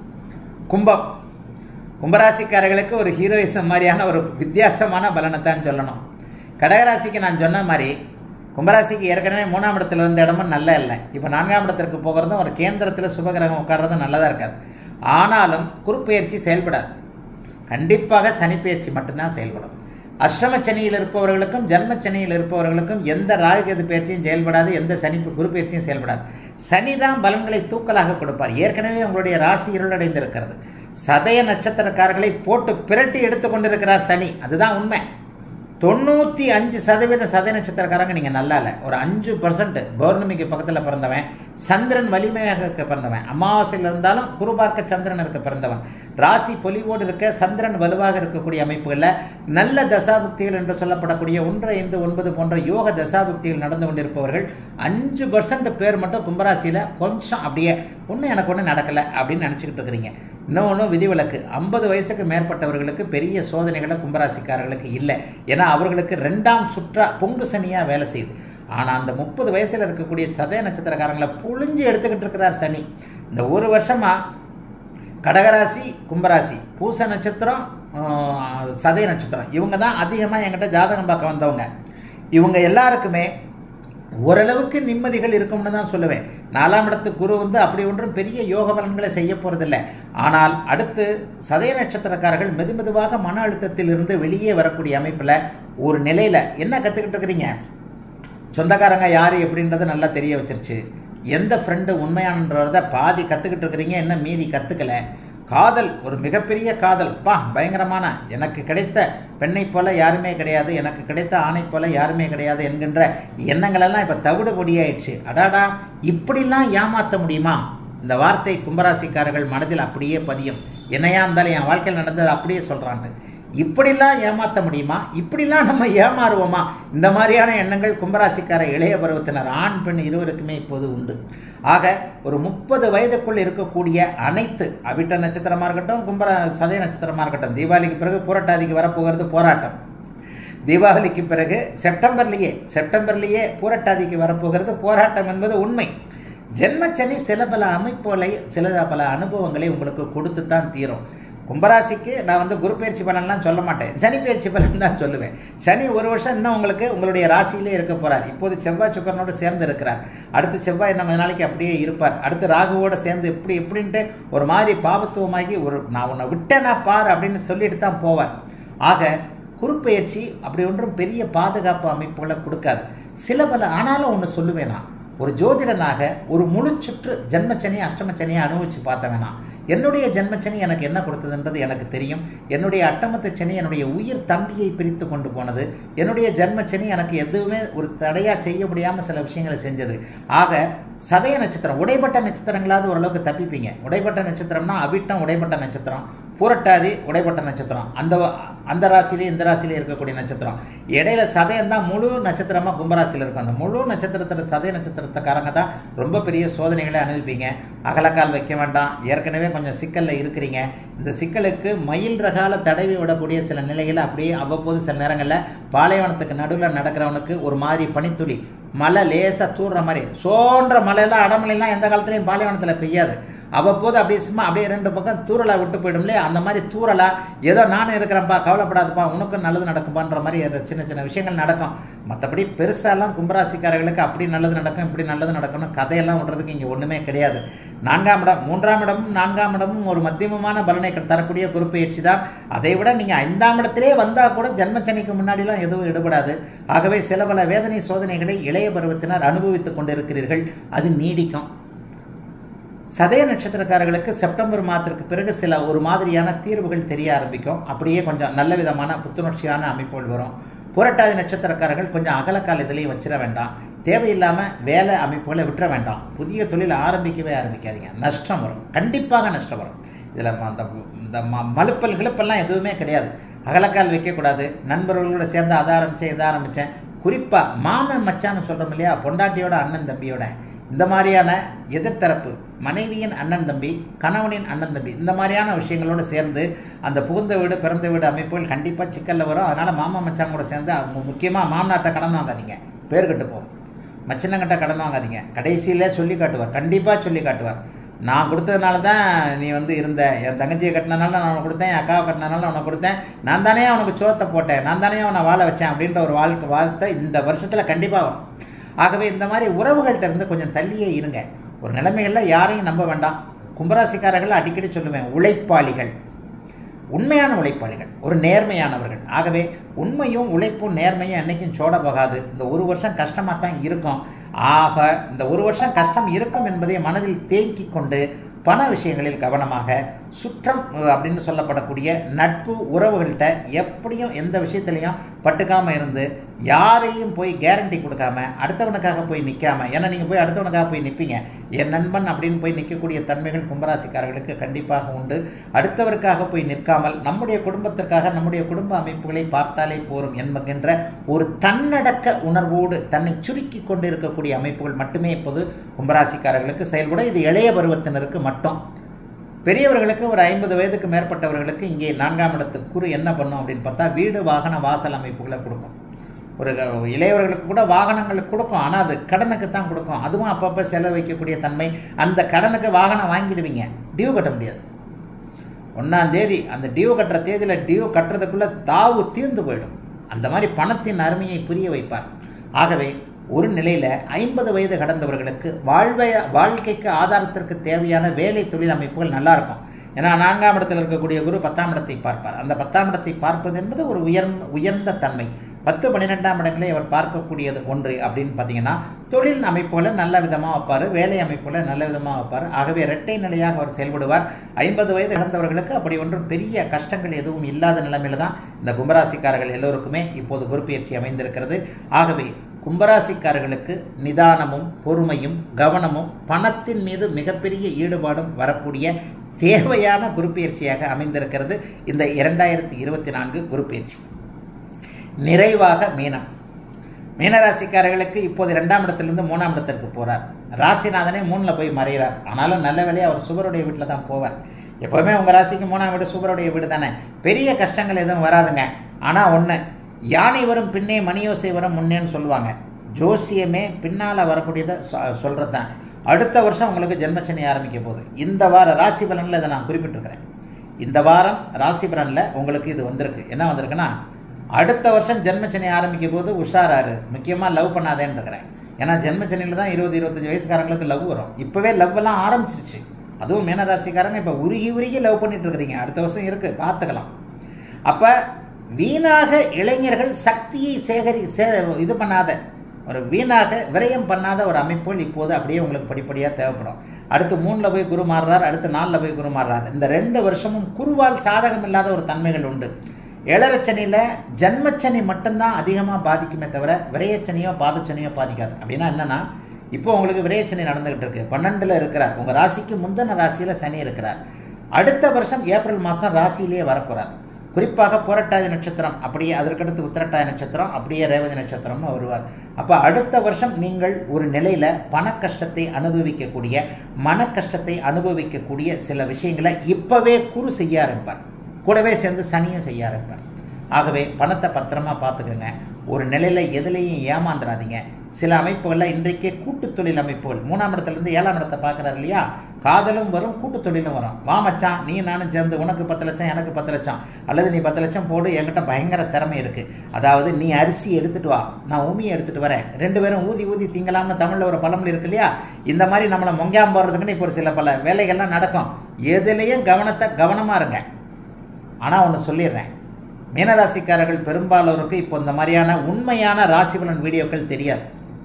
கும்பம் கும்பராசிக்காரர்களுக்கு ஒரு ஹீரோயிசம் மாதிரியான ஒரு வித்தியாசமான பலனை தான் சொல்லணும் கடகராசிக்கு நான் சொன்ன மாதிரி கும்பராசிக்கு ஏற்கனவே மூணாம் இடத்துல இருந்த இடமும் நல்லா இல்லை இப்போ நான்காம் இடத்திற்கு போகிறதும் ஒரு கேந்திரத்தில் சுபகிரகம் உட்கார்றதும் நல்லதாக இருக்காது ஆனாலும் குறுப்பெயர்ச்சி செயல்படாது கண்டிப்பாக சனிப்பெயர்ச்சி மட்டும்தான் செயல்படும் அஷ்டம சனியில் இருப்பவர்களுக்கும் ஜன்ம சனியில் இருப்பவர்களுக்கும் எந்த ராகுகேது பயிற்சியும் செயல்படாது எந்த சனி குரு பயிற்சியும் செயல்படாது சனி தான் பலன்களை தூக்கலாக கொடுப்பார் ஏற்கனவே உங்களுடைய ராசி இருளடைந்து இருக்கிறது சதய நட்சத்திரக்காரர்களை போட்டு பிரட்டி எடுத்து கொண்டிருக்கிறார் சனி அதுதான் உண்மை தொண்ணூற்றி அஞ்சு சதவீத சதய நட்சத்திரக்காரங்க நீங்கள் நல்லா இல்லை ஒரு அஞ்சு பர்சன்ட் பௌர்ணமிக்கு பக்கத்தில் பிறந்தவன் சந்திரன் வலிமையாக இருக்க பிறந்தவன் அமாவாசையில் இருந்தாலும் குரு பார்க்க சந்திரன் இருக்க பிறந்தவன் ராசி பொலிவோடு இருக்க சந்திரன் வலுவாக இருக்கக்கூடிய அமைப்புகளில் நல்ல தசாபுக்திகள் என்று சொல்லப்படக்கூடிய ஒன்று ஐந்து ஒன்பது போன்ற யோக தசாபுக்திகள் நடந்து கொண்டிருப்பவர்கள் அஞ்சு பர்சன்ட் பேர் மட்டும் கும்பராசியில் கொஞ்சம் அப்படியே ஒன்றும் எனக்கு ஒன்றும் நடக்கலை அப்படின்னு நினச்சிக்கிட்டு இருக்கிறீங்க இன்னொன்று விதிவிலக்கு ஐம்பது வயசுக்கு மேற்பட்டவர்களுக்கு பெரிய சோதனைகளை கும்பராசிக்காரர்களுக்கு இல்லை ஏன்னா அவர்களுக்கு ரெண்டாம் சுற்றா பொங்கு சனியாக வேலை செய்யுது ஆனால் அந்த முப்பது வயசில் இருக்கக்கூடிய சதய நட்சத்திரக்காரங்களை புழிஞ்சு எடுத்துக்கிட்டு இருக்கிறார் சனி இந்த ஒரு வருஷமா கடகராசி கும்பராசி பூச நட்சத்திரம் ஆஹ், சதய நட்சத்திரம் இவங்க தான் அதிகமாக என்கிட்ட ஜாதகம் பார்க்க வந்தவங்க இவங்க எல்லாருக்குமே ஓரளவுக்கு நிம்மதிகள் இருக்கும்னு தான் சொல்லுவேன் நாலாம் இடத்து குரு வந்து அப்படி ஒன்றும் பெரிய யோக பலன்களை செய்ய போறதில்ல ஆனால் அடுத்து சதய நட்சத்திரக்காரர்கள் மெது மெதுவாக மன அழுத்தத்தில் இருந்து வெளியே வரக்கூடிய அமைப்பில் ஒரு நிலையில என்ன கற்றுக்கிட்டு இருக்கிறீங்க சொந்தக்காரங்க யார் எப்படின்றத நல்லா தெரிய வச்சிருச்சு எந்த ஃப்ரெண்டு உண்மையானன்றத பாதி கற்றுக்கிட்டு இருக்கிறீங்க என்ன மீதி கற்றுக்கல காதல் ஒரு மிகப்பெரிய காதல் பா பயங்கரமான எனக்கு கிடைத்த பெண்ணை போல யாருமே கிடையாது எனக்கு கிடைத்த ஆணை போல யாருமே கிடையாது என்கின்ற எண்ணங்கள் எல்லாம் இப்போ தவிடு பொடியாயிடுச்சு அடாடா இப்படிலாம் ஏமாற்ற முடியுமா இந்த வார்த்தை கும்பராசிக்காரர்கள் மனதில் அப்படியே பதியும் என்னையா இருந்தாலும் என் வாழ்க்கையில் நடந்தது அப்படியே சொல்கிறான்ட்டு இப்படிலாம் ஏமாற்ற முடியுமா இப்படிலாம் நம்ம ஏமாறுவோமா இந்த மாதிரியான எண்ணங்கள் கும்பராசிக்கார இளைய பருவத்தினர் ஆண் பெண் இருவருக்குமே இப்போது உண்டு ஆக ஒரு முப்பது வயதுக்குள் இருக்கக்கூடிய அனைத்து அவிட்ட நட்சத்திரமாக இருக்கட்டும் கும்பர சதய நட்சத்திரமாக இருக்கட்டும் தீபாவளிக்கு பிறகு புரட்டாதிக்கு வரப்போகிறது போராட்டம் தீபாவளிக்கு பிறகு செப்டம்பர்லேயே செப்டம்பர்லேயே பூரட்டாதிக்கு வரப்போகிறது போராட்டம் என்பது உண்மை ஜென்மச்சனி சில பல அமைப்புகளை சில பல அனுபவங்களை உங்களுக்கு கொடுத்து தான் தீரும் கும்பராசிக்கு நான் வந்து குரு பயிற்சி பலன்லாம் சொல்ல மாட்டேன் சனி பயிற்சி பலன் தான் சொல்லுவேன் சனி ஒரு வருஷம் இன்னும் உங்களுக்கு உங்களுடைய ராசியிலே இருக்க போறார் இப்போது செவ்வாய் சுக்கரனோடு சேர்ந்து இருக்கிறார் அடுத்து செவ்வாய் இன்னும் கொஞ்ச நாளைக்கு அப்படியே இருப்பார் அடுத்து ராகுவோட சேர்ந்து இப்படி இப்படின்ட்டு ஒரு மாதிரி பாபத்துவமாகி ஒரு நான் உன்னை விட்டேனா பார் அப்படின்னு சொல்லிட்டு தான் போவார் ஆக குறுப்பெயர்ச்சி அப்படி ஒன்றும் பெரிய பாதுகாப்பு அமைப்புகளை கொடுக்காது சில பல ஆனாலும் ஒன்று சொல்லுவேன் நான் ஒரு ஜோதிடனாக ஒரு முழு சுற்று ஜென்மச்சனி அஷ்டமச்சனியை அனுபவிச்சு பார்த்தவனா என்னுடைய ஜென்மச்சனி எனக்கு என்ன கொடுத்ததுன்றது எனக்கு தெரியும் என்னுடைய அட்டமத்து சனி என்னுடைய உயிர் தம்பியை பிரித்து கொண்டு போனது என்னுடைய ஜென்மச்சனி எனக்கு எதுவுமே ஒரு தடையா செய்ய முடியாம சில விஷயங்களை செஞ்சது ஆக சதய நட்சத்திரம் உடைப்பட்ட நட்சத்திரங்களாவது ஓரளவுக்கு தப்பிப்பீங்க உடைப்பட்ட நட்சத்திரம்னா அவிட்டம் உடைப்பட்ட நட்சத்திரம் பூரட்டாதி உடைப்பட்ட நட்சத்திரம் அந்த அந்த ராசியிலே இந்த ராசியிலே இருக்கக்கூடிய நட்சத்திரம் இடையில சதயம் தான் முழு நட்சத்திரமா கும்பராசியில் இருக்கும் அந்த முழு நட்சத்திரத்தில் சதய நட்சத்திரத்துக்காரங்க தான் ரொம்ப பெரிய சோதனைகளை அனுபவிப்பீங்க அகலக்கால் வைக்க வேண்டாம் ஏற்கனவே கொஞ்சம் சிக்கல்ல இருக்கிறீங்க இந்த சிக்கலுக்கு மயில் ரகால தடவி விடக்கூடிய சில நிலைகளை அப்படியே அவ்வப்போது சில நேரங்களில் பாலைவனத்துக்கு நடுவில் நடக்கிறவனுக்கு ஒரு மாதிரி பனித்துளி மழை லேசாக தூடுற மாதிரி சோன்ற மழையெல்லாம் அடமழைலாம் எந்த காலத்துலையும் பாலைவனத்தில் பெய்யாது அவ்வப்போது அப்படியே சும்மா அப்படியே ரெண்டு பக்கம் தூரலா விட்டு போயிடும்லே அந்த மாதிரி தூரலா ஏதோ நானும் இருக்கிறேன்ப்பா கவலைப்படாதப்பா உனக்கும் நல்லது நடக்கும்பான்ற மாதிரி ஒரு சின்ன சின்ன விஷயங்கள் நடக்கும் மற்றபடி பெருசாலாம் கும்பராசிக்காரர்களுக்கு அப்படி நல்லது நடக்கும் இப்படி நல்லது நடக்கும்னு கதையெல்லாம் விடுறதுக்கு இங்கே ஒன்றுமே கிடையாது நான்காம் இடம் மூன்றாம் இடமும் நான்காம் இடமும் ஒரு மத்தியமமான பலனை தரக்கூடிய குறுப்பெயர்ச்சி தான் அதை விட நீங்கள் ஐந்தாம் இடத்திலே வந்தால் கூட ஜென்மச்சனிக்கு முன்னாடிலாம் எதுவும் ஈடுபடாது ஆகவே சில பல வேதனை சோதனைகளை இளைய பருவத்தினர் அனுபவித்துக் கொண்டிருக்கிறீர்கள் அது நீடிக்கும் சதய நட்சத்திரக்காரர்களுக்கு செப்டம்பர் மாதத்திற்கு பிறகு சில ஒரு மாதிரியான தீர்வுகள் தெரிய ஆரம்பிக்கும் அப்படியே கொஞ்சம் நல்ல விதமான புத்துணர்ச்சியான அமைப்புகள் வரும் புரட்டாதி நட்சத்திரக்காரர்கள் கொஞ்சம் அகலக்கால் இதுலேயும் வச்சிட வேண்டாம் தேவையில்லாமல் வேலை அமைப்புகளை விட்டுற வேண்டாம் புதிய தொழில் ஆரம்பிக்கவே ஆரம்பிக்காதீங்க நஷ்டம் வரும் கண்டிப்பாக நஷ்டம் வரும் இதில் அந்த இந்த ம மலுப்பல் கிளுப்பெல்லாம் எதுவுமே கிடையாது அகலக்கால் வைக்கக்கூடாது நண்பர்களோட சேர்ந்து அதை ஆரம்பித்தேன் இதை ஆரம்பித்தேன் குறிப்பாக மாமன் மச்சான்னு சொல்கிறோம் இல்லையா பொண்டாட்டியோட அண்ணன் தம்பியோட இந்த மாதிரியான எதிர்த்தரப்பு மனைவியின் அண்ணன் தம்பி கணவனின் அண்ணன் தம்பி இந்த மாதிரியான விஷயங்களோடு சேர்ந்து அந்த புகுந்த வீடு பிறந்த வீடு அமைப்புகள் கண்டிப்பாக சிக்கலில் வரும் அதனால் மாமா மச்சான் கூட சேர்ந்து அவங்க முக்கியமாக மாமனார்ட்ட கடன் வாங்காதீங்க பேர் கட்டு போகும் மச்சினங்கிட்ட கடன் வாங்காதீங்க கடைசியில் சொல்லி காட்டுவார் கண்டிப்பாக சொல்லி காட்டுவார் நான் கொடுத்ததுனால தான் நீ வந்து இருந்த என் தங்கச்சியை கட்டினதுனால நான் உனக்கு கொடுத்தேன் என் அக்காவை கட்டினதுனால உனக்கு கொடுத்தேன் நான் தானே அவனுக்கு சோத்தை போட்டேன் நான் தானே அவனை வாழ வச்சேன் அப்படின்ற ஒரு வாழ்க்கை வாழ்த்தை இந்த வருஷத்தில் கண்டிப்பாக வரும் ஆகவே இந்த மாதிரி உறவுகள்கிட்ட இருந்து கொஞ்சம் தள்ளியே இருங்க ஒரு நிலைமைகளில் யாரையும் நம்ப வேண்டாம் கும்பராசிக்காரர்கள் அடிக்கடி சொல்லுவேன் உழைப்பாளிகள் உண்மையான உழைப்பாளிகள் ஒரு நேர்மையானவர்கள் ஆகவே உண்மையும் உழைப்பும் நேர்மையும் என்னைக்கும் சோட போகாது இந்த ஒரு வருஷம் கஷ்டமாக தான் இருக்கும் ஆக இந்த ஒரு வருஷம் கஷ்டம் இருக்கும் என்பதை மனதில் தேக்கி கொண்டு பண விஷயங்களில் கவனமாக சுற்றம் அப்படின்னு சொல்லப்படக்கூடிய நட்பு உறவுகள்கிட்ட எப்படியும் எந்த விஷயத்துலையும் பட்டுக்காம இருந்து யாரையும் போய் கேரண்டி கொடுக்காம அடுத்தவனுக்காக போய் நிற்காம ஏன்னா நீங்கள் போய் அடுத்தவனுக்காக போய் நிற்பீங்க என் நண்பன் அப்படின்னு போய் நிற்கக்கூடிய தன்மைகள் கும்பராசிக்காரர்களுக்கு கண்டிப்பாக உண்டு அடுத்தவருக்காக போய் நிற்காமல் நம்முடைய குடும்பத்திற்காக நம்முடைய குடும்ப அமைப்புகளை பார்த்தாலே போரும் என்கின்ற ஒரு தன்னடக்க உணர்வோடு தன்னை சுருக்கி கொண்டு இருக்கக்கூடிய அமைப்புகள் மட்டுமே இப்போது கும்பராசிக்காரர்களுக்கு செயல்படும் இது இளைய பருவத்தினருக்கு மட்டும் பெரியவர்களுக்கு ஒரு ஐம்பது வயதுக்கு மேற்பட்டவர்களுக்கு இங்கே நான்காம் இடத்து குரு என்ன பண்ணும் அப்படின்னு பார்த்தா வீடு வாகன வாசல் அமைப்புகளை கொடுக்கும் ஒரு இளையவர்களுக்கு கூட வாகனங்கள் கொடுக்கும் ஆனால் அது கடனுக்கு தான் கொடுக்கும் அதுவும் அப்பப்போ செலவு வைக்கக்கூடிய தன்மை அந்த கடனுக்கு வாகனம் வாங்கிடுவீங்க டியூ கட்ட முடியாது ஒன்றாம் தேதி அந்த டியூ கட்டுற தேதியில் டியூ கட்டுறதுக்குள்ளே தாவு தீர்ந்து போயிடும் அந்த மாதிரி பணத்தின் அருமையை புரிய வைப்பார் ஆகவே ஒரு நிலையில் ஐம்பது வயது கடந்தவர்களுக்கு வாழ்வை வாழ்க்கைக்கு ஆதாரத்திற்கு தேவையான வேலை தொழில் அமைப்புகள் நல்லா இருக்கும் ஏன்னா நான்காம் இடத்தில் இருக்கக்கூடிய குரு பத்தாம் இடத்தை பார்ப்பார் அந்த பத்தாம் இடத்தை பார்ப்பது என்பது ஒரு உயர்ந்த உயர்ந்த தன்மை பத்து பன்னிரெண்டாம் இடங்களை அவர் பார்க்கக்கூடியது ஒன்று அப்படின்னு பார்த்தீங்கன்னா தொழில் அமைப்புகளை நல்ல விதமாக வைப்பார் வேலை அமைப்புகளை நல்ல விதமாக வைப்பார் ஆகவே இரட்டை நிலையாக அவர் செயல்படுவார் ஐம்பது வயது கடந்தவர்களுக்கு அப்படி ஒன்றும் பெரிய கஷ்டங்கள் எதுவும் இல்லாத நிலைமையில தான் இந்த கும்பராசிக்காரர்கள் எல்லோருக்குமே இப்போது குருப்பெயர்ச்சி அமைந்திருக்கிறது ஆகவே கும்பராசிக்காரர்களுக்கு நிதானமும் பொறுமையும் கவனமும் பணத்தின் மீது மிகப்பெரிய ஈடுபாடும் வரக்கூடிய தேவையான குருப்பெயர்ச்சியாக அமைந்திருக்கிறது இந்த இரண்டாயிரத்தி இருபத்தி நான்கு குருப்பெயர்ச்சி நிறைவாக மீனம் மீனராசிக்காரர்களுக்கு இப்போது இரண்டாம் இடத்திலிருந்து மூணாம் இடத்திற்கு போறார் ராசிநாதனே மூணில் போய் மறைகிறார் ஆனாலும் நல்ல வேலையை அவர் சுபருடைய வீட்டில் தான் போவார் எப்போவுமே உங்கள் ராசிக்கு மூணாம் வீடு சுபருடைய வீடு தானே பெரிய கஷ்டங்கள் எதுவும் வராதுங்க ஆனால் ஒன்று யானை வரும் பின்னே மணியோசை வரும் முன்னேன்னு சொல்லுவாங்க ஜோசியமே பின்னால் வரக்கூடியதை சொல்கிறது தான் அடுத்த வருஷம் உங்களுக்கு ஜென்மச்சனி ஆரம்பிக்க போகுது இந்த வார ராசி பலனில் இதை நான் குறிப்பிட்டிருக்கிறேன் இந்த வாரம் ராசி பலனில் உங்களுக்கு இது வந்திருக்கு என்ன வந்திருக்குன்னா அடுத்த வருஷம் ஜென்மச்சனி ஆரம்பிக்கும் போது உஷாராரு முக்கியமாக லவ் பண்ணாதேன்னு இருக்கிறேன் ஏன்னா ஜென்மச்சனியில் தான் இருபது இருபத்தஞ்சு வயசுக்காரங்களுக்கு லவ் வரும் இப்போவே லவ் எல்லாம் ஆரம்பிச்சிருச்சு அதுவும் மீனராசிக்காரங்க இப்போ உருகி உருகி லவ் பண்ணிட்டு இருக்கிறீங்க அடுத்த வருஷம் இருக்குது பார்த்துக்கலாம் அப்போ வீணாக இளைஞர்கள் சக்தியை சேகரி சே இது பண்ணாத ஒரு வீணாக விரயம் பண்ணாத ஒரு அமைப்புகள் இப்போது அப்படியே உங்களுக்கு படிப்படியாக தேவைப்படும் அடுத்து மூணில் போய் குரு மாறுறார் அடுத்து நாலில் போய் குரு மாறுறார் இந்த ரெண்டு வருஷமும் குருவால் சாதகம் இல்லாத ஒரு தன்மைகள் உண்டு ஏழரச்சனியில் ஜன்மச்சனி மட்டும்தான் அதிகமாக பாதிக்குமே தவிர விரயச்சனியோ பாதச்சனியோ பாதிக்காது அப்படின்னா என்னன்னா இப்போ உங்களுக்கு விரயச்சனி நடந்துகிட்டு இருக்கு பன்னெண்டுல இருக்கிறார் உங்க ராசிக்கு முந்தின ராசியில சனி இருக்கிறார் அடுத்த வருஷம் ஏப்ரல் மாதம் ராசியிலேயே வரப்போறார் குறிப்பாக புரட்டாதி நட்சத்திரம் அப்படியே அதற்கடுத்து உத்திரட்டாதி நட்சத்திரம் அப்படியே ரேவதி நட்சத்திரம்னு வருவார் அப்போ அடுத்த வருஷம் நீங்கள் ஒரு நிலையில பண கஷ்டத்தை அனுபவிக்கக்கூடிய மன கஷ்டத்தை அனுபவிக்கக்கூடிய சில விஷயங்களை இப்பவே குரு செய்ய ஆரம்பிப்பார் கூடவே சேர்ந்து சனியும் செய்ய ஆரம்பிப்பார் ஆகவே பணத்தை பத்திரமா பார்த்துக்கோங்க ஒரு நிலையில எதுலேயும் ஏமாந்துடாதீங்க சில அமைப்புகளில் இன்றைக்கே கூட்டு தொழில் அமைப்புகள் மூணாம் இடத்துலேருந்து ஏழாம் இடத்தை பார்க்குறாரு இல்லையா காதலும் வரும் கூட்டு தொழிலும் வரும் வா மச்சான் நீ நானும் சேர்ந்து உனக்கு பத்து லட்சம் எனக்கு பத்து லட்சம் அல்லது நீ பத்து லட்சம் போடு என்கிட்ட பயங்கர திறமை இருக்கு அதாவது நீ அரிசி எடுத்துட்டு வா நான் உமியை எடுத்துட்டு வரேன் ரெண்டு பேரும் ஊதி ஊதி திங்கலாம்னு தமிழில் ஒரு பழமொழி இருக்கு இல்லையா இந்த மாதிரி நம்மளை மொங்காம போகிறதுக்குன்னு இப்போ ஒரு சில பல வேலைகள்லாம் நடக்கும் எதுலேயும் கவனத்தை கவனமாக இருங்க ஆனால் ஒன்று சொல்லிடுறேன் மீனராசிக்காரர்கள் பெரும்பாலோருக்கு இப்போ இந்த மாதிரியான உண்மையான ராசிபலன் வீடியோக்கள் தெரியாது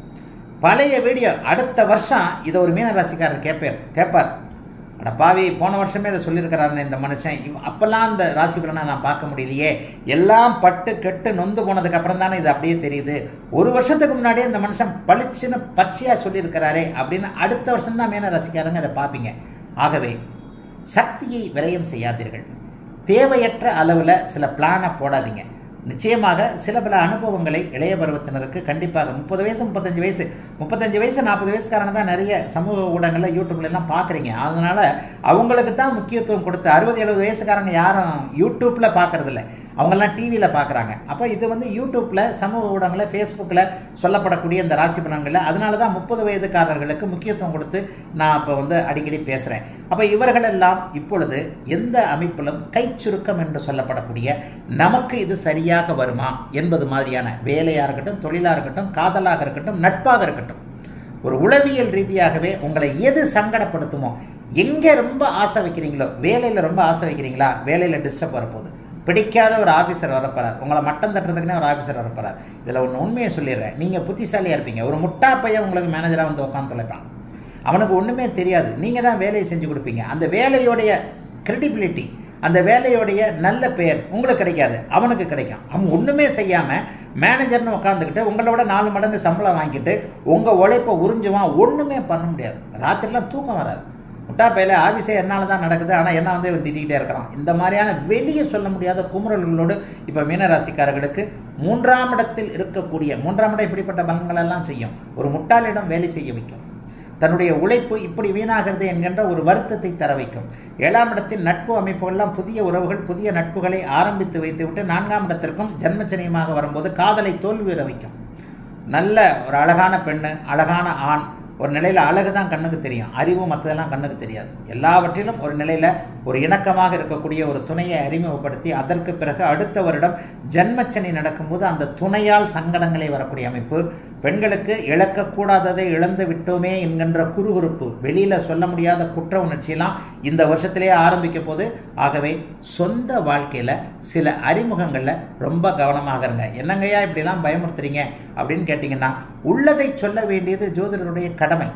பழைய வீடியோ அடுத்த வருஷம் இதை ஒரு மீனராசிக்காரர் கேட்பார் கேட்பார் அட பாவி போன வருஷமே இதை சொல்லியிருக்கிறாருன்னு இந்த மனுஷன் இவ் அப்போல்லாம் இந்த ராசி பலனை நான் பார்க்க முடியலையே எல்லாம் பட்டு கெட்டு நொந்து போனதுக்கு அப்புறம் தானே இது அப்படியே தெரியுது ஒரு வருஷத்துக்கு முன்னாடியே இந்த மனுஷன் பளிச்சுன்னு பச்சையாக சொல்லியிருக்கிறாரே அப்படின்னு அடுத்த வருஷம் தான் மீன ராசிக்காரங்க அதை பார்ப்பீங்க ஆகவே சக்தியை விரயம் செய்யாதீர்கள் தேவையற்ற அளவில் சில பிளானை போடாதீங்க நிச்சயமாக சில பல அனுபவங்களை இளைய பருவத்தினருக்கு கண்டிப்பாக முப்பது வயசு முப்பத்தஞ்சு வயசு முப்பத்தஞ்சு வயசு நாற்பது வயசுக்காரங்க தான் நிறைய சமூக ஊடகங்களில் யூடியூப்ல எல்லாம் பார்க்குறீங்க அதனால அவங்களுக்கு தான் முக்கியத்துவம் கொடுத்து அறுபது எழுபது வயசுக்காரங்க யாரும் யூடியூப்ல பார்க்கறது இல்லை அவங்கெல்லாம் டிவியில் பார்க்குறாங்க அப்போ இது வந்து யூடியூப்பில் சமூக ஊடகங்களில் ஃபேஸ்புக்கில் சொல்லப்படக்கூடிய இந்த ராசி பலன்களில் அதனால தான் முப்பது வயதுக்காரர்களுக்கு முக்கியத்துவம் கொடுத்து நான் இப்போ வந்து அடிக்கடி பேசுகிறேன் அப்போ இவர்களெல்லாம் இப்பொழுது எந்த அமைப்பிலும் கை சுருக்கம் என்று சொல்லப்படக்கூடிய நமக்கு இது சரியாக வருமா என்பது மாதிரியான வேலையாக இருக்கட்டும் தொழிலாக இருக்கட்டும் காதலாக இருக்கட்டும் நட்பாக இருக்கட்டும் ஒரு உளவியல் ரீதியாகவே உங்களை எது சங்கடப்படுத்துமோ எங்கே ரொம்ப ஆசை வைக்கிறீங்களோ வேலையில் ரொம்ப ஆசை வைக்கிறீங்களா வேலையில் டிஸ்டர்ப் வரப்போகுது பிடிக்காத ஒரு ஆஃபீஸர் வரப்போறார் உங்களை மட்டம் தட்டுறதுக்குன்னே ஒரு ஆஃபீஸர் வரப்போறார் இதில் ஒன்று உண்மையை சொல்லிடுறேன் நீங்கள் புத்திசாலியாக இருப்பீங்க ஒரு முட்டா பையன் உங்களுக்கு மேனேஜராக வந்து உட்காந்து தொலைப்பான் அவனுக்கு ஒன்றுமே தெரியாது நீங்கள் தான் வேலையை செஞ்சு கொடுப்பீங்க அந்த வேலையோடைய கிரெடிபிலிட்டி அந்த வேலையோடைய நல்ல பெயர் உங்களுக்கு கிடைக்காது அவனுக்கு கிடைக்கும் அவன் ஒன்றுமே செய்யாமல் மேனேஜர்னு உட்காந்துக்கிட்டு உங்களோட நாலு மடங்கு சம்பளம் வாங்கிட்டு உங்கள் உழைப்பை உறிஞ்சுவான் ஒன்றுமே பண்ண முடியாது ராத்திரிலாம் தூக்கம் வராது முட்டா பையில ஆஃபீஸே என்னால் தான் நடக்குது ஆனால் என்ன வந்து இவன் திட்டிகிட்டே இருக்கிறான் இந்த மாதிரியான வெளியே சொல்ல முடியாத குமுறல்களோடு இப்போ மீனராசிக்காரர்களுக்கு மூன்றாம் இடத்தில் இருக்கக்கூடிய மூன்றாம் இடம் இப்படிப்பட்ட பலன்கள் எல்லாம் செய்யும் ஒரு முட்டாளிடம் வேலை செய்ய வைக்கும் தன்னுடைய உழைப்பு இப்படி வீணாகிறது என்கின்ற ஒரு வருத்தத்தை தர வைக்கும் ஏழாம் இடத்தில் நட்பு அமைப்புகள்லாம் புதிய உறவுகள் புதிய நட்புகளை ஆரம்பித்து வைத்துவிட்டு நான்காம் இடத்திற்கும் ஜன்மச்சனியமாக வரும்போது காதலை தோல்வியுற வைக்கும் நல்ல ஒரு அழகான பெண்ணு அழகான ஆண் ஒரு நிலையில் அழகு தான் கண்ணுக்கு தெரியும் அறிவு மற்றதெல்லாம் கண்ணுக்கு தெரியாது எல்லாவற்றிலும் ஒரு நிலையில் ஒரு இணக்கமாக இருக்கக்கூடிய ஒரு துணையை அறிமுகப்படுத்தி அதற்கு பிறகு அடுத்த வருடம் ஜன்மச்சனி நடக்கும்போது அந்த துணையால் சங்கடங்களை வரக்கூடிய அமைப்பு பெண்களுக்கு இழக்கக்கூடாததை இழந்து விட்டோமே என்கின்ற குறுகுறுப்பு வெளியில சொல்ல முடியாத குற்ற உணர்ச்சியெல்லாம் இந்த வருஷத்திலேயே ஆரம்பிக்க போது ஆகவே சொந்த வாழ்க்கையில சில அறிமுகங்கள்ல ரொம்ப கவனமாக இருங்க என்னங்கய்யா இப்படிலாம் பயமுறுத்துறீங்க அப்படின்னு கேட்டிங்கன்னா உள்ளதை சொல்ல வேண்டியது ஜோதிடருடைய கடமை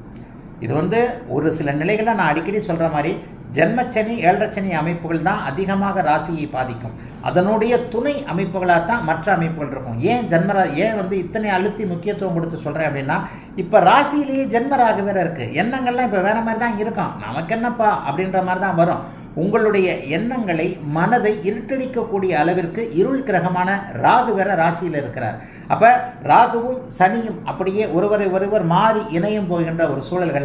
இது வந்து ஒரு சில நிலைகளை நான் அடிக்கடி சொல்ற மாதிரி ஜென்மச்சனி ஏழரச்சனி அமைப்புகள் தான் அதிகமாக ராசியை பாதிக்கும் அதனுடைய துணை அமைப்புகளாக தான் மற்ற அமைப்புகள் இருக்கும் ஏன் ஜென்மரா ஏன் வந்து இத்தனை அழுத்தி முக்கியத்துவம் கொடுத்து சொல்கிறேன் அப்படின்னா இப்போ ராசியிலேயே ஜென்மராக வேற இருக்கு எண்ணங்கள்லாம் இப்போ வேற மாதிரி தான் இருக்கும் நமக்கு என்னப்பா அப்படின்ற மாதிரி தான் வரும் உங்களுடைய எண்ணங்களை மனதை இருட்டடிக்கக்கூடிய அளவிற்கு இருள் கிரகமான ராகு வேற ராசியில் இருக்கிறார் அப்ப ராகுவும் சனியும் அப்படியே ஒருவரை ஒருவர் மாறி இணையும் போகின்ற ஒரு சூழல்களில்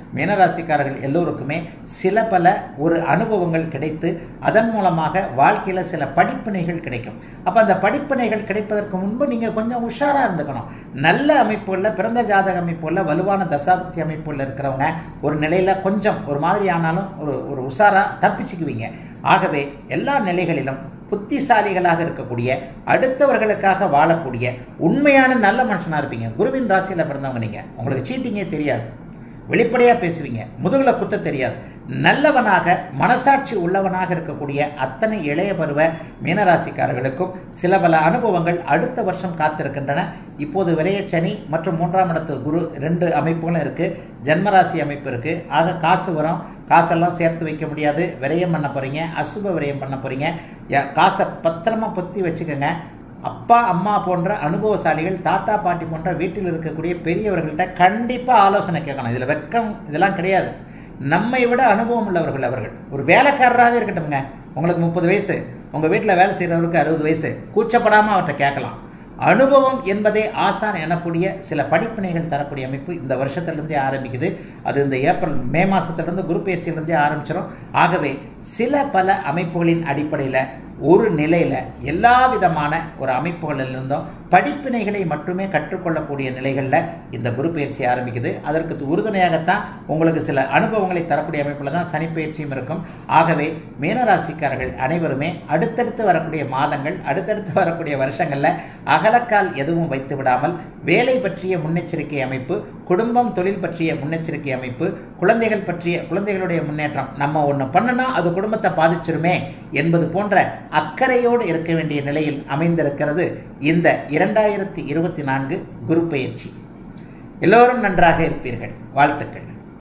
மீனராசிக்காரர்கள் எல்லோருக்குமே சில பல ஒரு அனுபவங்கள் கிடைத்து அதன் மூலமாக வாழ்க்கையில் சில படிப்பினைகள் கிடைக்கும் அப்போ அந்த படிப்பினைகள் கிடைப்பதற்கு முன்பு நீங்கள் கொஞ்சம் உஷாராக இருந்துக்கணும் நல்ல அமைப்புகளில் பிறந்த ஜாதக அமைப்புகளில் வலுவான தசாபக்தி அமைப்புகளில் இருக்கிறவங்க ஒரு நிலையில் கொஞ்சம் ஒரு மாதிரி ஆனாலும் ஒரு ஒரு உஷாராக தப்பிச்சுக்குவீங்க ஆகவே எல்லா நிலைகளிலும் புத்திசாலிகளாக இருக்கக்கூடிய அடுத்தவர்களுக்காக வாழக்கூடிய உண்மையான நல்ல மனுஷனாக இருப்பீங்க குருவின் ராசியில் பிறந்தவங்க நீங்கள் உங்களுக்கு சீட்டிங்கே தெரியாது வெளிப்படையாக பேசுவீங்க முதுகில் குத்த தெரியாது நல்லவனாக மனசாட்சி உள்ளவனாக இருக்கக்கூடிய அத்தனை இளைய பருவ மீனராசிக்காரர்களுக்கும் சில பல அனுபவங்கள் அடுத்த வருஷம் காத்திருக்கின்றன இப்போது விரையச்சனி மற்றும் மூன்றாம் இடத்து குரு ரெண்டு அமைப்புகளும் இருக்குது ஜென்மராசி அமைப்பு இருக்குது ஆக காசு வரும் காசெல்லாம் சேர்த்து வைக்க முடியாது விரயம் பண்ண போகிறீங்க அசுப விரயம் பண்ண போகிறீங்க காசை பத்திரமா பொத்தி வச்சுக்கோங்க அப்பா அம்மா போன்ற அனுபவசாலிகள் தாத்தா பாட்டி போன்ற வீட்டில் இருக்கக்கூடிய பெரியவர்கள்ட்ட கண்டிப்பாக ஆலோசனை கேட்கணும் இதில் வெக்கம் இதெல்லாம் கிடையாது நம்மை விட அனுபவம் உள்ளவர்கள் அவர்கள் ஒரு வேலைக்காரராகவே இருக்கட்டும்ங்க உங்களுக்கு முப்பது வயசு உங்கள் வீட்டில் வேலை செய்கிறவருக்கு அறுபது வயசு கூச்சப்படாமல் அவர்கிட்ட கேட்கலாம் அனுபவம் என்பதே ஆசான் எனக்கூடிய சில படிப்பினைகள் தரக்கூடிய அமைப்பு இந்த வருஷத்துலேருந்தே ஆரம்பிக்குது அது இந்த ஏப்ரல் மே மாதத்துலேருந்து குரு பயிற்சியிலேருந்தே ஆரம்பிச்சிடும் ஆகவே சில பல அமைப்புகளின் அடிப்படையில் ஒரு நிலையில் எல்லா விதமான ஒரு அமைப்புகளிலிருந்தும் படிப்பினைகளை மட்டுமே கற்றுக்கொள்ளக்கூடிய நிலைகளில் இந்த குரு பயிற்சி ஆரம்பிக்குது அதற்கு உறுதுணையாகத்தான் உங்களுக்கு சில அனுபவங்களை தரக்கூடிய அமைப்பில் தான் சனி பயிற்சியும் இருக்கும் ஆகவே மீனராசிக்காரர்கள் அனைவருமே அடுத்தடுத்து வரக்கூடிய மாதங்கள் அடுத்தடுத்து வரக்கூடிய வருஷங்களில் அகலக்கால் எதுவும் வைத்து விடாமல் வேலை பற்றிய முன்னெச்சரிக்கை அமைப்பு குடும்பம் தொழில் பற்றிய முன்னெச்சரிக்கை அமைப்பு குழந்தைகள் பற்றிய குழந்தைகளுடைய முன்னேற்றம் நம்ம ஒன்று பண்ணனா அது குடும்பத்தை பாதிச்சிருமே என்பது போன்ற அக்கறையோடு இருக்க வேண்டிய நிலையில் அமைந்திருக்கிறது இந்த இரண்டாயிரத்தி இருபத்தி நான்கு குரு பயிற்சி எல்லோரும் நன்றாக இருப்பீர்கள் வாழ்த்துக்கள்